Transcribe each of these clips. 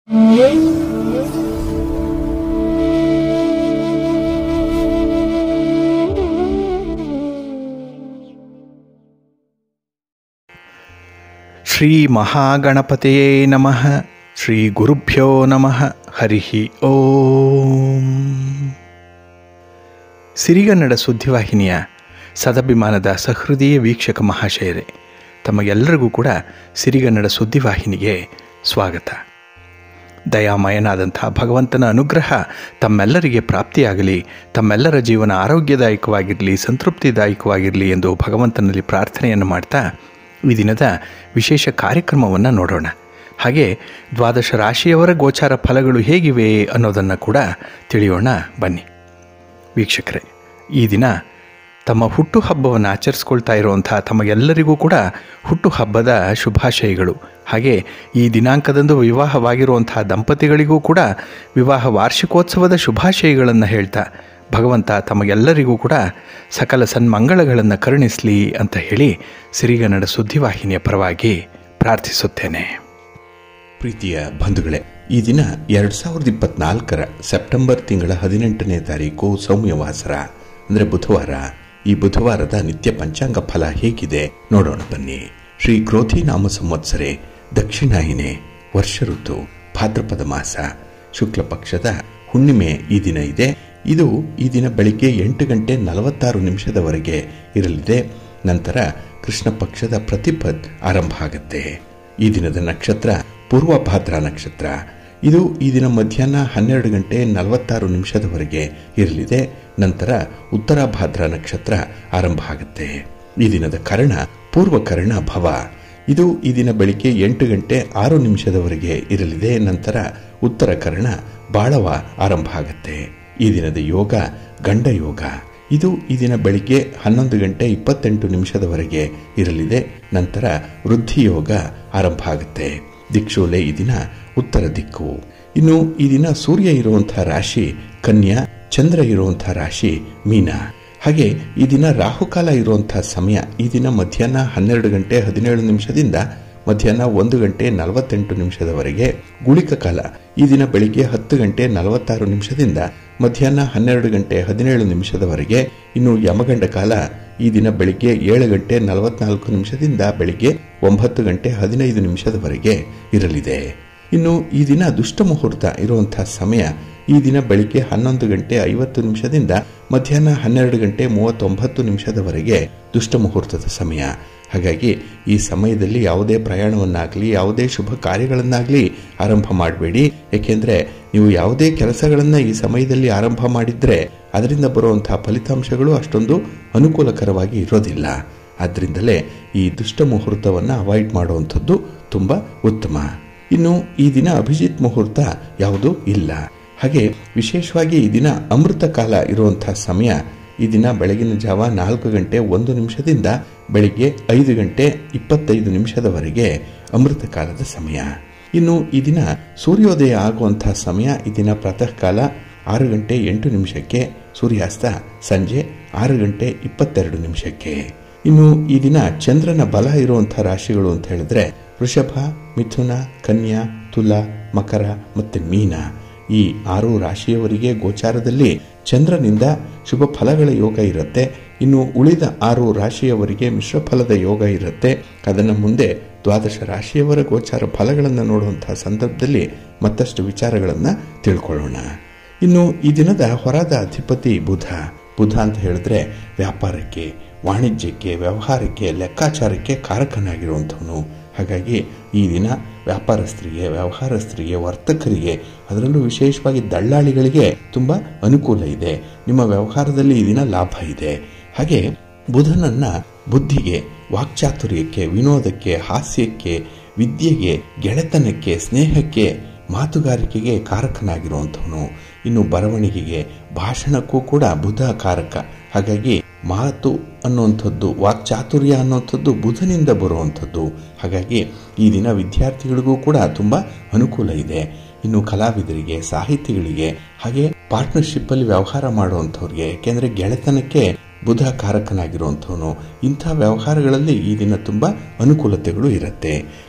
ಶ್ರೀ ಮಹಾಗಣಪತಿಯೇ ನಮಃ ಶ್ರೀ ಗುರುಭ್ಯೋ ನಮಃ ಹರಿ ಓಂ ಸಿರಿಗನ್ನಡ ಸುದ್ದಿವಾಹಿನಿಯ ಸದಭಿಮಾನದ ಸಹೃದಯ ವೀಕ್ಷಕ ಮಹಾಶಯರೇ ತಮಗೆಲ್ಲರಿಗೂ ಕೂಡ ಸಿರಿಗನ್ನಡ ಸುದ್ದಿವಾಹಿನಿಗೆ ಸ್ವಾಗತ ದಯಾಮಯನಾದಂಥ ಭಗವಂತನ ಅನುಗ್ರಹ ತಮ್ಮೆಲ್ಲರಿಗೆ ಪ್ರಾಪ್ತಿಯಾಗಲಿ ತಮ್ಮೆಲ್ಲರ ಜೀವನ ಆರೋಗ್ಯದಾಯಕವಾಗಿರಲಿ ಸಂತೃಪ್ತಿದಾಯಕವಾಗಿರಲಿ ಎಂದು ಭಗವಂತನಲ್ಲಿ ಪ್ರಾರ್ಥನೆಯನ್ನು ಮಾಡ್ತಾ ಈ ದಿನದ ವಿಶೇಷ ಕಾರ್ಯಕ್ರಮವನ್ನು ನೋಡೋಣ ಹಾಗೆ ದ್ವಾದಶ ರಾಶಿಯವರ ಗೋಚಾರ ಫಲಗಳು ಹೇಗಿವೆ ಅನ್ನೋದನ್ನು ಕೂಡ ತಿಳಿಯೋಣ ಬನ್ನಿ ವೀಕ್ಷಕರೇ ಈ ದಿನ ತಮ್ಮ ಹುಟ್ಟುಹಬ್ಬವನ್ನು ಆಚರಿಸ್ಕೊಳ್ತಾ ಇರುವಂಥ ತಮಗೆಲ್ಲರಿಗೂ ಕೂಡ ಹುಟ್ಟುಹಬ್ಬದ ಶುಭಾಶಯಗಳು ಹಾಗೆ ಈ ದಿನಾಂಕದಂದು ವಿವಾಹವಾಗಿರುವಂಥ ದಂಪತಿಗಳಿಗೂ ಕೂಡ ವಿವಾಹ ವಾರ್ಷಿಕೋತ್ಸವದ ಶುಭಾಶಯಗಳನ್ನು ಹೇಳ್ತಾ ಭಗವಂತ ತಮಗೆಲ್ಲರಿಗೂ ಕೂಡ ಸಕಲ ಸನ್ಮಂಗಳಗಳನ್ನು ಕರುಣಿಸಲಿ ಅಂತ ಹೇಳಿ ಸಿರಿಗನ್ನಡ ಸುದ್ದಿವಾಹಿನಿಯ ಪರವಾಗಿ ಪ್ರಾರ್ಥಿಸುತ್ತೇನೆ ಪ್ರೀತಿಯ ಬಂಧುಗಳೇ ಈ ದಿನ ಎರಡ್ ಸಾವಿರದ ಇಪ್ಪತ್ನಾಲ್ಕರ ಸೆಪ್ಟೆಂಬರ್ ತಿಂಗಳ ಹದಿನೆಂಟನೇ ತಾರೀಕು ಸೌಮ್ಯವಾಸರ ಅಂದ್ರೆ ಬುಧವಾರ ಈ ಬುಧವಾರದ ನಿತ್ಯ ಪಂಚಾಂಗ ಫಲ ಹೇಗಿದೆ ನೋಡೋಣ ಬನ್ನಿ ಶ್ರೀ ಕ್ರೋಧಿ ನಾಮ ಸಂವತ್ಸರೆ ದಕ್ಷಿಣಾಯಿನೆ ವರ್ಷ ಋತು ಭಾದ್ರಪದ ಮಾಸ ಶುಕ್ಲ ಪಕ್ಷದ ಹುಣ್ಣಿಮೆ ಈ ದಿನ ಇದೆ ಇದು ಈ ದಿನ ಬೆಳಿಗ್ಗೆ ಎಂಟು ಗಂಟೆ ನಲವತ್ತಾರು ನಿಮಿಷದವರೆಗೆ ಇರಲಿದೆ ನಂತರ ಕೃಷ್ಣ ಪಕ್ಷದ ಪ್ರತಿಪದ್ ಆರಂಭ ಆಗುತ್ತೆ ಈ ದಿನದ ನಕ್ಷತ್ರ ಪೂರ್ವ ಭಾದ್ರ ನಕ್ಷತ್ರ ಇದು ಈ ದಿನ ಮಧ್ಯಾಹ್ನ ಹನ್ನೆರಡು ಗಂಟೆ ನಲವತ್ತಾರು ನಿಮಿಷದವರೆಗೆ ಇರಲಿದೆ ನಂತರ ಉತ್ತರ ಭಾದ್ರ ನಕ್ಷತ್ರ ಆರಂಭ ಆಗುತ್ತೆ ಈ ದಿನದ ಕರ್ಣ ಪೂರ್ವ ಕರ್ಣ ಭವ ಇದು ಈ ದಿನ ಬೆಳಿಗ್ಗೆ ಎಂಟು ಗಂಟೆ ಆರು ನಿಮಿಷದವರೆಗೆ ಇರಲಿದೆ ನಂತರ ಉತ್ತರ ಕರ್ಣ ಬಾಳವ ಆರಂಭ ಆಗುತ್ತೆ ಈ ದಿನದ ಯೋಗ ಗಂಡ ಯೋಗ ಇದು ಈ ದಿನ ಬೆಳಿಗ್ಗೆ ಹನ್ನೊಂದು ಗಂಟೆ ಇಪ್ಪತ್ತೆಂಟು ನಿಮಿಷದವರೆಗೆ ಇರಲಿದೆ ನಂತರ ವೃದ್ಧಿ ಯೋಗ ಆರಂಭ ಆಗುತ್ತೆ ದಿಕ್ಷೋಲೆ ಈ ದಿನ ಉತ್ತರ ದಿಕ್ಕು ಇನ್ನು ಈ ದಿನ ಸೂರ್ಯ ಇರುವಂತಹ ರಾಶಿ ಕನ್ಯಾ ಚಂದ್ರ ಇರುವಂತಹ ರಾಶಿ ಮೀನ ಹಾಗೆ ಈ ದಿನ ರಾಹುಕಾಲ ಇರುವಂತಹ ಸಮಯ ಈ ದಿನ ಮಧ್ಯಾಹ್ನ ಹನ್ನೆರಡು ಗಂಟೆ ಹದಿನೇಳು ನಿಮಿಷದಿಂದ ಮಧ್ಯಾಹ್ನ ಒಂದು ಗಂಟೆ ನಲವತ್ತೆಂಟು ನಿಮಿಷದವರೆಗೆ ಗುಳಿಕ ಕಾಲ ಈ ದಿನ ಬೆಳಿಗ್ಗೆ ಹತ್ತು ಗಂಟೆ ನಲವತ್ತಾರು ನಿಮಿಷದಿಂದ ಮಧ್ಯಾಹ್ನ ಹನ್ನೆರಡು ಗಂಟೆ ಹದಿನೇಳು ನಿಮಿಷದವರೆಗೆ ಇನ್ನು ಯಮಗಂಡ ಕಾಲ ಈ ದಿನ ಬೆಳಿಗ್ಗೆ ಏಳು ಗಂಟೆ ನಲವತ್ನಾಲ್ಕು ನಿಮಿಷದಿಂದ ಬೆಳಿಗ್ಗೆ ಒಂಬತ್ತು ಗಂಟೆ ಹದಿನೈದು ನಿಮಿಷದವರೆಗೆ ಇರಲಿದೆ ಇನ್ನು ಈ ದಿನ ದುಷ್ಟ ಮುಹೂರ್ತ ಇರುವಂತಹ ಸಮಯ ಈ ದಿನ ಬೆಳಿಗ್ಗೆ ಹನ್ನೊಂದು ಗಂಟೆ ಐವತ್ತು ನಿಮಿಷದಿಂದ ಮಧ್ಯಾಹ್ನ ಹನ್ನೆರಡು ಗಂಟೆ ಮೂವತ್ತೊಂಬತ್ತು ನಿಮಿಷದವರೆಗೆ ದುಷ್ಟ ಮುಹೂರ್ತದ ಸಮಯ ಹಾಗಾಗಿ ಈ ಸಮಯದಲ್ಲಿ ಯಾವುದೇ ಪ್ರಯಾಣವನ್ನಾಗಲಿ ಯಾವುದೇ ಶುಭ ಕಾರ್ಯಗಳನ್ನಾಗಲಿ ಆರಂಭ ಮಾಡಬೇಡಿ ಏಕೆಂದರೆ ನೀವು ಯಾವುದೇ ಕೆಲಸಗಳನ್ನು ಈ ಸಮಯದಲ್ಲಿ ಆರಂಭ ಮಾಡಿದ್ರೆ ಅದರಿಂದ ಬರುವಂತಹ ಫಲಿತಾಂಶಗಳು ಅಷ್ಟೊಂದು ಅನುಕೂಲಕರವಾಗಿ ಇರೋದಿಲ್ಲ ಆದ್ದರಿಂದಲೇ ಈ ದುಷ್ಟ ಮುಹೂರ್ತವನ್ನು ಅವಾಯ್ಡ್ ಮಾಡುವಂಥದ್ದು ತುಂಬ ಉತ್ತಮ ಇನ್ನು ಈ ದಿನ ಅಭಿಜಿತ್ ಮುಹೂರ್ತ ಯಾವುದೂ ಇಲ್ಲ ಹಾಗೆ ವಿಶೇಷವಾಗಿ ಈ ದಿನ ಅಮೃತ ಕಾಲ ಇರುವಂತಹ ಸಮಯ ಈ ದಿನ ಬೆಳಗಿನ ಜಾವ ನಾಲ್ಕು ಗಂಟೆ ಒಂದು ನಿಮಿಷದಿಂದ ಬೆಳಿಗ್ಗೆ ಐದು ಗಂಟೆ ಇಪ್ಪತ್ತೈದು ನಿಮಿಷದವರೆಗೆ ಅಮೃತ ಕಾಲದ ಸಮಯ ಇನ್ನು ಈ ದಿನ ಸೂರ್ಯೋದಯ ಆಗುವಂತಹ ಸಮಯ ಈ ದಿನ ಪ್ರಾತಃ ಕಾಲ ಆರು ಗಂಟೆ ಎಂಟು ನಿಮಿಷಕ್ಕೆ ಸೂರ್ಯಾಸ್ತ ಸಂಜೆ ಆರು ಗಂಟೆ ಇಪ್ಪತ್ತೆರಡು ನಿಮಿಷಕ್ಕೆ ಇನ್ನು ಈ ದಿನ ಚಂದ್ರನ ಬಲ ಇರುವಂತಹ ರಾಶಿಗಳು ಅಂತ ಹೇಳಿದ್ರೆ ವೃಷಭ ಮಿಥುನ ಕನ್ಯಾ ತುಲ ಮಕರ ಮತ್ತೆ ಮೀನ ಈ ಆರು ರಾಶಿಯವರಿಗೆ ಗೋಚಾರದಲ್ಲಿ ಚಂದ್ರನಿಂದ ಶುಭ ಫಲಗಳ ಯೋಗ ಇರುತ್ತೆ ಇನ್ನು ಉಳಿದ ಆರು ರಾಶಿಯವರಿಗೆ ಮಿಶ್ರ ಫಲದ ಯೋಗ ಇರುತ್ತೆ ಅದನ್ನು ಮುಂದೆ ದ್ವಾದಶ ರಾಶಿಯವರ ಗೋಚಾರ ಫಲಗಳನ್ನು ನೋಡುವಂತಹ ಸಂದರ್ಭದಲ್ಲಿ ಮತ್ತಷ್ಟು ವಿಚಾರಗಳನ್ನು ತಿಳ್ಕೊಳ್ಳೋಣ ಇನ್ನು ಈ ದಿನದ ಹೊರದ ಅಧಿಪತಿ ಬುಧ ಬುಧ ಅಂತ ಹೇಳಿದ್ರೆ ವ್ಯಾಪಾರಕ್ಕೆ ವಾಣಿಜ್ಯಕ್ಕೆ ವ್ಯವಹಾರಕ್ಕೆ ಲೆಕ್ಕಾಚಾರಕ್ಕೆ ಕಾರಕನಾಗಿರುವಂಥವನು ಹಾಗಾಗಿ ಈ ದಿನ ವ್ಯಾಪಾರಸ್ಥರಿಗೆ ವ್ಯವಹಾರಸ್ಥರಿಗೆ ವರ್ತಕರಿಗೆ ಅದರಲ್ಲೂ ವಿಶೇಷವಾಗಿ ದಳ್ಳಾಳಿಗಳಿಗೆ ತುಂಬ ಅನುಕೂಲ ಇದೆ ನಿಮ್ಮ ವ್ಯವಹಾರದಲ್ಲಿ ಈ ದಿನ ಲಾಭ ಇದೆ ಹಾಗೆ ಬುಧನನ್ನ ಬುದ್ಧಿಗೆ ವಾಕ್ಚಾತುರ್ಯಕ್ಕೆ ವಿನೋದಕ್ಕೆ ಹಾಸ್ಯಕ್ಕೆ ವಿದ್ಯೆಗೆ ಗೆಳೆತನಕ್ಕೆ ಸ್ನೇಹಕ್ಕೆ ಮಾತುಗಾರಿಕೆಗೆ ಕಾರಕನಾಗಿರುವಂಥವನು ಇನ್ನು ಬರವಣಿಗೆಗೆ ಭಾಷಣಕ್ಕೂ ಕೂಡ ಬುಧ ಕಾರಕ ಹಾಗಾಗಿ ಮಾತು ಅನ್ನುವಂಥದ್ದು ವಾಕ್ಚಾತುರ್ಯ ಅನ್ನುವಂಥದ್ದು ಬುಧನಿಂದ ಬರುವಂಥದ್ದು ಹಾಗಾಗಿ ಈ ದಿನ ವಿದ್ಯಾರ್ಥಿಗಳಿಗೂ ಕೂಡ ತುಂಬ ಅನುಕೂಲ ಇದೆ ಇನ್ನು ಕಲಾವಿದರಿಗೆ ಸಾಹಿತಿಗಳಿಗೆ ಹಾಗೆ ಪಾರ್ಟ್ನರ್ಶಿಪ್ ಅಲ್ಲಿ ವ್ಯವಹಾರ ಮಾಡುವಂಥವ್ರಿಗೆ ಯಾಕೆಂದ್ರೆ ಗೆಳೆತನಕ್ಕೆ ಬುಧ ಕಾರಕನಾಗಿರುವಂಥವನು ಇಂಥ ವ್ಯವಹಾರಗಳಲ್ಲಿ ಈ ದಿನ ತುಂಬ ಅನುಕೂಲತೆಗಳು ಇರುತ್ತೆ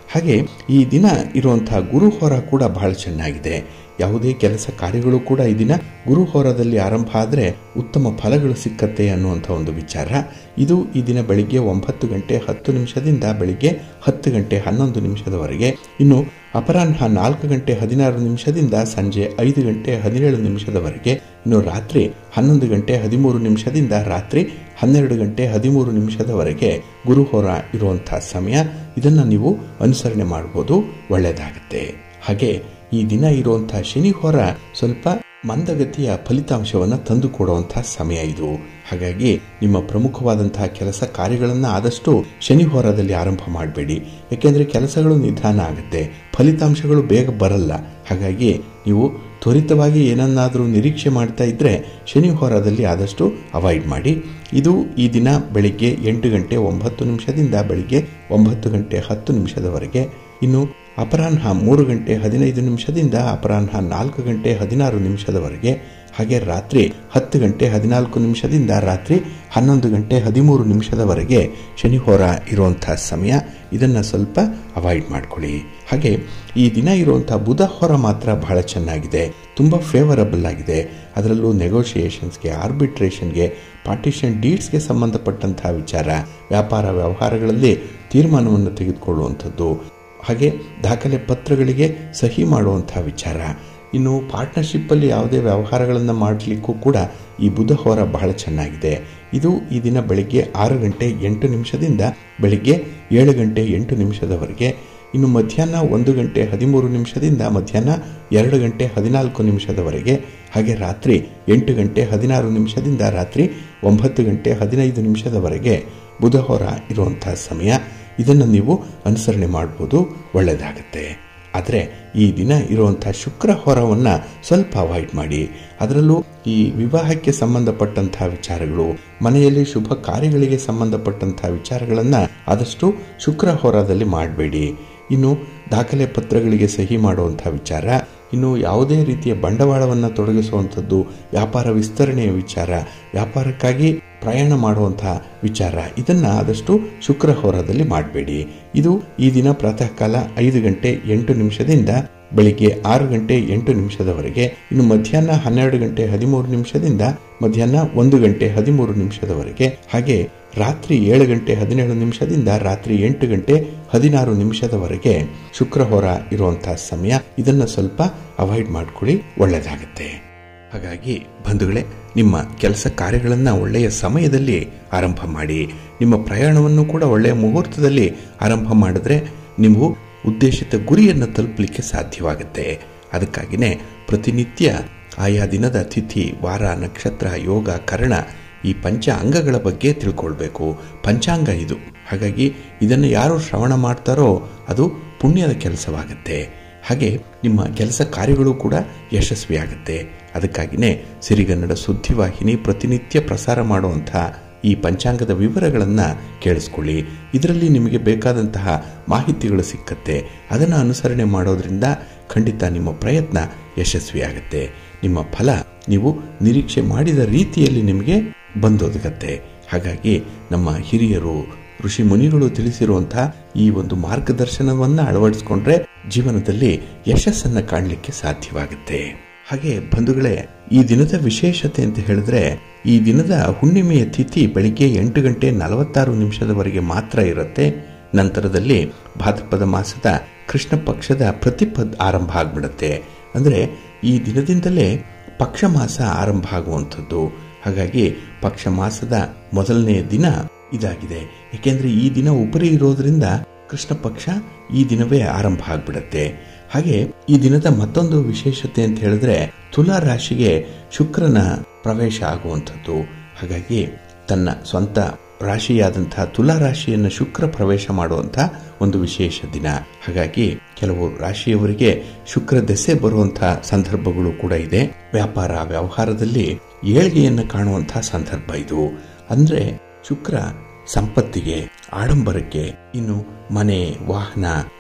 ಹಾಗೆ ಈ ದಿನ ಇರುವಂತಹ ಗುರುಹೋರ ಕೂಡ ಬಹಳ ಚೆನ್ನಾಗಿದೆ ಯಾವುದೇ ಕೆಲಸ ಕಾರ್ಯಗಳು ಕೂಡ ಈ ದಿನ ಗುರುಹೋರದಲ್ಲಿ ಆರಂಭ ಆದರೆ ಉತ್ತಮ ಫಲಗಳು ಸಿಕ್ಕತ್ತೆ ಅನ್ನುವಂಥ ಒಂದು ವಿಚಾರ ಇದು ಈ ದಿನ ಬೆಳಿಗ್ಗೆ ಒಂಬತ್ತು ಗಂಟೆ ಹತ್ತು ನಿಮಿಷದಿಂದ ಬೆಳಿಗ್ಗೆ ಹತ್ತು ಗಂಟೆ ಹನ್ನೊಂದು ನಿಮಿಷದವರೆಗೆ ಇನ್ನು ಅಪರಾಹ್ನ ನಾಲ್ಕು ಗಂಟೆ ಹದಿನಾರು ನಿಮಿಷದಿಂದ ಸಂಜೆ ಐದು ಗಂಟೆ ಹದಿನೇಳು ನಿಮಿಷದವರೆಗೆ ಇನ್ನು ರಾತ್ರಿ ಹನ್ನೊಂದು ಗಂಟೆ ಹದಿಮೂರು ನಿಮಿಷದಿಂದ ರಾತ್ರಿ ಹನ್ನೆರಡು ಗಂಟೆ ಹದಿಮೂರು ನಿಮಿಷದವರೆಗೆ ಗುರುಹೋರ ಇರುವಂತಹ ಸಮಯ ಇದನ್ನು ನೀವು ಅನುಸರಣೆ ಮಾಡ್ಬೋದು ಒಳ್ಳೆಯದಾಗುತ್ತೆ ಹಾಗೆ ಈ ದಿನ ಇರುವಂತಹ ಶನಿ ಹೊರ ಸ್ವಲ್ಪ ಮಂದಗತಿಯ ಫಲಿತಾಂಶವನ್ನು ತಂದು ಕೊಡುವಂತಹ ಸಮಯ ಇದು ಹಾಗಾಗಿ ನಿಮ್ಮ ಪ್ರಮುಖವಾದಂತಹ ಕೆಲಸ ಕಾರ್ಯಗಳನ್ನು ಆದಷ್ಟು ಶನಿ ಹೋರದಲ್ಲಿ ಆರಂಭ ಮಾಡಬೇಡಿ ಯಾಕೆಂದರೆ ಕೆಲಸಗಳು ನಿಧಾನ ಆಗುತ್ತೆ ಫಲಿತಾಂಶಗಳು ಬೇಗ ಬರಲ್ಲ ಹಾಗಾಗಿ ನೀವು ತ್ವರಿತವಾಗಿ ಏನನ್ನಾದರೂ ನಿರೀಕ್ಷೆ ಮಾಡ್ತಾ ಇದ್ದರೆ ಶನಿ ಹೋರದಲ್ಲಿ ಆದಷ್ಟು ಅವಾಯ್ಡ್ ಮಾಡಿ ಇದು ಈ ದಿನ ಬೆಳಿಗ್ಗೆ ಎಂಟು ಗಂಟೆ ಒಂಬತ್ತು ನಿಮಿಷದಿಂದ ಬೆಳಿಗ್ಗೆ ಒಂಬತ್ತು ಗಂಟೆ ಹತ್ತು ನಿಮಿಷದವರೆಗೆ ಇನ್ನು ಅಪರಾಹ್ನ ಮೂರು ಗಂಟೆ ಹದಿನೈದು ನಿಮಿಷದಿಂದ ಅಪರಾಹ್ನ ನಾಲ್ಕು ಗಂಟೆ ಹದಿನಾರು ನಿಮಿಷದವರೆಗೆ ಹಾಗೆ ರಾತ್ರಿ ಹತ್ತು ಗಂಟೆ ಹದಿನಾಲ್ಕು ನಿಮಿಷದಿಂದ ರಾತ್ರಿ ಹನ್ನೊಂದು ಗಂಟೆ ಹದಿಮೂರು ನಿಮಿಷದವರೆಗೆ ಶನಿಹೋರ ಇರುವಂತಹ ಸಮಯ ಇದನ್ನು ಸ್ವಲ್ಪ ಅವಾಯ್ಡ್ ಮಾಡ್ಕೊಳ್ಳಿ ಹಾಗೆ ಈ ದಿನ ಇರುವಂತಹ ಬುಧ ಹೊರ ಮಾತ್ರ ಬಹಳ ಚೆನ್ನಾಗಿದೆ ತುಂಬ ಫೇವರಬಲ್ ಆಗಿದೆ ಅದರಲ್ಲೂ ನೆಗೋಷಿಯೇಷನ್ಸ್ಗೆ ಆರ್ಬಿಟ್ರೇಷನ್ಗೆ ಪಾರ್ಟಿಷನ್ ಡೀಡ್ಸ್ಗೆ ಸಂಬಂಧಪಟ್ಟಂತಹ ವಿಚಾರ ವ್ಯಾಪಾರ ವ್ಯವಹಾರಗಳಲ್ಲಿ ತೀರ್ಮಾನವನ್ನು ತೆಗೆದುಕೊಳ್ಳುವಂಥದ್ದು ಹಾಗೆ ದಾಖಲೆ ಪತ್ರಗಳಿಗೆ ಸಹಿ ಮಾಡುವಂತಹ ವಿಚಾರ ಇನ್ನು ಪಾರ್ಟ್ನರ್ಶಿಪ್ಪಲ್ಲಿ ಯಾವುದೇ ವ್ಯವಹಾರಗಳನ್ನು ಮಾಡಲಿಕ್ಕೂ ಕೂಡ ಈ ಬುಧ ಹೋರ ಬಹಳ ಚೆನ್ನಾಗಿದೆ ಇದು ಈ ದಿನ ಬೆಳಿಗ್ಗೆ ಆರು ಗಂಟೆ ಎಂಟು ನಿಮಿಷದಿಂದ ಬೆಳಿಗ್ಗೆ ಏಳು ಗಂಟೆ ಎಂಟು ನಿಮಿಷದವರೆಗೆ ಇನ್ನು ಮಧ್ಯಾಹ್ನ ಒಂದು ಗಂಟೆ ಹದಿಮೂರು ನಿಮಿಷದಿಂದ ಮಧ್ಯಾಹ್ನ ಎರಡು ಗಂಟೆ ಹದಿನಾಲ್ಕು ನಿಮಿಷದವರೆಗೆ ಹಾಗೆ ರಾತ್ರಿ ಎಂಟು ಗಂಟೆ ಹದಿನಾರು ನಿಮಿಷದಿಂದ ರಾತ್ರಿ ಒಂಬತ್ತು ಗಂಟೆ ಹದಿನೈದು ನಿಮಿಷದವರೆಗೆ ಬುಧಹೋರ ಇರುವಂತಹ ಸಮಯ ಇದನ್ನು ನೀವು ಅನುಸರಣೆ ಮಾಡ್ಬೋದು ಒಳ್ಳೆಯದಾಗುತ್ತೆ ಆದರೆ ಈ ದಿನ ಇರುವಂಥ ಶುಕ್ರ ಹೊರವನ್ನು ಸ್ವಲ್ಪ ಅವಾಯ್ಡ್ ಮಾಡಿ ಅದರಲ್ಲೂ ಈ ವಿವಾಹಕ್ಕೆ ಸಂಬಂಧಪಟ್ಟಂತಹ ವಿಚಾರಗಳು ಮನೆಯಲ್ಲಿ ಶುಭ ಕಾರ್ಯಗಳಿಗೆ ಸಂಬಂಧಪಟ್ಟಂತಹ ವಿಚಾರಗಳನ್ನು ಆದಷ್ಟು ಶುಕ್ರ ಹೊರದಲ್ಲಿ ಮಾಡಬೇಡಿ ಇನ್ನು ದಾಖಲೆ ಪತ್ರಗಳಿಗೆ ಸಹಿ ಮಾಡುವಂಥ ವಿಚಾರ ಇನ್ನು ಯಾವುದೇ ರೀತಿಯ ಬಂಡವಾಳವನ್ನು ತೊಡಗಿಸುವಂಥದ್ದು ವ್ಯಾಪಾರ ವಿಸ್ತರಣೆಯ ವಿಚಾರ ವ್ಯಾಪಾರಕ್ಕಾಗಿ ಪ್ರಯಾಣ ಮಾಡುವಂತಹ ವಿಚಾರ ಇದನ್ನ ಆದಷ್ಟು ಶುಕ್ರ ಹೋರದಲ್ಲಿ ಮಾಡಬೇಡಿ ಇದು ಈ ದಿನ ಪ್ರಾತಃ ಕಾಲ ಐದು ಗಂಟೆ ಎಂಟು ನಿಮಿಷದಿಂದ ಬೆಳಿಗ್ಗೆ ಆರು ಗಂಟೆ ಎಂಟು ನಿಮಿಷದವರೆಗೆ ಇನ್ನು ಮಧ್ಯಾಹ್ನ ಹನ್ನೆರಡು ಗಂಟೆ ಹದಿಮೂರು ನಿಮಿಷದಿಂದ ಮಧ್ಯಾಹ್ನ ಒಂದು ಗಂಟೆ ಹದಿಮೂರು ನಿಮಿಷದವರೆಗೆ ಹಾಗೆ ರಾತ್ರಿ ಏಳು ಗಂಟೆ ಹದಿನೇಳು ನಿಮಿಷದಿಂದ ರಾತ್ರಿ ಎಂಟು ಗಂಟೆ ಹದಿನಾರು ನಿಮಿಷದವರೆಗೆ ಶುಕ್ರಹೋರ ಇರುವಂತಹ ಸಮಯ ಇದನ್ನ ಸ್ವಲ್ಪ ಅವಾಯ್ಡ್ ಮಾಡ್ಕೊಳ್ಳಿ ಒಳ್ಳೆಯದಾಗುತ್ತೆ ಹಾಗಾಗಿ ಬಂಧುಗಳೇ ನಿಮ್ಮ ಕೆಲಸ ಕಾರ್ಯಗಳನ್ನು ಒಳ್ಳೆಯ ಸಮಯದಲ್ಲಿ ಆರಂಭ ಮಾಡಿ ನಿಮ್ಮ ಪ್ರಯಾಣವನ್ನು ಕೂಡ ಒಳ್ಳೆಯ ಮುಹೂರ್ತದಲ್ಲಿ ಆರಂಭ ಮಾಡಿದ್ರೆ ನೀವು ಉದ್ದೇಶಿತ ಗುರಿಯನ್ನು ತಲುಪಲಿಕ್ಕೆ ಸಾಧ್ಯವಾಗುತ್ತೆ ಅದಕ್ಕಾಗಿಯೇ ಪ್ರತಿನಿತ್ಯ ಆಯಾ ದಿನದ ತಿಥಿ ವಾರ ನಕ್ಷತ್ರ ಯೋಗ ಕರ್ಣ ಈ ಪಂಚ ಅಂಗಗಳ ಬಗ್ಗೆ ತಿಳ್ಕೊಳ್ಬೇಕು ಪಂಚಾಂಗ ಇದು ಹಾಗಾಗಿ ಇದನ್ನು ಯಾರು ಶ್ರವಣ ಮಾಡ್ತಾರೋ ಅದು ಪುಣ್ಯದ ಕೆಲಸವಾಗುತ್ತೆ ಹಾಗೆ ನಿಮ್ಮ ಕೆಲಸ ಕಾರ್ಯಗಳು ಕೂಡ ಯಶಸ್ವಿಯಾಗುತ್ತೆ ಅದಕ್ಕಾಗಿಯೇ ಸಿರಿಗನ್ನಡ ಸುದ್ದಿವಾಹಿನಿ ಪ್ರತಿನಿತ್ಯ ಪ್ರಸಾರ ಮಾಡುವಂಥ ಈ ಪಂಚಾಂಗದ ವಿವರಗಳನ್ನು ಕೇಳಿಸ್ಕೊಳ್ಳಿ ಇದರಲ್ಲಿ ನಿಮಗೆ ಬೇಕಾದಂತಹ ಮಾಹಿತಿಗಳು ಸಿಕ್ಕತ್ತೆ ಅದನ್ನು ಅನುಸರಣೆ ಮಾಡೋದ್ರಿಂದ ಖಂಡಿತ ನಿಮ್ಮ ಪ್ರಯತ್ನ ಯಶಸ್ವಿಯಾಗುತ್ತೆ ನಿಮ್ಮ ಫಲ ನೀವು ನಿರೀಕ್ಷೆ ಮಾಡಿದ ರೀತಿಯಲ್ಲಿ ನಿಮಗೆ ಬಂದೊದಗತ್ತೆ ಹಾಗಾಗಿ ನಮ್ಮ ಹಿರಿಯರು ಋಷಿ ಮುನಿಗಳು ತಿಳಿಸಿರುವಂತಹ ಈ ಒಂದು ಮಾರ್ಗದರ್ಶನವನ್ನು ಅಳವಡಿಸಿಕೊಂಡ್ರೆ ಜೀವನದಲ್ಲಿ ಯಶಸ್ಸನ್ನು ಕಾಣಲಿಕ್ಕೆ ಸಾಧ್ಯವಾಗುತ್ತೆ ಹಾಗೆ ಬಂಧುಗಳೇ ಈ ದಿನದ ವಿಶೇಷತೆ ಅಂತ ಹೇಳಿದ್ರೆ ಈ ದಿನದ ಹುಣ್ಣಿಮೆಯ ತಿಥಿ ಬೆಳಿಗ್ಗೆ ಎಂಟು ಗಂಟೆ ನಲವತ್ತಾರು ನಿಮಿಷದವರೆಗೆ ಮಾತ್ರ ಇರುತ್ತೆ ನಂತರದಲ್ಲಿ ಭಾದ್ರಪದ ಮಾಸದ ಕೃಷ್ಣ ಪಕ್ಷದ ಪ್ರತಿಪದ್ ಆರಂಭ ಆಗ್ಬಿಡುತ್ತೆ ಅಂದ್ರೆ ಈ ದಿನದಿಂದಲೇ ಪಕ್ಷ ಮಾಸ ಆರಂಭ ಆಗುವಂಥದ್ದು ಹಾಗಾಗಿ ಪಕ್ಷ ಮಾಸದ ಮೊದಲನೇ ದಿನ ಇದಾಗಿದೆ ಏಕೆಂದ್ರೆ ಈ ದಿನ ಉಪರಿ ಇರೋದ್ರಿಂದ ಕೃಷ್ಣ ಪಕ್ಷ ಈ ದಿನವೇ ಆರಂಭ ಆಗ್ಬಿಡತ್ತೆ ಹಾಗೆ ಈ ದಿನದ ಮತ್ತೊಂದು ವಿಶೇಷತೆ ಅಂತ ಹೇಳಿದ್ರೆ ತುಲಾ ರಾಶಿಗೆ ಶುಕ್ರನ ಪ್ರವೇಶ ಆಗುವಂಥದ್ದು ಹಾಗಾಗಿ ತನ್ನ ಸ್ವಂತ ರಾಶಿಯಾದಂತಹ ತುಲಾ ರಾಶಿಯನ್ನು ಶುಕ್ರ ಪ್ರವೇಶ ಮಾಡುವಂತಹ ಒಂದು ವಿಶೇಷ ದಿನ ಹಾಗಾಗಿ ಕೆಲವು ರಾಶಿಯವರಿಗೆ ಶುಕ್ರ ದೆಸೆ ಬರುವಂತಹ ಸಂದರ್ಭಗಳು ಕೂಡ ಇದೆ ವ್ಯಾಪಾರ ವ್ಯವಹಾರದಲ್ಲಿ ಏಳಿಗೆಯನ್ನು ಕಾಣುವಂತಹ ಸಂದರ್ಭ ಇದು ಅಂದ್ರೆ ಶುಕ್ರ ಸಂಪತ್ತಿಗೆ ಆಡಂಬರಕ್ಕೆ ಇನ್ನು ಮನೆ ವಾಹನ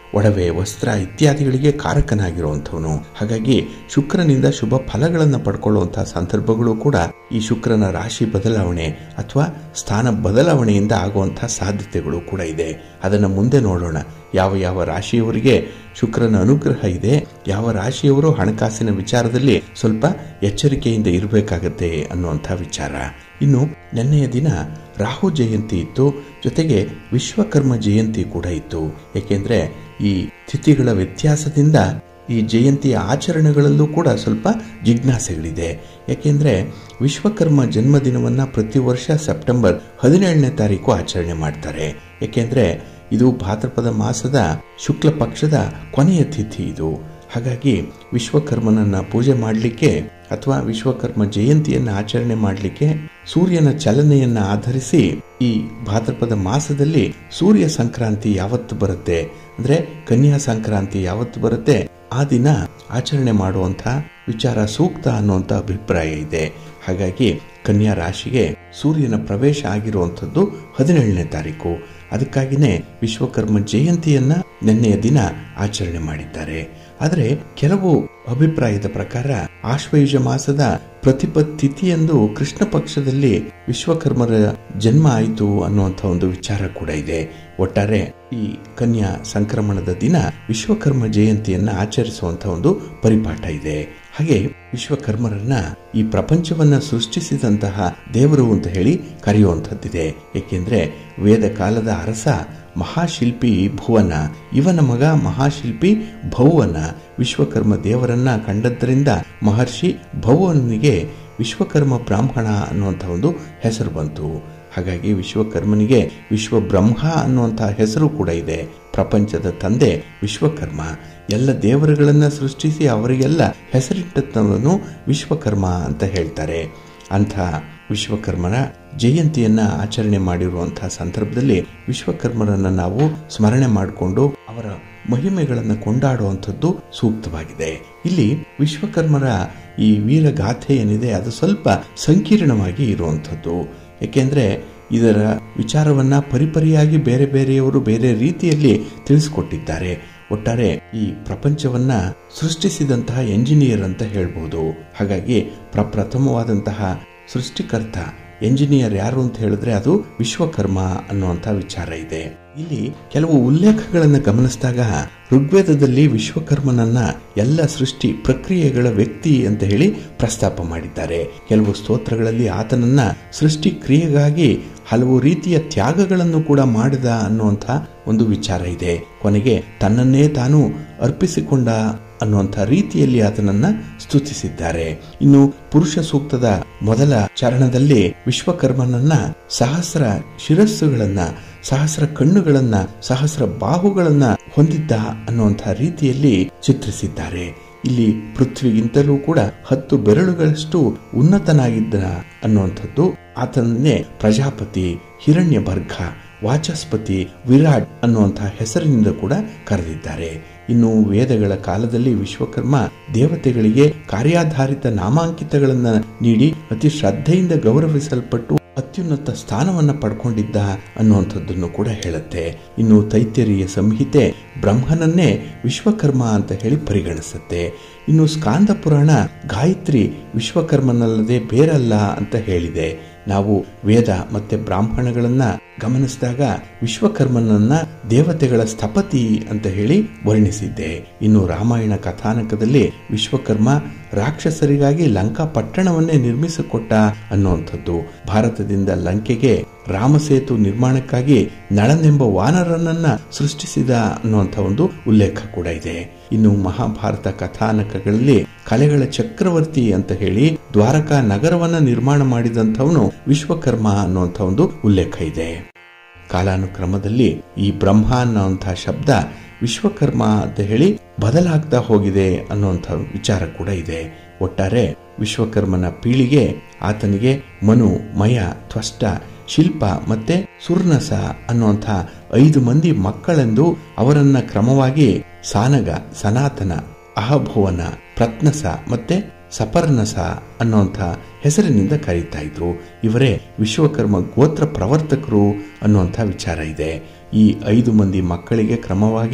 ಒಡವೆ ವಸ್ತ್ರ ಇತ್ಯಾದಿಗಳಿಗೆ ಕಾರಕನಾಗಿರುವಂಥವನು ಹಾಗಾಗಿ ಶುಕ್ರನಿಂದ ಶುಭ ಫಲಗಳನ್ನು ಪಡ್ಕೊಳ್ಳುವಂತಹ ಸಂದರ್ಭಗಳು ಕೂಡ ಈ ಶುಕ್ರನ ರಾಶಿ ಬದಲಾವಣೆ ಅಥವಾ ಸ್ಥಾನ ಬದಲಾವಣೆಯಿಂದ ಆಗುವಂತಹ ಸಾಧ್ಯತೆಗಳು ಕೂಡ ಇದೆ ಅದನ್ನು ಮುಂದೆ ನೋಡೋಣ ಯಾವ ಯಾವ ರಾಶಿಯವರಿಗೆ ಶುಕ್ರನ ಅನುಗ್ರಹ ಇದೆ ಯಾವ ರಾಶಿಯವರು ಹಣಕಾಸಿನ ವಿಚಾರದಲ್ಲಿ ಸ್ವಲ್ಪ ಎಚ್ಚರಿಕೆಯಿಂದ ಇರಬೇಕಾಗತ್ತೆ ಅನ್ನುವಂಥ ವಿಚಾರ ಇನ್ನು ನಿನ್ನೆಯ ದಿನ ರಾಹು ಜಯಂತಿ ಇತ್ತು ಜೊತೆಗೆ ವಿಶ್ವಕರ್ಮ ಜಯಂತಿ ಕೂಡ ಇತ್ತು ಏಕೆಂದ್ರೆ ಈ ತಿಥಿಗಳ ವ್ಯತ್ಯಾಸದಿಂದ ಈ ಜಯಂತಿಯ ಆಚರಣೆಗಳಲ್ಲೂ ಕೂಡ ಸ್ವಲ್ಪ ಜಿಜ್ಞಾಸೆಗಳಿದೆ ಯಾಕೆಂದ್ರೆ ವಿಶ್ವಕರ್ಮ ಜನ್ಮದಿನವನ್ನ ಪ್ರತಿ ವರ್ಷ ಸೆಪ್ಟೆಂಬರ್ ಹದಿನೇಳನೇ ತಾರೀಕು ಆಚರಣೆ ಮಾಡ್ತಾರೆ ಯಾಕೆಂದ್ರೆ ಇದು ಭಾದ್ರಪದ ಮಾಸದ ಶುಕ್ಲ ಪಕ್ಷದ ಕೊನೆಯ ತಿಥಿ ಇದು ಹಾಗಾಗಿ ವಿಶ್ವಕರ್ಮನನ್ನ ಪೂಜೆ ಮಾಡಲಿಕ್ಕೆ ಅಥವಾ ವಿಶ್ವಕರ್ಮ ಜಯಂತಿಯನ್ನು ಆಚರಣೆ ಮಾಡಲಿಕ್ಕೆ ಸೂರ್ಯನ ಚಲನೆಯನ್ನ ಆಧರಿಸಿ ಈ ಭಾದ್ರಪದ ಮಾಸದಲ್ಲಿ ಸೂರ್ಯ ಸಂಕ್ರಾಂತಿ ಯಾವತ್ತು ಬರುತ್ತೆ ಅಂದ್ರೆ ಕನ್ಯಾ ಸಂಕ್ರಾಂತಿ ಯಾವತ್ತು ಬರುತ್ತೆ ಆ ದಿನ ಆಚರಣೆ ಮಾಡುವಂತ ವಿಚಾರ ಸೂಕ್ತ ಅನ್ನುವಂತ ಅಭಿಪ್ರಾಯ ಇದೆ ಹಾಗಾಗಿ ಕನ್ಯಾ ರಾಶಿಗೆ ಸೂರ್ಯನ ಪ್ರವೇಶ ಆಗಿರುವಂಥದ್ದು ಹದಿನೇಳನೇ ತಾರೀಕು ಅದಕ್ಕಾಗಿನೇ ವಿಶ್ವಕರ್ಮ ಜಯಂತಿಯನ್ನ ನಿನ್ನೆಯ ದಿನ ಆಚರಣೆ ಮಾಡಿದ್ದಾರೆ ಆದರೆ ಕೆಲವು ಅಭಿಪ್ರಾಯದ ಪ್ರಕಾರ ಆಶ್ವಯುಜ ಮಾಸದ ಪ್ರತಿಪತ್ ತಿಥಿಯಂದು ಕೃಷ್ಣ ಪಕ್ಷದಲ್ಲಿ ವಿಶ್ವಕರ್ಮರ ಜನ್ಮ ಆಯಿತು ಅನ್ನುವಂಥ ಒಂದು ವಿಚಾರ ಕೂಡ ಇದೆ ಒಟ್ಟಾರೆ ಈ ಕನ್ಯಾ ಸಂಕ್ರಮಣದ ದಿನ ವಿಶ್ವಕರ್ಮ ಜಯಂತಿಯನ್ನ ಆಚರಿಸುವಂತ ಒಂದು ಪರಿಪಾಠ ಇದೆ ಹಾಗೆ ವಿಶ್ವಕರ್ಮರನ್ನ ಈ ಪ್ರಪಂಚವನ್ನ ಸೃಷ್ಟಿಸಿದಂತಹ ದೇವರು ಅಂತ ಹೇಳಿ ಕರೆಯುವಂಥದ್ದಿದೆ ಏಕೆಂದ್ರೆ ವೇದ ಕಾಲದ ಅರಸ ಮಹಾಶಿಲ್ಪಿ ಭುವನ ಇವನ ಮಗ ಮಹಾಶಿಲ್ಪಿ ಭೌವನ ವಿಶ್ವಕರ್ಮ ದೇವರನ್ನ ಕಂಡದ್ದರಿಂದ ಮಹರ್ಷಿ ಭೌವನಿಗೆ ವಿಶ್ವಕರ್ಮ ಬ್ರಾಹ್ಮಣ ಅನ್ನುವಂಥ ಒಂದು ಹೆಸರು ಬಂತು ಹಾಗಾಗಿ ವಿಶ್ವಕರ್ಮನಿಗೆ ವಿಶ್ವ ಬ್ರಹ್ಮ ಅನ್ನುವಂತಹ ಹೆಸರು ಕೂಡ ಇದೆ ಪ್ರಪಂಚದ ತಂದೆ ವಿಶ್ವಕರ್ಮ ಎಲ್ಲ ದೇವರುಗಳನ್ನ ಸೃಷ್ಟಿಸಿ ಅವರಿಗೆಲ್ಲ ಹೆಸರಿಟ್ಟವನು ವಿಶ್ವಕರ್ಮ ಅಂತ ಹೇಳ್ತಾರೆ ಅಂಥ ವಿಶ್ವಕರ್ಮನ ಜಯಂತಿಯನ್ನ ಆಚರಣೆ ಮಾಡಿರುವಂತಹ ಸಂದರ್ಭದಲ್ಲಿ ವಿಶ್ವಕರ್ಮರನ್ನ ನಾವು ಸ್ಮರಣೆ ಮಾಡಿಕೊಂಡು ಅವರ ಮಹಿಮೆಗಳನ್ನು ಕೊಂಡಾಡುವಂಥದ್ದು ಸೂಕ್ತವಾಗಿದೆ ಇಲ್ಲಿ ವಿಶ್ವಕರ್ಮರ ಈ ವೀರಗಾಥೆ ಏನಿದೆ ಅದು ಸ್ವಲ್ಪ ಸಂಕೀರ್ಣವಾಗಿ ಇರುವಂಥದ್ದು ಏಕೆಂದ್ರೆ ಇದರ ವಿಚಾರವನ್ನ ಪರಿಪರಿಯಾಗಿ ಬೇರೆ ಬೇರೆಯವರು ಬೇರೆ ರೀತಿಯಲ್ಲಿ ತಿಳಿಸಿಕೊಟ್ಟಿದ್ದಾರೆ ಒಟ್ಟಾರೆ ಈ ಪ್ರಪಂಚವನ್ನ ಸೃಷ್ಟಿಸಿದಂತಹ ಎಂಜಿನಿಯರ್ ಅಂತ ಹೇಳ್ಬೋದು ಹಾಗಾಗಿ ಪ್ರಪ್ರಥಮವಾದಂತಹ ಸೃಷ್ಟಿಕರ್ತ ಎಂಜಿನಿಯರ್ ಯಾರು ಅಂತ ಹೇಳಿದ್ರೆ ಅದು ವಿಶ್ವಕರ್ಮ ಅನ್ನುವಂಥ ವಿಚಾರ ಇದೆ ಇಲ್ಲಿ ಕೆಲವು ಉಲ್ಲೇಖಗಳನ್ನು ಗಮನಿಸಿದಾಗ ಋಗ್ವೇದದಲ್ಲಿ ವಿಶ್ವಕರ್ಮನನ್ನ ಎಲ್ಲ ಸೃಷ್ಟಿ ಪ್ರಕ್ರಿಯೆಗಳ ವ್ಯಕ್ತಿ ಅಂತ ಹೇಳಿ ಪ್ರಸ್ತಾಪ ಮಾಡಿದ್ದಾರೆ ಕೆಲವು ಸ್ತೋತ್ರಗಳಲ್ಲಿ ಆತನನ್ನ ಸೃಷ್ಟಿ ಕ್ರಿಯೆಗಾಗಿ ಹಲವು ರೀತಿಯ ತ್ಯಾಗಗಳನ್ನು ಕೂಡ ಮಾಡಿದ ಅನ್ನುವಂಥ ಒಂದು ವಿಚಾರ ಇದೆ ಕೊನೆಗೆ ತನ್ನನ್ನೇ ತಾನು ಅರ್ಪಿಸಿಕೊಂಡ ಅನ್ನುವಂಥ ರೀತಿಯಲ್ಲಿ ಆತನನ್ನ ಸ್ತುತಿಸಿದ್ದಾರೆ ಇನ್ನು ಪುರುಷ ಸೂಕ್ತದ ಮೊದಲ ಚರಣದಲ್ಲಿ ವಿಶ್ವಕರ್ಮನನ್ನ ಸಹಸ್ರ ಶಿರಸ್ಸುಗಳನ್ನ ಸಹಸ್ರ ಕಣ್ಣುಗಳನ್ನ ಸಹಸ್ರ ಬಾಹುಗಳನ್ನ ಹೊಂದಿದ್ದ ಅನ್ನುವಂಥ ರೀತಿಯಲ್ಲಿ ಚಿತ್ರಿಸಿದ್ದಾರೆ ಇಲ್ಲಿ ಪೃಥ್ವಿಗಿಂತಲೂ ಕೂಡ ಹತ್ತು ಬೆರಳುಗಳಷ್ಟು ಉನ್ನತನಾಗಿದ್ದ ಅನ್ನುವಂಥದ್ದು ಆತನನ್ನೇ ಪ್ರಜಾಪತಿ ಹಿರಣ್ಯ ಬರ್ಘ ವಾಚಸ್ಪತಿ ವಿರಾಟ್ ಅನ್ನುವಂತಹ ಹೆಸರಿನಿಂದ ಕೂಡ ಕರೆದಿದ್ದಾರೆ ಇನ್ನು ವೇದಗಳ ಕಾಲದಲ್ಲಿ ವಿಶ್ವಕರ್ಮ ದೇವತೆಗಳಿಗೆ ಕಾರ್ಯಾಧಾರಿತ ನಾಮಾಂಕಿತಗಳನ್ನ ನೀಡಿ ಅತಿ ಶ್ರದ್ಧೆಯಿಂದ ಗೌರವಿಸಲ್ಪಟ್ಟು ಅತ್ಯುನ್ನತ ಸ್ಥಾನವನ್ನ ಪಡ್ಕೊಂಡಿದ್ದ ಅನ್ನುವಂಥದ್ದನ್ನು ಕೂಡ ಹೇಳುತ್ತೆ ಇನ್ನು ತೈತ್ಯರಿಯ ಸಂಹಿತೆ ಬ್ರಹ್ಮನನ್ನೇ ವಿಶ್ವಕರ್ಮ ಅಂತ ಹೇಳಿ ಪರಿಗಣಿಸುತ್ತೆ ಇನ್ನು ಸ್ಕಾಂದ ಪುರಾಣ ಗಾಯತ್ರಿ ವಿಶ್ವಕರ್ಮನಲ್ಲದೆ ಬೇರಲ್ಲ ಅಂತ ಹೇಳಿದೆ ನಾವು ವೇದ ಮತ್ತೆ ಬ್ರಾಹ್ಮಣಗಳನ್ನ ಗಮನಿಸಿದಾಗ ವಿಶ್ವಕರ್ಮನನ್ನ ದೇವತೆಗಳ ಸ್ಥಪತಿ ಅಂತ ಹೇಳಿ ವರ್ಣಿಸಿದ್ದೆ ಇನ್ನು ರಾಮಾಯಣ ಕಥಾನಕದಲ್ಲಿ ವಿಶ್ವಕರ್ಮ ರಾಕ್ಷಸರಿಗಾಗಿ ಲಂಕಾ ಪಟ್ಟಣವನ್ನೇ ನಿರ್ಮಿಸಿಕೊಟ್ಟ ಅನ್ನುವಂಥದ್ದು ಭಾರತದಿಂದ ಲಂಕೆಗೆ ರಾಮಸೇತು ನಿರ್ಮಾಣಕ್ಕಾಗಿ ನಳನೆಂಬ ವಾನರನನ್ನ ಸೃಷ್ಟಿಸಿದ ಅನ್ನುವಂಥ ಒಂದು ಉಲ್ಲೇಖ ಕೂಡ ಇದೆ ಇನ್ನು ಮಹಾಭಾರತ ಕಥಾನಕಗಳಲ್ಲಿ ಕಲೆಗಳ ಚಕ್ರವರ್ತಿ ಅಂತ ಹೇಳಿ ದ್ವಾರಕಾ ನಗರವನ್ನ ನಿರ್ಮಾಣ ಮಾಡಿದಂಥವನು ವಿಶ್ವಕರ್ಮ ಅನ್ನುವಂಥ ಒಂದು ಉಲ್ಲೇಖ ಇದೆ ಕಾಲಾನುಕ್ರಮದಲ್ಲಿ ಈ ಬ್ರಹ್ಮ ಅನ್ನುವಂತಹ ಶಬ್ದ ವಿಶ್ವಕರ್ಮ ಅಂತ ಹೇಳಿ ಬದಲಾಗ್ತಾ ಹೋಗಿದೆ ಅನ್ನುವಂಥ ವಿಚಾರ ಕೂಡ ಇದೆ ಒಟ್ಟಾರೆ ವಿಶ್ವಕರ್ಮನ ಪೀಳಿಗೆ ಆತನಿಗೆ ಮನು ಮಯ ತ್ವಷ್ಟ ಶಿಲ್ಪ ಮತ್ತೆ ಸುರ್ನಸ ಅನ್ನುವಂಥ ಐದು ಮಂದಿ ಮಕ್ಕಳೆಂದು ಅವರನ್ನ ಕ್ರಮವಾಗಿ ಸಾನಗ ಸನಾತನ ಅಹಭುವನ ಪ್ರತ್ನಸ ಮತ್ತೆ ಸಪರ್ನಸ ಅನ್ನುವಂಥ ಹೆಸರಿನಿಂದ ಕರೀತಾ ಇದ್ರು ಇವರೇ ವಿಶ್ವಕರ್ಮ ಗೋತ್ರ ಪ್ರವರ್ತಕರು ಅನ್ನುವಂಥ ವಿಚಾರ ಇದೆ ಈ ಐದು ಮಂದಿ ಮಕ್ಕಳಿಗೆ ಕ್ರಮವಾಗಿ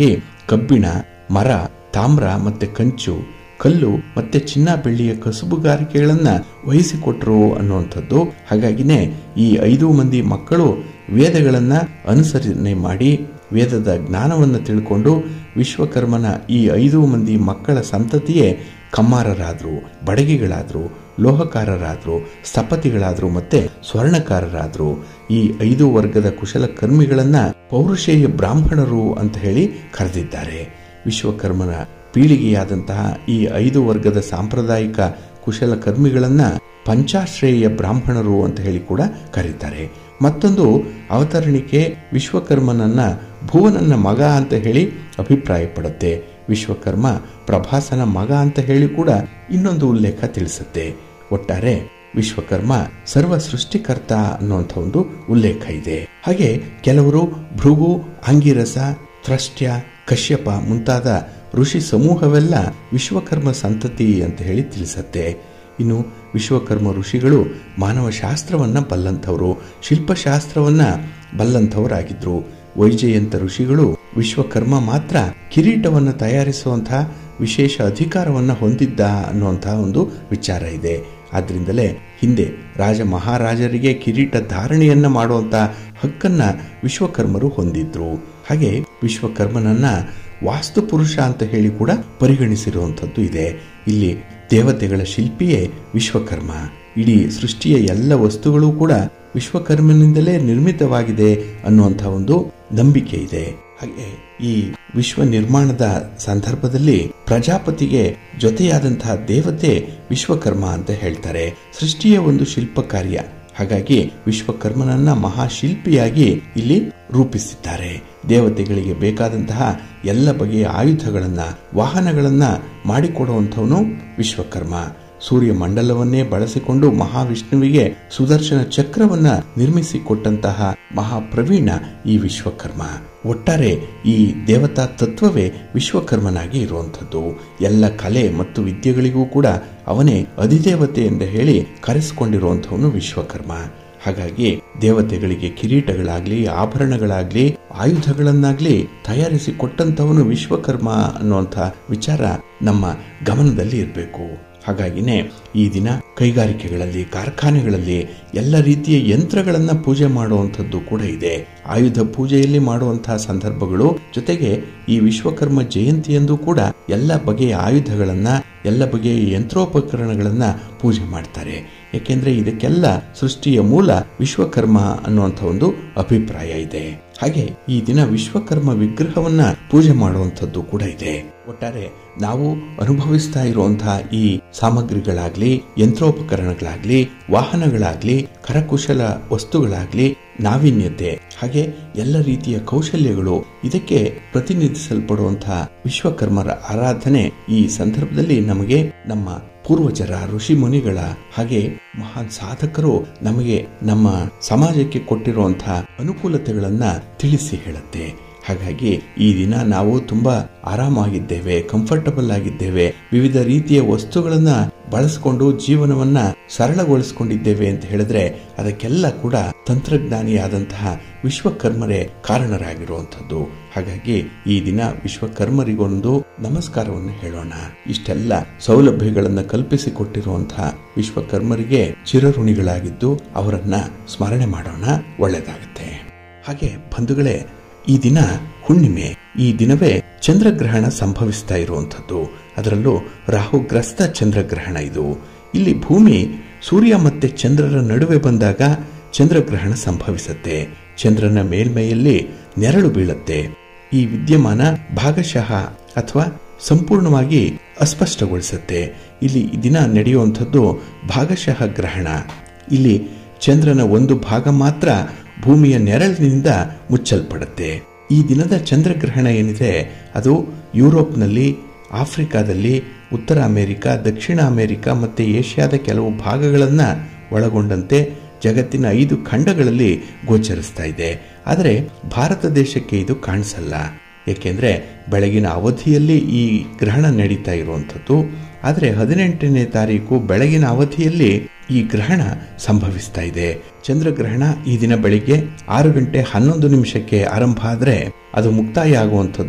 ಕಬ್ಬಿಣ ಮರ ತಾಮ್ರ ಮತ್ತೆ ಕಂಚು ಕಲ್ಲು ಮತ್ತೆ ಚಿನ್ನ ಬೆಳ್ಳಿಯ ಕಸುಬುಗಾರಿಕೆಗಳನ್ನ ವಹಿಸಿಕೊಟ್ರು ಅನ್ನುವಂಥದ್ದು ಹಾಗಾಗಿನೇ ಈ ಐದು ಮಂದಿ ಮಕ್ಕಳು ವೇದಗಳನ್ನ ಅನುಸರಣೆ ಮಾಡಿ ವೇದದ ಜ್ಞಾನವನ್ನು ತಿಳ್ಕೊಂಡು ವಿಶ್ವಕರ್ಮನ ಈ ಐದು ಮಂದಿ ಮಕ್ಕಳ ಸಂತತಿಯೇ ಕಮ್ಮಾರರಾದ್ರು ಬಡಗಿಗಳಾದ್ರು ಲೋಹಕಾರರಾದ್ರು ಸ್ಥಪತಿಗಳಾದ್ರು ಮತ್ತೆ ಸ್ವರ್ಣಕಾರರಾದ್ರು ಈ ಐದು ವರ್ಗದ ಕುಶಲಕರ್ಮಿಗಳನ್ನ ಪೌರುಷೇಯ ಬ್ರಾಹ್ಮಣರು ಅಂತ ಹೇಳಿ ಕರೆದಿದ್ದಾರೆ ವಿಶ್ವಕರ್ಮನ ಪೀಳಿಗೆಯಾದಂತಹ ಈ ಐದು ವರ್ಗದ ಸಾಂಪ್ರದಾಯಿಕ ಕುಶಲಕರ್ಮಿಗಳನ್ನ ಪಂಚಾಶ್ರೇಯ ಬ್ರಾಹ್ಮಣರು ಅಂತ ಹೇಳಿ ಕೂಡ ಕರೀತಾರೆ ಮತ್ತೊಂದು ಅವತರಣಿಕೆ ವಿಶ್ವಕರ್ಮನನ್ನ ಭುವನನ್ನ ಮಗ ಅಂತ ಹೇಳಿ ಅಭಿಪ್ರಾಯಪಡುತ್ತೆ ವಿಶ್ವಕರ್ಮ ಪ್ರಭಾಸನ ಮಗ ಅಂತ ಹೇಳಿ ಕೂಡ ಇನ್ನೊಂದು ಉಲ್ಲೇಖ ತಿಳಿಸುತ್ತೆ ಒಟ್ಟಾರೆ ವಿಶ್ವಕರ್ಮ ಸರ್ವ ಸೃಷ್ಟಿಕರ್ತ ಅನ್ನುವಂಥ ಒಂದು ಉಲ್ಲೇಖ ಇದೆ ಹಾಗೆ ಕೆಲವರು ಭೃಗು ಅಂಗಿರಸ ತ್ರಷ್ಟ್ಯ ಕಶ್ಯಪ ಮುಂತಾದ ಋಷಿ ಸಮೂಹವೆಲ್ಲ ವಿಶ್ವಕರ್ಮ ಸಂತತಿ ಅಂತ ಹೇಳಿ ತಿಳಿಸತ್ತೆ ಇನ್ನು ವಿಶ್ವಕರ್ಮ ಋಷಿಗಳು ಮಾನವ ಶಾಸ್ತ್ರವನ್ನ ಬಲ್ಲಂಥವರು ಶಿಲ್ಪಶಾಸ್ತ್ರವನ್ನ ಬಲ್ಲಂಥವರಾಗಿದ್ರು ವೈಜಯಂತ ಋಷಿಗಳು ವಿಶ್ವಕರ್ಮ ಮಾತ್ರ ಕಿರೀಟವನ್ನು ತಯಾರಿಸುವಂತಹ ವಿಶೇಷ ಅಧಿಕಾರವನ್ನ ಹೊಂದಿದ್ದ ಅನ್ನುವಂತಹ ಒಂದು ವಿಚಾರ ಇದೆ ಆದ್ರಿಂದಲೇ ಹಿಂದೆ ರಾಜ ಮಹಾರಾಜರಿಗೆ ಕಿರೀಟ ಧಾರಣೆಯನ್ನ ಮಾಡುವಂತ ಹಕ್ಕನ್ನ ವಿಶ್ವಕರ್ಮರು ಹೊಂದಿದ್ರು ಹಾಗೆ ವಿಶ್ವಕರ್ಮನನ್ನ ವಾಸ್ತು ಪುರುಷ ಅಂತ ಹೇಳಿ ಕೂಡ ಪರಿಗಣಿಸಿರುವಂಥದ್ದು ಇದೆ ಇಲ್ಲಿ ದೇವತೆಗಳ ಶಿಲ್ಪಿಯೇ ವಿಶ್ವಕರ್ಮ ಇಡೀ ಸೃಷ್ಟಿಯ ಎಲ್ಲ ವಸ್ತುಗಳು ಕೂಡ ವಿಶ್ವಕರ್ಮನಿಂದಲೇ ನಿರ್ಮಿತವಾಗಿದೆ ಅನ್ನುವಂಥ ಒಂದು ನಂಬಿಕೆ ಇದೆ ಹಾಗೆ ಈ ವಿಶ್ವ ನಿರ್ಮಾಣದ ಸಂದರ್ಭದಲ್ಲಿ ಪ್ರಜಾಪತಿಗೆ ಜೊತೆಯಾದಂತಹ ದೇವತೆ ವಿಶ್ವಕರ್ಮ ಅಂತ ಹೇಳ್ತಾರೆ ಸೃಷ್ಟಿಯ ಒಂದು ಶಿಲ್ಪ ಕಾರ್ಯ ಹಾಗಾಗಿ ವಿಶ್ವಕರ್ಮನನ್ನ ಮಹಾಶಿಲ್ಪಿಯಾಗಿ ಇಲ್ಲಿ ರೂಪಿಸಿದ್ದಾರೆ ದೇವತೆಗಳಿಗೆ ಬೇಕಾದಂತಹ ಎಲ್ಲ ಬಗೆಯ ಆಯುಧಗಳನ್ನ ವಾಹನಗಳನ್ನ ಮಾಡಿಕೊಡುವಂಥವನು ವಿಶ್ವಕರ್ಮ ಸೂರ್ಯ ಮಂಡಲವನ್ನೇ ಬಳಸಿಕೊಂಡು ಮಹಾವಿಷ್ಣುವಿಗೆ ಸುದರ್ಶನ ಚಕ್ರವನ್ನ ನಿರ್ಮಿಸಿಕೊಟ್ಟಂತಹ ಮಹಾಪ್ರವೀಣ ಈ ವಿಶ್ವಕರ್ಮ ಒಟ್ಟಾರೆ ಈ ದೇವತಾ ತತ್ವವೇ ವಿಶ್ವಕರ್ಮನಾಗಿ ಇರುವಂಥದ್ದು ಎಲ್ಲ ಕಲೆ ಮತ್ತು ವಿದ್ಯೆಗಳಿಗೂ ಕೂಡ ಅವನೇ ಅಧಿದೇವತೆ ಎಂದು ಹೇಳಿ ಕರೆಸಿಕೊಂಡಿರುವಂಥವನು ವಿಶ್ವಕರ್ಮ ಹಾಗಾಗಿ ದೇವತೆಗಳಿಗೆ ಕಿರೀಟಗಳಾಗ್ಲಿ ಆಭರಣಗಳಾಗ್ಲಿ ಆಯುಧಗಳನ್ನಾಗ್ಲಿ ತಯಾರಿಸಿ ಕೊಟ್ಟಂತವನು ವಿಶ್ವಕರ್ಮ ಅನ್ನುವಂಥ ವಿಚಾರ ನಮ್ಮ ಗಮನದಲ್ಲಿ ಇರಬೇಕು ಹಾಗಾಗಿನೇ ಈ ದಿನ ಕೈಗಾರಿಕೆಗಳಲ್ಲಿ ಕಾರ್ಖಾನೆಗಳಲ್ಲಿ ಎಲ್ಲ ರೀತಿಯ ಯಂತ್ರಗಳನ್ನ ಪೂಜೆ ಮಾಡುವಂಥದ್ದು ಕೂಡ ಇದೆ ಆಯುಧ ಪೂಜೆಯಲ್ಲಿ ಮಾಡುವಂತಹ ಸಂದರ್ಭಗಳು ಜೊತೆಗೆ ಈ ವಿಶ್ವಕರ್ಮ ಜಯಂತಿಯಂದು ಕೂಡ ಎಲ್ಲ ಬಗೆಯ ಆಯುಧಗಳನ್ನ ಎಲ್ಲ ಬಗೆಯ ಯಂತ್ರೋಪಕರಣಗಳನ್ನ ಪೂಜೆ ಮಾಡ್ತಾರೆ ಯಾಕೆಂದ್ರೆ ಇದಕ್ಕೆಲ್ಲ ಸೃಷ್ಟಿಯ ಮೂಲ ವಿಶ್ವಕರ್ಮ ಅನ್ನುವಂಥ ಒಂದು ಅಭಿಪ್ರಾಯ ಇದೆ ಹಾಗೆ ಈ ದಿನ ವಿಶ್ವಕರ್ಮ ವಿಗ್ರಹವನ್ನ ಪೂಜೆ ಮಾಡುವಂಥದ್ದು ಕೂಡ ಇದೆ ಒಟ್ಟಾರೆ ನಾವು ಅನುಭವಿಸ್ತಾ ಇರುವಂತಹ ಈ ಸಾಮಗ್ರಿಗಳಾಗ್ಲಿ ಯಂತ್ರೋಪಕರಣಗಳಾಗ್ಲಿ ವಾಹನಗಳಾಗ್ಲಿ ಕರಕುಶಲ ವಸ್ತುಗಳಾಗ್ಲಿ ನಾವೀನ್ಯತೆ ಹಾಗೆ ಎಲ್ಲ ರೀತಿಯ ಕೌಶಲ್ಯಗಳು ಇದಕ್ಕೆ ಪ್ರತಿನಿಧಿಸಲ್ಪಡುವಂತಹ ವಿಶ್ವಕರ್ಮರ ಆರಾಧನೆ ಈ ಸಂದರ್ಭದಲ್ಲಿ ನಮಗೆ ನಮ್ಮ ಪೂರ್ವಜರ ಋಷಿ ಮುನಿಗಳ ಹಾಗೆ ಮಹಾನ್ ಸಾಧಕರು ನಮಗೆ ನಮ್ಮ ಸಮಾಜಕ್ಕೆ ಕೊಟ್ಟಿರುವಂತಹ ಅನುಕೂಲತೆಗಳನ್ನ ತಿಳಿಸಿ ಹೇಳುತ್ತೆ ಹಾಗಾಗಿ ಈ ದಿನ ನಾವು ತುಂಬಾ ಆರಾಮಾಗಿದ್ದೇವೆ ಕಂಫರ್ಟಬಲ್ ಆಗಿದ್ದೇವೆ ವಿವಿಧ ರೀತಿಯ ವಸ್ತುಗಳನ್ನ ಬಳಸಿಕೊಂಡು ಜೀವನವನ್ನ ಸರಳಗೊಳಿಸಿಕೊಂಡಿದ್ದೇವೆ ಅಂತ ಹೇಳಿದ್ರೆ ಅದಕ್ಕೆಲ್ಲ ಕೂಡ ತಂತ್ರಜ್ಞಾನಿಯಾದಂತಹ ವಿಶ್ವಕರ್ಮರೇ ಕಾರಣರಾಗಿರುವಂಥದ್ದು ಹಾಗಾಗಿ ಈ ದಿನ ವಿಶ್ವಕರ್ಮರಿಗೊಂದು ನಮಸ್ಕಾರವನ್ನು ಹೇಳೋಣ ಇಷ್ಟೆಲ್ಲ ಸೌಲಭ್ಯಗಳನ್ನ ಕಲ್ಪಿಸಿಕೊಟ್ಟಿರುವಂತಹ ವಿಶ್ವಕರ್ಮರಿಗೆ ಚಿರಋಣಿಗಳಾಗಿದ್ದು ಅವರನ್ನ ಸ್ಮರಣೆ ಮಾಡೋಣ ಒಳ್ಳೆಯದಾಗುತ್ತೆ ಹಾಗೆ ಬಂಧುಗಳೇ ಈ ದಿನ ಹುಣ್ಣಿಮೆ ಈ ದಿನವೇ ಚಂದ್ರಗ್ರಹಣ ಸಂಭವಿಸ್ತಾ ಇರುವಂಥದ್ದು ಅದರಲ್ಲೂ ರಾಹುಗ್ರಸ್ತ ಚಂದ್ರಗ್ರಹಣ ಇದು ಇಲ್ಲಿ ಭೂಮಿ ಸೂರ್ಯ ಮತ್ತೆ ಚಂದ್ರರ ನಡುವೆ ಬಂದಾಗ ಚಂದ್ರಗ್ರಹಣ ಸಂಭವಿಸುತ್ತೆ ಚಂದ್ರನ ಮೇಲ್ಮೈಯಲ್ಲಿ ನೆರಳು ಬೀಳುತ್ತೆ ಈ ವಿದ್ಯಮಾನ ಭಾಗಶಃ ಅಥವಾ ಸಂಪೂರ್ಣವಾಗಿ ಅಸ್ಪಷ್ಟಗೊಳಿಸುತ್ತೆ ಇಲ್ಲಿ ದಿನ ನಡೆಯುವಂಥದ್ದು ಭಾಗಶಃ ಗ್ರಹಣ ಇಲ್ಲಿ ಚಂದ್ರನ ಒಂದು ಭಾಗ ಮಾತ್ರ ಭೂಮಿಯ ನೆರಳಿನಿಂದ ಮುಚ್ಚಲ್ಪಡುತ್ತೆ ಈ ದಿನದ ಚಂದ್ರಗ್ರಹಣ ಏನಿದೆ ಅದು ಯುರೋಪ್ನಲ್ಲಿ ಆಫ್ರಿಕಾದಲ್ಲಿ ಉತ್ತರ ಅಮೆರಿಕ ದಕ್ಷಿಣ ಅಮೆರಿಕ ಮತ್ತು ಏಷ್ಯಾದ ಕೆಲವು ಭಾಗಗಳನ್ನು ಒಳಗೊಂಡಂತೆ ಜಗತ್ತಿನ ಐದು ಖಂಡಗಳಲ್ಲಿ ಗೋಚರಿಸ್ತಾ ಇದೆ ಆದರೆ ಭಾರತ ದೇಶಕ್ಕೆ ಇದು ಕಾಣಿಸಲ್ಲ ಏಕೆಂದರೆ ಬೆಳಗಿನ ಅವಧಿಯಲ್ಲಿ ಈ ಗ್ರಹಣ ನಡೀತಾ ಇರುವಂಥದ್ದು ಆದರೆ ಹದಿನೆಂಟನೇ ತಾರೀಕು ಬೆಳಗಿನ ಅವಧಿಯಲ್ಲಿ ಈ ಗ್ರಹಣ ಸಂಭವಿಸ್ತಾ ಇದೆ ಚಂದ್ರಗ್ರಹಣ ಈ ದಿನ ಬೆಳಿಗ್ಗೆ ಆರು ಗಂಟೆ ಹನ್ನೊಂದು ನಿಮಿಷಕ್ಕೆ ಆರಂಭ ಆದರೆ ಅದು ಮುಕ್ತಾಯ ಆಗುವಂಥದ್ದು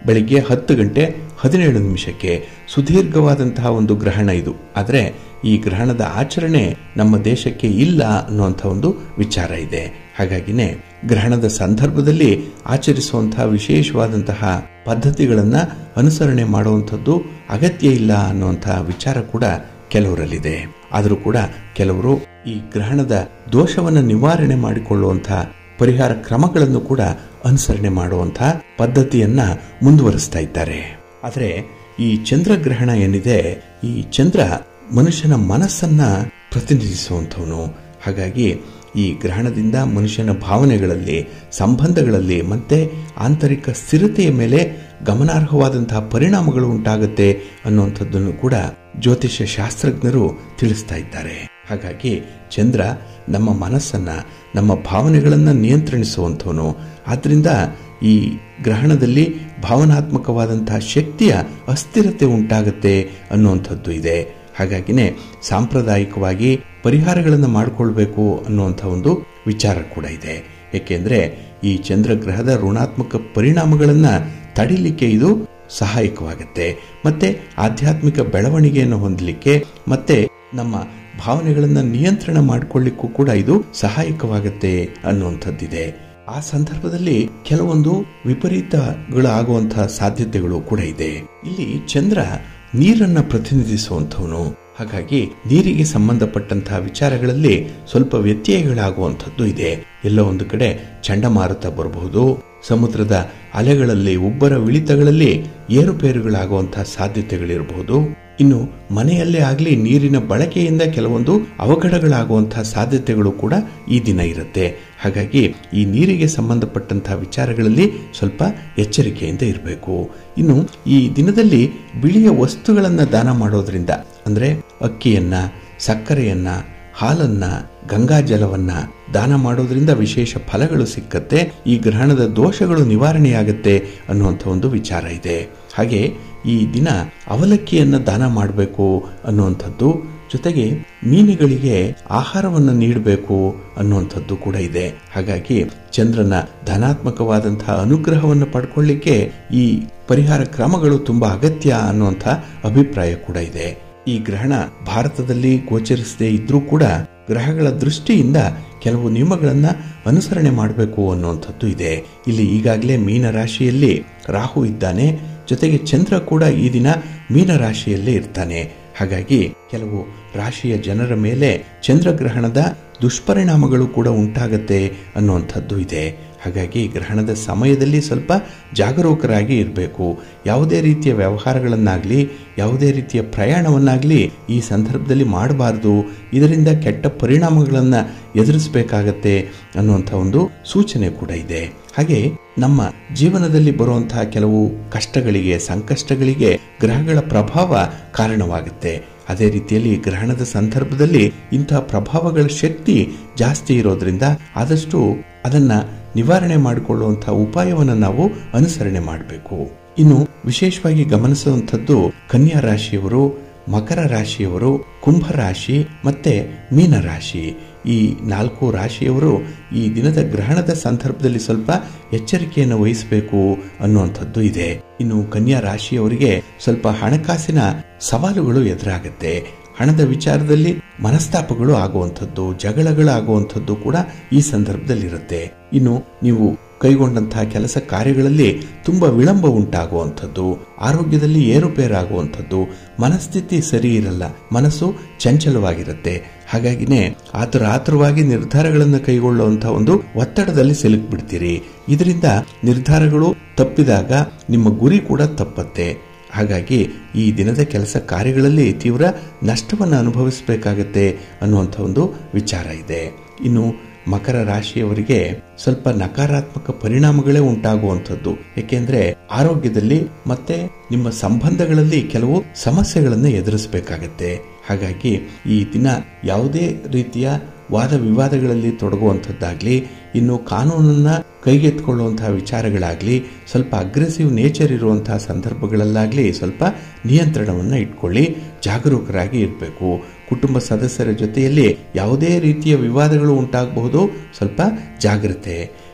ಬೆಳಿಗ್ಗೆ ಹತ್ತು ಗಂಟೆ ಹದಿನೇಳು ನಿಮಿಷಕ್ಕೆ ಸುದೀರ್ಘವಾದಂತಹ ಒಂದು ಗ್ರಹಣ ಇದು ಆದರೆ ಈ ಗ್ರಹಣದ ಆಚರಣೆ ನಮ್ಮ ದೇಶಕ್ಕೆ ಇಲ್ಲ ಅನ್ನುವಂಥ ಒಂದು ವಿಚಾರ ಇದೆ ಹಾಗಾಗಿನೇ ಗ್ರಹಣದ ಸಂದರ್ಭದಲ್ಲಿ ಆಚರಿಸುವಂತಹ ವಿಶೇಷವಾದಂತಹ ಪದ್ಧತಿಗಳನ್ನ ಅನುಸರಣೆ ಮಾಡುವಂಥದ್ದು ಅಗತ್ಯ ಇಲ್ಲ ಅನ್ನುವಂತಹ ವಿಚಾರ ಕೂಡ ಕೆಲವರಲ್ಲಿದೆ ಆದರೂ ಕೂಡ ಕೆಲವರು ಈ ಗ್ರಹಣದ ದೋಷವನ್ನು ನಿವಾರಣೆ ಮಾಡಿಕೊಳ್ಳುವಂತಹ ಪರಿಹಾರ ಕ್ರಮಗಳನ್ನು ಕೂಡ ಅನುಸರಣೆ ಮಾಡುವಂತಹ ಪದ್ಧತಿಯನ್ನ ಮುಂದುವರಿಸ್ತಾ ಇದ್ದಾರೆ ಆದರೆ ಈ ಚಂದ್ರಗ್ರಹಣ ಏನಿದೆ ಈ ಚಂದ್ರ ಮನುಷ್ಯನ ಮನಸ್ಸನ್ನ ಪ್ರತಿನಿಧಿಸುವಂಥವನು ಹಾಗಾಗಿ ಈ ಗ್ರಹಣದಿಂದ ಮನುಷ್ಯನ ಭಾವನೆಗಳಲ್ಲಿ ಸಂಬಂಧಗಳಲ್ಲಿ ಮತ್ತೆ ಆಂತರಿಕ ಸ್ಥಿರತೆಯ ಮೇಲೆ ಗಮನಾರ್ಹವಾದಂತಹ ಪರಿಣಾಮಗಳು ಉಂಟಾಗುತ್ತೆ ಅನ್ನುವಂಥದ್ದನ್ನು ಕೂಡ ಜ್ಯೋತಿಷ್ಯ ಶಾಸ್ತ್ರಜ್ಞರು ತಿಳಿಸ್ತಾ ಇದ್ದಾರೆ ಹಾಗಾಗಿ ಚಂದ್ರ ನಮ್ಮ ಮನಸ್ಸನ್ನ ನಮ್ಮ ಭಾವನೆಗಳನ್ನ ನಿಯಂತ್ರಿಸುವಂಥವನು ಆದ್ರಿಂದ ಈ ಗ್ರಹಣದಲ್ಲಿ ಭಾವನಾತ್ಮಕವಾದಂತಹ ಶಕ್ತಿಯ ಅಸ್ಥಿರತೆ ಉಂಟಾಗುತ್ತೆ ಅನ್ನುವಂಥದ್ದು ಇದೆ ಹಾಗಾಗಿನೇ ಸಾಂಪ್ರದಾಯಿಕವಾಗಿ ಪರಿಹಾರಗಳನ್ನು ಮಾಡಿಕೊಳ್ಬೇಕು ಅನ್ನುವಂಥ ಒಂದು ವಿಚಾರ ಕೂಡ ಇದೆ ಏಕೆಂದ್ರೆ ಈ ಚಂದ್ರಗ್ರಹದ ಋಣಾತ್ಮಕ ಪರಿಣಾಮಗಳನ್ನ ತಡಿಲಿಕ್ಕೆ ಇದು ಸಹಾಯಕವಾಗುತ್ತೆ ಮತ್ತೆ ಆಧ್ಯಾತ್ಮಿಕ ಬೆಳವಣಿಗೆಯನ್ನು ಹೊಂದಲಿಕ್ಕೆ ಮತ್ತೆ ನಮ್ಮ ಭಾವನೆಗಳನ್ನ ನಿಯಂತ್ರಣ ಮಾಡಿಕೊಳ್ಳಿಕ್ಕೂ ಕೂಡ ಇದು ಸಹಾಯಕವಾಗುತ್ತೆ ಅನ್ನುವಂಥದ್ದಿದೆ ಆ ಸಂದರ್ಭದಲ್ಲಿ ಕೆಲವೊಂದು ವಿಪರೀತಗಳು ಆಗುವಂತಹ ಸಾಧ್ಯತೆಗಳು ಕೂಡ ಇದೆ ಇಲ್ಲಿ ಚಂದ್ರ ನೀರನ್ನ ಪ್ರತಿನಿಧಿಸುವಂಥವನು ಹಾಗಾಗಿ ನೀರಿಗೆ ಸಂಬಂಧಪಟ್ಟಂತಹ ವಿಚಾರಗಳಲ್ಲಿ ಸ್ವಲ್ಪ ವ್ಯತ್ಯಯಗಳಾಗುವಂಥದ್ದು ಇದೆ ಎಲ್ಲೋ ಒಂದು ಕಡೆ ಚಂಡಮಾರುತ ಬರಬಹುದು ಸಮುದ್ರದ ಅಲೆಗಳಲ್ಲಿ ಉಬ್ಬರ ಇಳಿತಗಳಲ್ಲಿ ಏರುಪೇರುಗಳಾಗುವಂತಹ ಸಾಧ್ಯತೆಗಳಿರಬಹುದು ಇನ್ನು ಮನೆಯಲ್ಲೇ ಆಗಲಿ ನೀರಿನ ಬಳಕೆಯಿಂದ ಕೆಲವೊಂದು ಅವಘಡಗಳಾಗುವಂತಹ ಸಾಧ್ಯತೆಗಳು ಕೂಡ ಈ ದಿನ ಇರುತ್ತೆ ಹಾಗಾಗಿ ಈ ನೀರಿಗೆ ಸಂಬಂಧಪಟ್ಟಂತಹ ವಿಚಾರಗಳಲ್ಲಿ ಸ್ವಲ್ಪ ಎಚ್ಚರಿಕೆಯಿಂದ ಇರಬೇಕು ಇನ್ನು ಈ ದಿನದಲ್ಲಿ ಬಿಳಿಯ ವಸ್ತುಗಳನ್ನು ದಾನ ಮಾಡೋದ್ರಿಂದ ಅಂದ್ರೆ ಅಕ್ಕಿಯನ್ನ ಸಕ್ಕರೆಯನ್ನ ಹಾಲನ್ನ ಗಂಗಾ ಜಲವನ್ನ ದಾನ ಮಾಡೋದ್ರಿಂದ ವಿಶೇಷ ಫಲಗಳು ಸಿಕ್ಕತ್ತೆ ಈ ಗ್ರಹಣದ ದೋಷಗಳು ನಿವಾರಣೆಯಾಗತ್ತೆ ಅನ್ನುವಂಥ ಒಂದು ವಿಚಾರ ಇದೆ ಹಾಗೆ ಈ ದಿನ ಅವಲಕ್ಕಿಯನ್ನ ದಾನ ಮಾಡಬೇಕು ಅನ್ನುವಂಥದ್ದು ಜೊತೆಗೆ ಮೀನುಗಳಿಗೆ ಆಹಾರವನ್ನು ನೀಡಬೇಕು ಅನ್ನುವಂಥದ್ದು ಕೂಡ ಇದೆ ಹಾಗಾಗಿ ಚಂದ್ರನ ಧನಾತ್ಮಕವಾದಂತಹ ಅನುಗ್ರಹವನ್ನು ಪಡ್ಕೊಳ್ಳಿಕ್ಕೆ ಈ ಪರಿಹಾರ ಕ್ರಮಗಳು ತುಂಬಾ ಅಗತ್ಯ ಅನ್ನುವಂಥ ಅಭಿಪ್ರಾಯ ಕೂಡ ಇದೆ ಈ ಗ್ರಹಣ ಭಾರತದಲ್ಲಿ ಗೋಚರಿಸದೇ ಇದ್ರೂ ಕೂಡ ಗ್ರಹಗಳ ದೃಷ್ಟಿಯಿಂದ ಕೆಲವು ನಿಯಮಗಳನ್ನ ಅನುಸರಣೆ ಮಾಡಬೇಕು ಅನ್ನುವಂಥದ್ದು ಇದೆ ಇಲ್ಲಿ ಈಗಾಗಲೇ ಮೀನ ರಾಶಿಯಲ್ಲಿ ರಾಹು ಇದ್ದಾನೆ ಜೊತೆಗೆ ಚಂದ್ರ ಕೂಡ ಈ ದಿನ ಮೀನ ರಾಶಿಯಲ್ಲೇ ಇರ್ತಾನೆ ಹಾಗಾಗಿ ಕೆಲವು ರಾಶಿಯ ಜನರ ಮೇಲೆ ಚಂದ್ರಗ್ರಹಣದ ದುಷ್ಪರಿಣಾಮಗಳು ಕೂಡ ಉಂಟಾಗತ್ತೆ ಅನ್ನುವಂಥದ್ದು ಇದೆ ಹಾಗಾಗಿ ಗ್ರಹಣದ ಸಮಯದಲ್ಲಿ ಸ್ವಲ್ಪ ಜಾಗರೂಕರಾಗಿ ಇರಬೇಕು ಯಾವುದೇ ರೀತಿಯ ವ್ಯವಹಾರಗಳನ್ನಾಗಲಿ ಯಾವುದೇ ರೀತಿಯ ಪ್ರಯಾಣವನ್ನಾಗಲಿ ಈ ಸಂದರ್ಭದಲ್ಲಿ ಮಾಡಬಾರ್ದು ಇದರಿಂದ ಕೆಟ್ಟ ಪರಿಣಾಮಗಳನ್ನು ಎದುರಿಸಬೇಕಾಗತ್ತೆ ಅನ್ನುವಂಥ ಒಂದು ಸೂಚನೆ ಕೂಡ ಇದೆ ಹಾಗೆ ನಮ್ಮ ಜೀವನದಲ್ಲಿ ಬರುವಂತಹ ಕೆಲವು ಕಷ್ಟಗಳಿಗೆ ಸಂಕಷ್ಟಗಳಿಗೆ ಗ್ರಹಗಳ ಪ್ರಭಾವ ಕಾರಣವಾಗುತ್ತೆ ಅದೇ ರೀತಿಯಲ್ಲಿ ಗ್ರಹಣದ ಸಂದರ್ಭದಲ್ಲಿ ಇಂತಹ ಪ್ರಭಾವಗಳ ಶಕ್ತಿ ಜಾಸ್ತಿ ಇರೋದ್ರಿಂದ ಆದಷ್ಟು ಅದನ್ನ ನಿವಾರಣೆ ಮಾಡಿಕೊಳ್ಳುವಂತಹ ಉಪಾಯವನ್ನು ನಾವು ಅನುಸರಣೆ ಮಾಡಬೇಕು ಇನ್ನು ವಿಶೇಷವಾಗಿ ಗಮನಿಸುವಂಥದ್ದು ಕನ್ಯಾ ರಾಶಿಯವರು ಮಕರ ರಾಶಿಯವರು ಕುಂಭ ರಾಶಿ ಮತ್ತೆ ಮೀನ ರಾಶಿ ಈ ನಾಲ್ಕು ರಾಶಿಯವರು ಈ ದಿನದ ಗ್ರಹಣದ ಸಂದರ್ಭದಲ್ಲಿ ಸ್ವಲ್ಪ ಎಚ್ಚರಿಕೆಯನ್ನು ವಹಿಸಬೇಕು ಅನ್ನುವಂಥದ್ದು ಇದೆ ಇನ್ನು ಕನ್ಯಾ ರಾಶಿಯವರಿಗೆ ಸ್ವಲ್ಪ ಹಣಕಾಸಿನ ಸವಾಲುಗಳು ಎದುರಾಗತ್ತೆ ಹಣದ ವಿಚಾರದಲ್ಲಿ ಮನಸ್ತಾಪಗಳು ಆಗುವಂಥದ್ದು ಜಗಳಗಳಾಗುವಂಥದ್ದು ಕೂಡ ಈ ಸಂದರ್ಭದಲ್ಲಿ ಇರುತ್ತೆ ಇನ್ನು ನೀವು ಕೈಗೊಂಡಂತಹ ಕೆಲಸ ಕಾರ್ಯಗಳಲ್ಲಿ ತುಂಬಾ ವಿಳಂಬ ಉಂಟಾಗುವಂಥದ್ದು ಆರೋಗ್ಯದಲ್ಲಿ ಏರುಪೇರಾಗುವಂಥದ್ದು ಮನಸ್ಥಿತಿ ಸರಿ ಇರಲ್ಲ ಮನಸ್ಸು ಚಂಚಲವಾಗಿರುತ್ತೆ ಹಾಗಾಗಿನೇ ಆತುರ ಆತುರವಾಗಿ ನಿರ್ಧಾರಗಳನ್ನು ಕೈಗೊಳ್ಳುವಂತಹ ಒಂದು ಒತ್ತಡದಲ್ಲಿ ಸಿಲುಕ್ಬಿಡ್ತೀರಿ ಇದರಿಂದ ನಿರ್ಧಾರಗಳು ತಪ್ಪಿದಾಗ ನಿಮ್ಮ ಗುರಿ ಕೂಡ ತಪ್ಪತ್ತೆ ಹಾಗಾಗಿ ಈ ದಿನದ ಕೆಲಸ ಕಾರ್ಯಗಳಲ್ಲಿ ತೀವ್ರ ನಷ್ಟವನ್ನು ಅನುಭವಿಸಬೇಕಾಗತ್ತೆ ಅನ್ನುವಂಥ ಒಂದು ವಿಚಾರ ಇದೆ ಇನ್ನು ಮಕರ ರಾಶಿಯವರಿಗೆ ಸ್ವಲ್ಪ ನಕಾರಾತ್ಮಕ ಪರಿಣಾಮಗಳೇ ಉಂಟಾಗುವಂಥದ್ದು ಏಕೆಂದ್ರೆ ಆರೋಗ್ಯದಲ್ಲಿ ಮತ್ತೆ ನಿಮ್ಮ ಸಂಬಂಧಗಳಲ್ಲಿ ಕೆಲವು ಸಮಸ್ಯೆಗಳನ್ನು ಎದುರಿಸಬೇಕಾಗತ್ತೆ ಹಾಗಾಗಿ ಈ ದಿನ ಯಾವುದೇ ರೀತಿಯ ವಾದ ವಿವಾದಗಳಲ್ಲಿ ತೊಡಗುವಂಥದ್ದಾಗ್ಲಿ ಇನ್ನು ಕಾನೂನನ್ನ ಕೈಗೆತ್ಕೊಳ್ಳುವಂತಹ ವಿಚಾರಗಳಾಗ್ಲಿ ಸ್ವಲ್ಪ ಅಗ್ರೆಸಿವ್ ನೇಚರ್ ಇರುವಂತಹ ಸಂದರ್ಭಗಳಲ್ಲಾಗ್ಲಿ ಸ್ವಲ್ಪ ನಿಯಂತ್ರಣವನ್ನು ಇಟ್ಕೊಳ್ಳಿ ಜಾಗರೂಕರಾಗಿ ಇರಬೇಕು ಕುಟುಂಬ ಸದಸ್ಯರ ಜೊತೆಯಲ್ಲಿ ಯಾವುದೇ ರೀತಿಯ ವಿವಾದಗಳು ಉಂಟಾಗಬಹುದು ಸ್ವಲ್ಪ ಜಾಗ್ರತೆ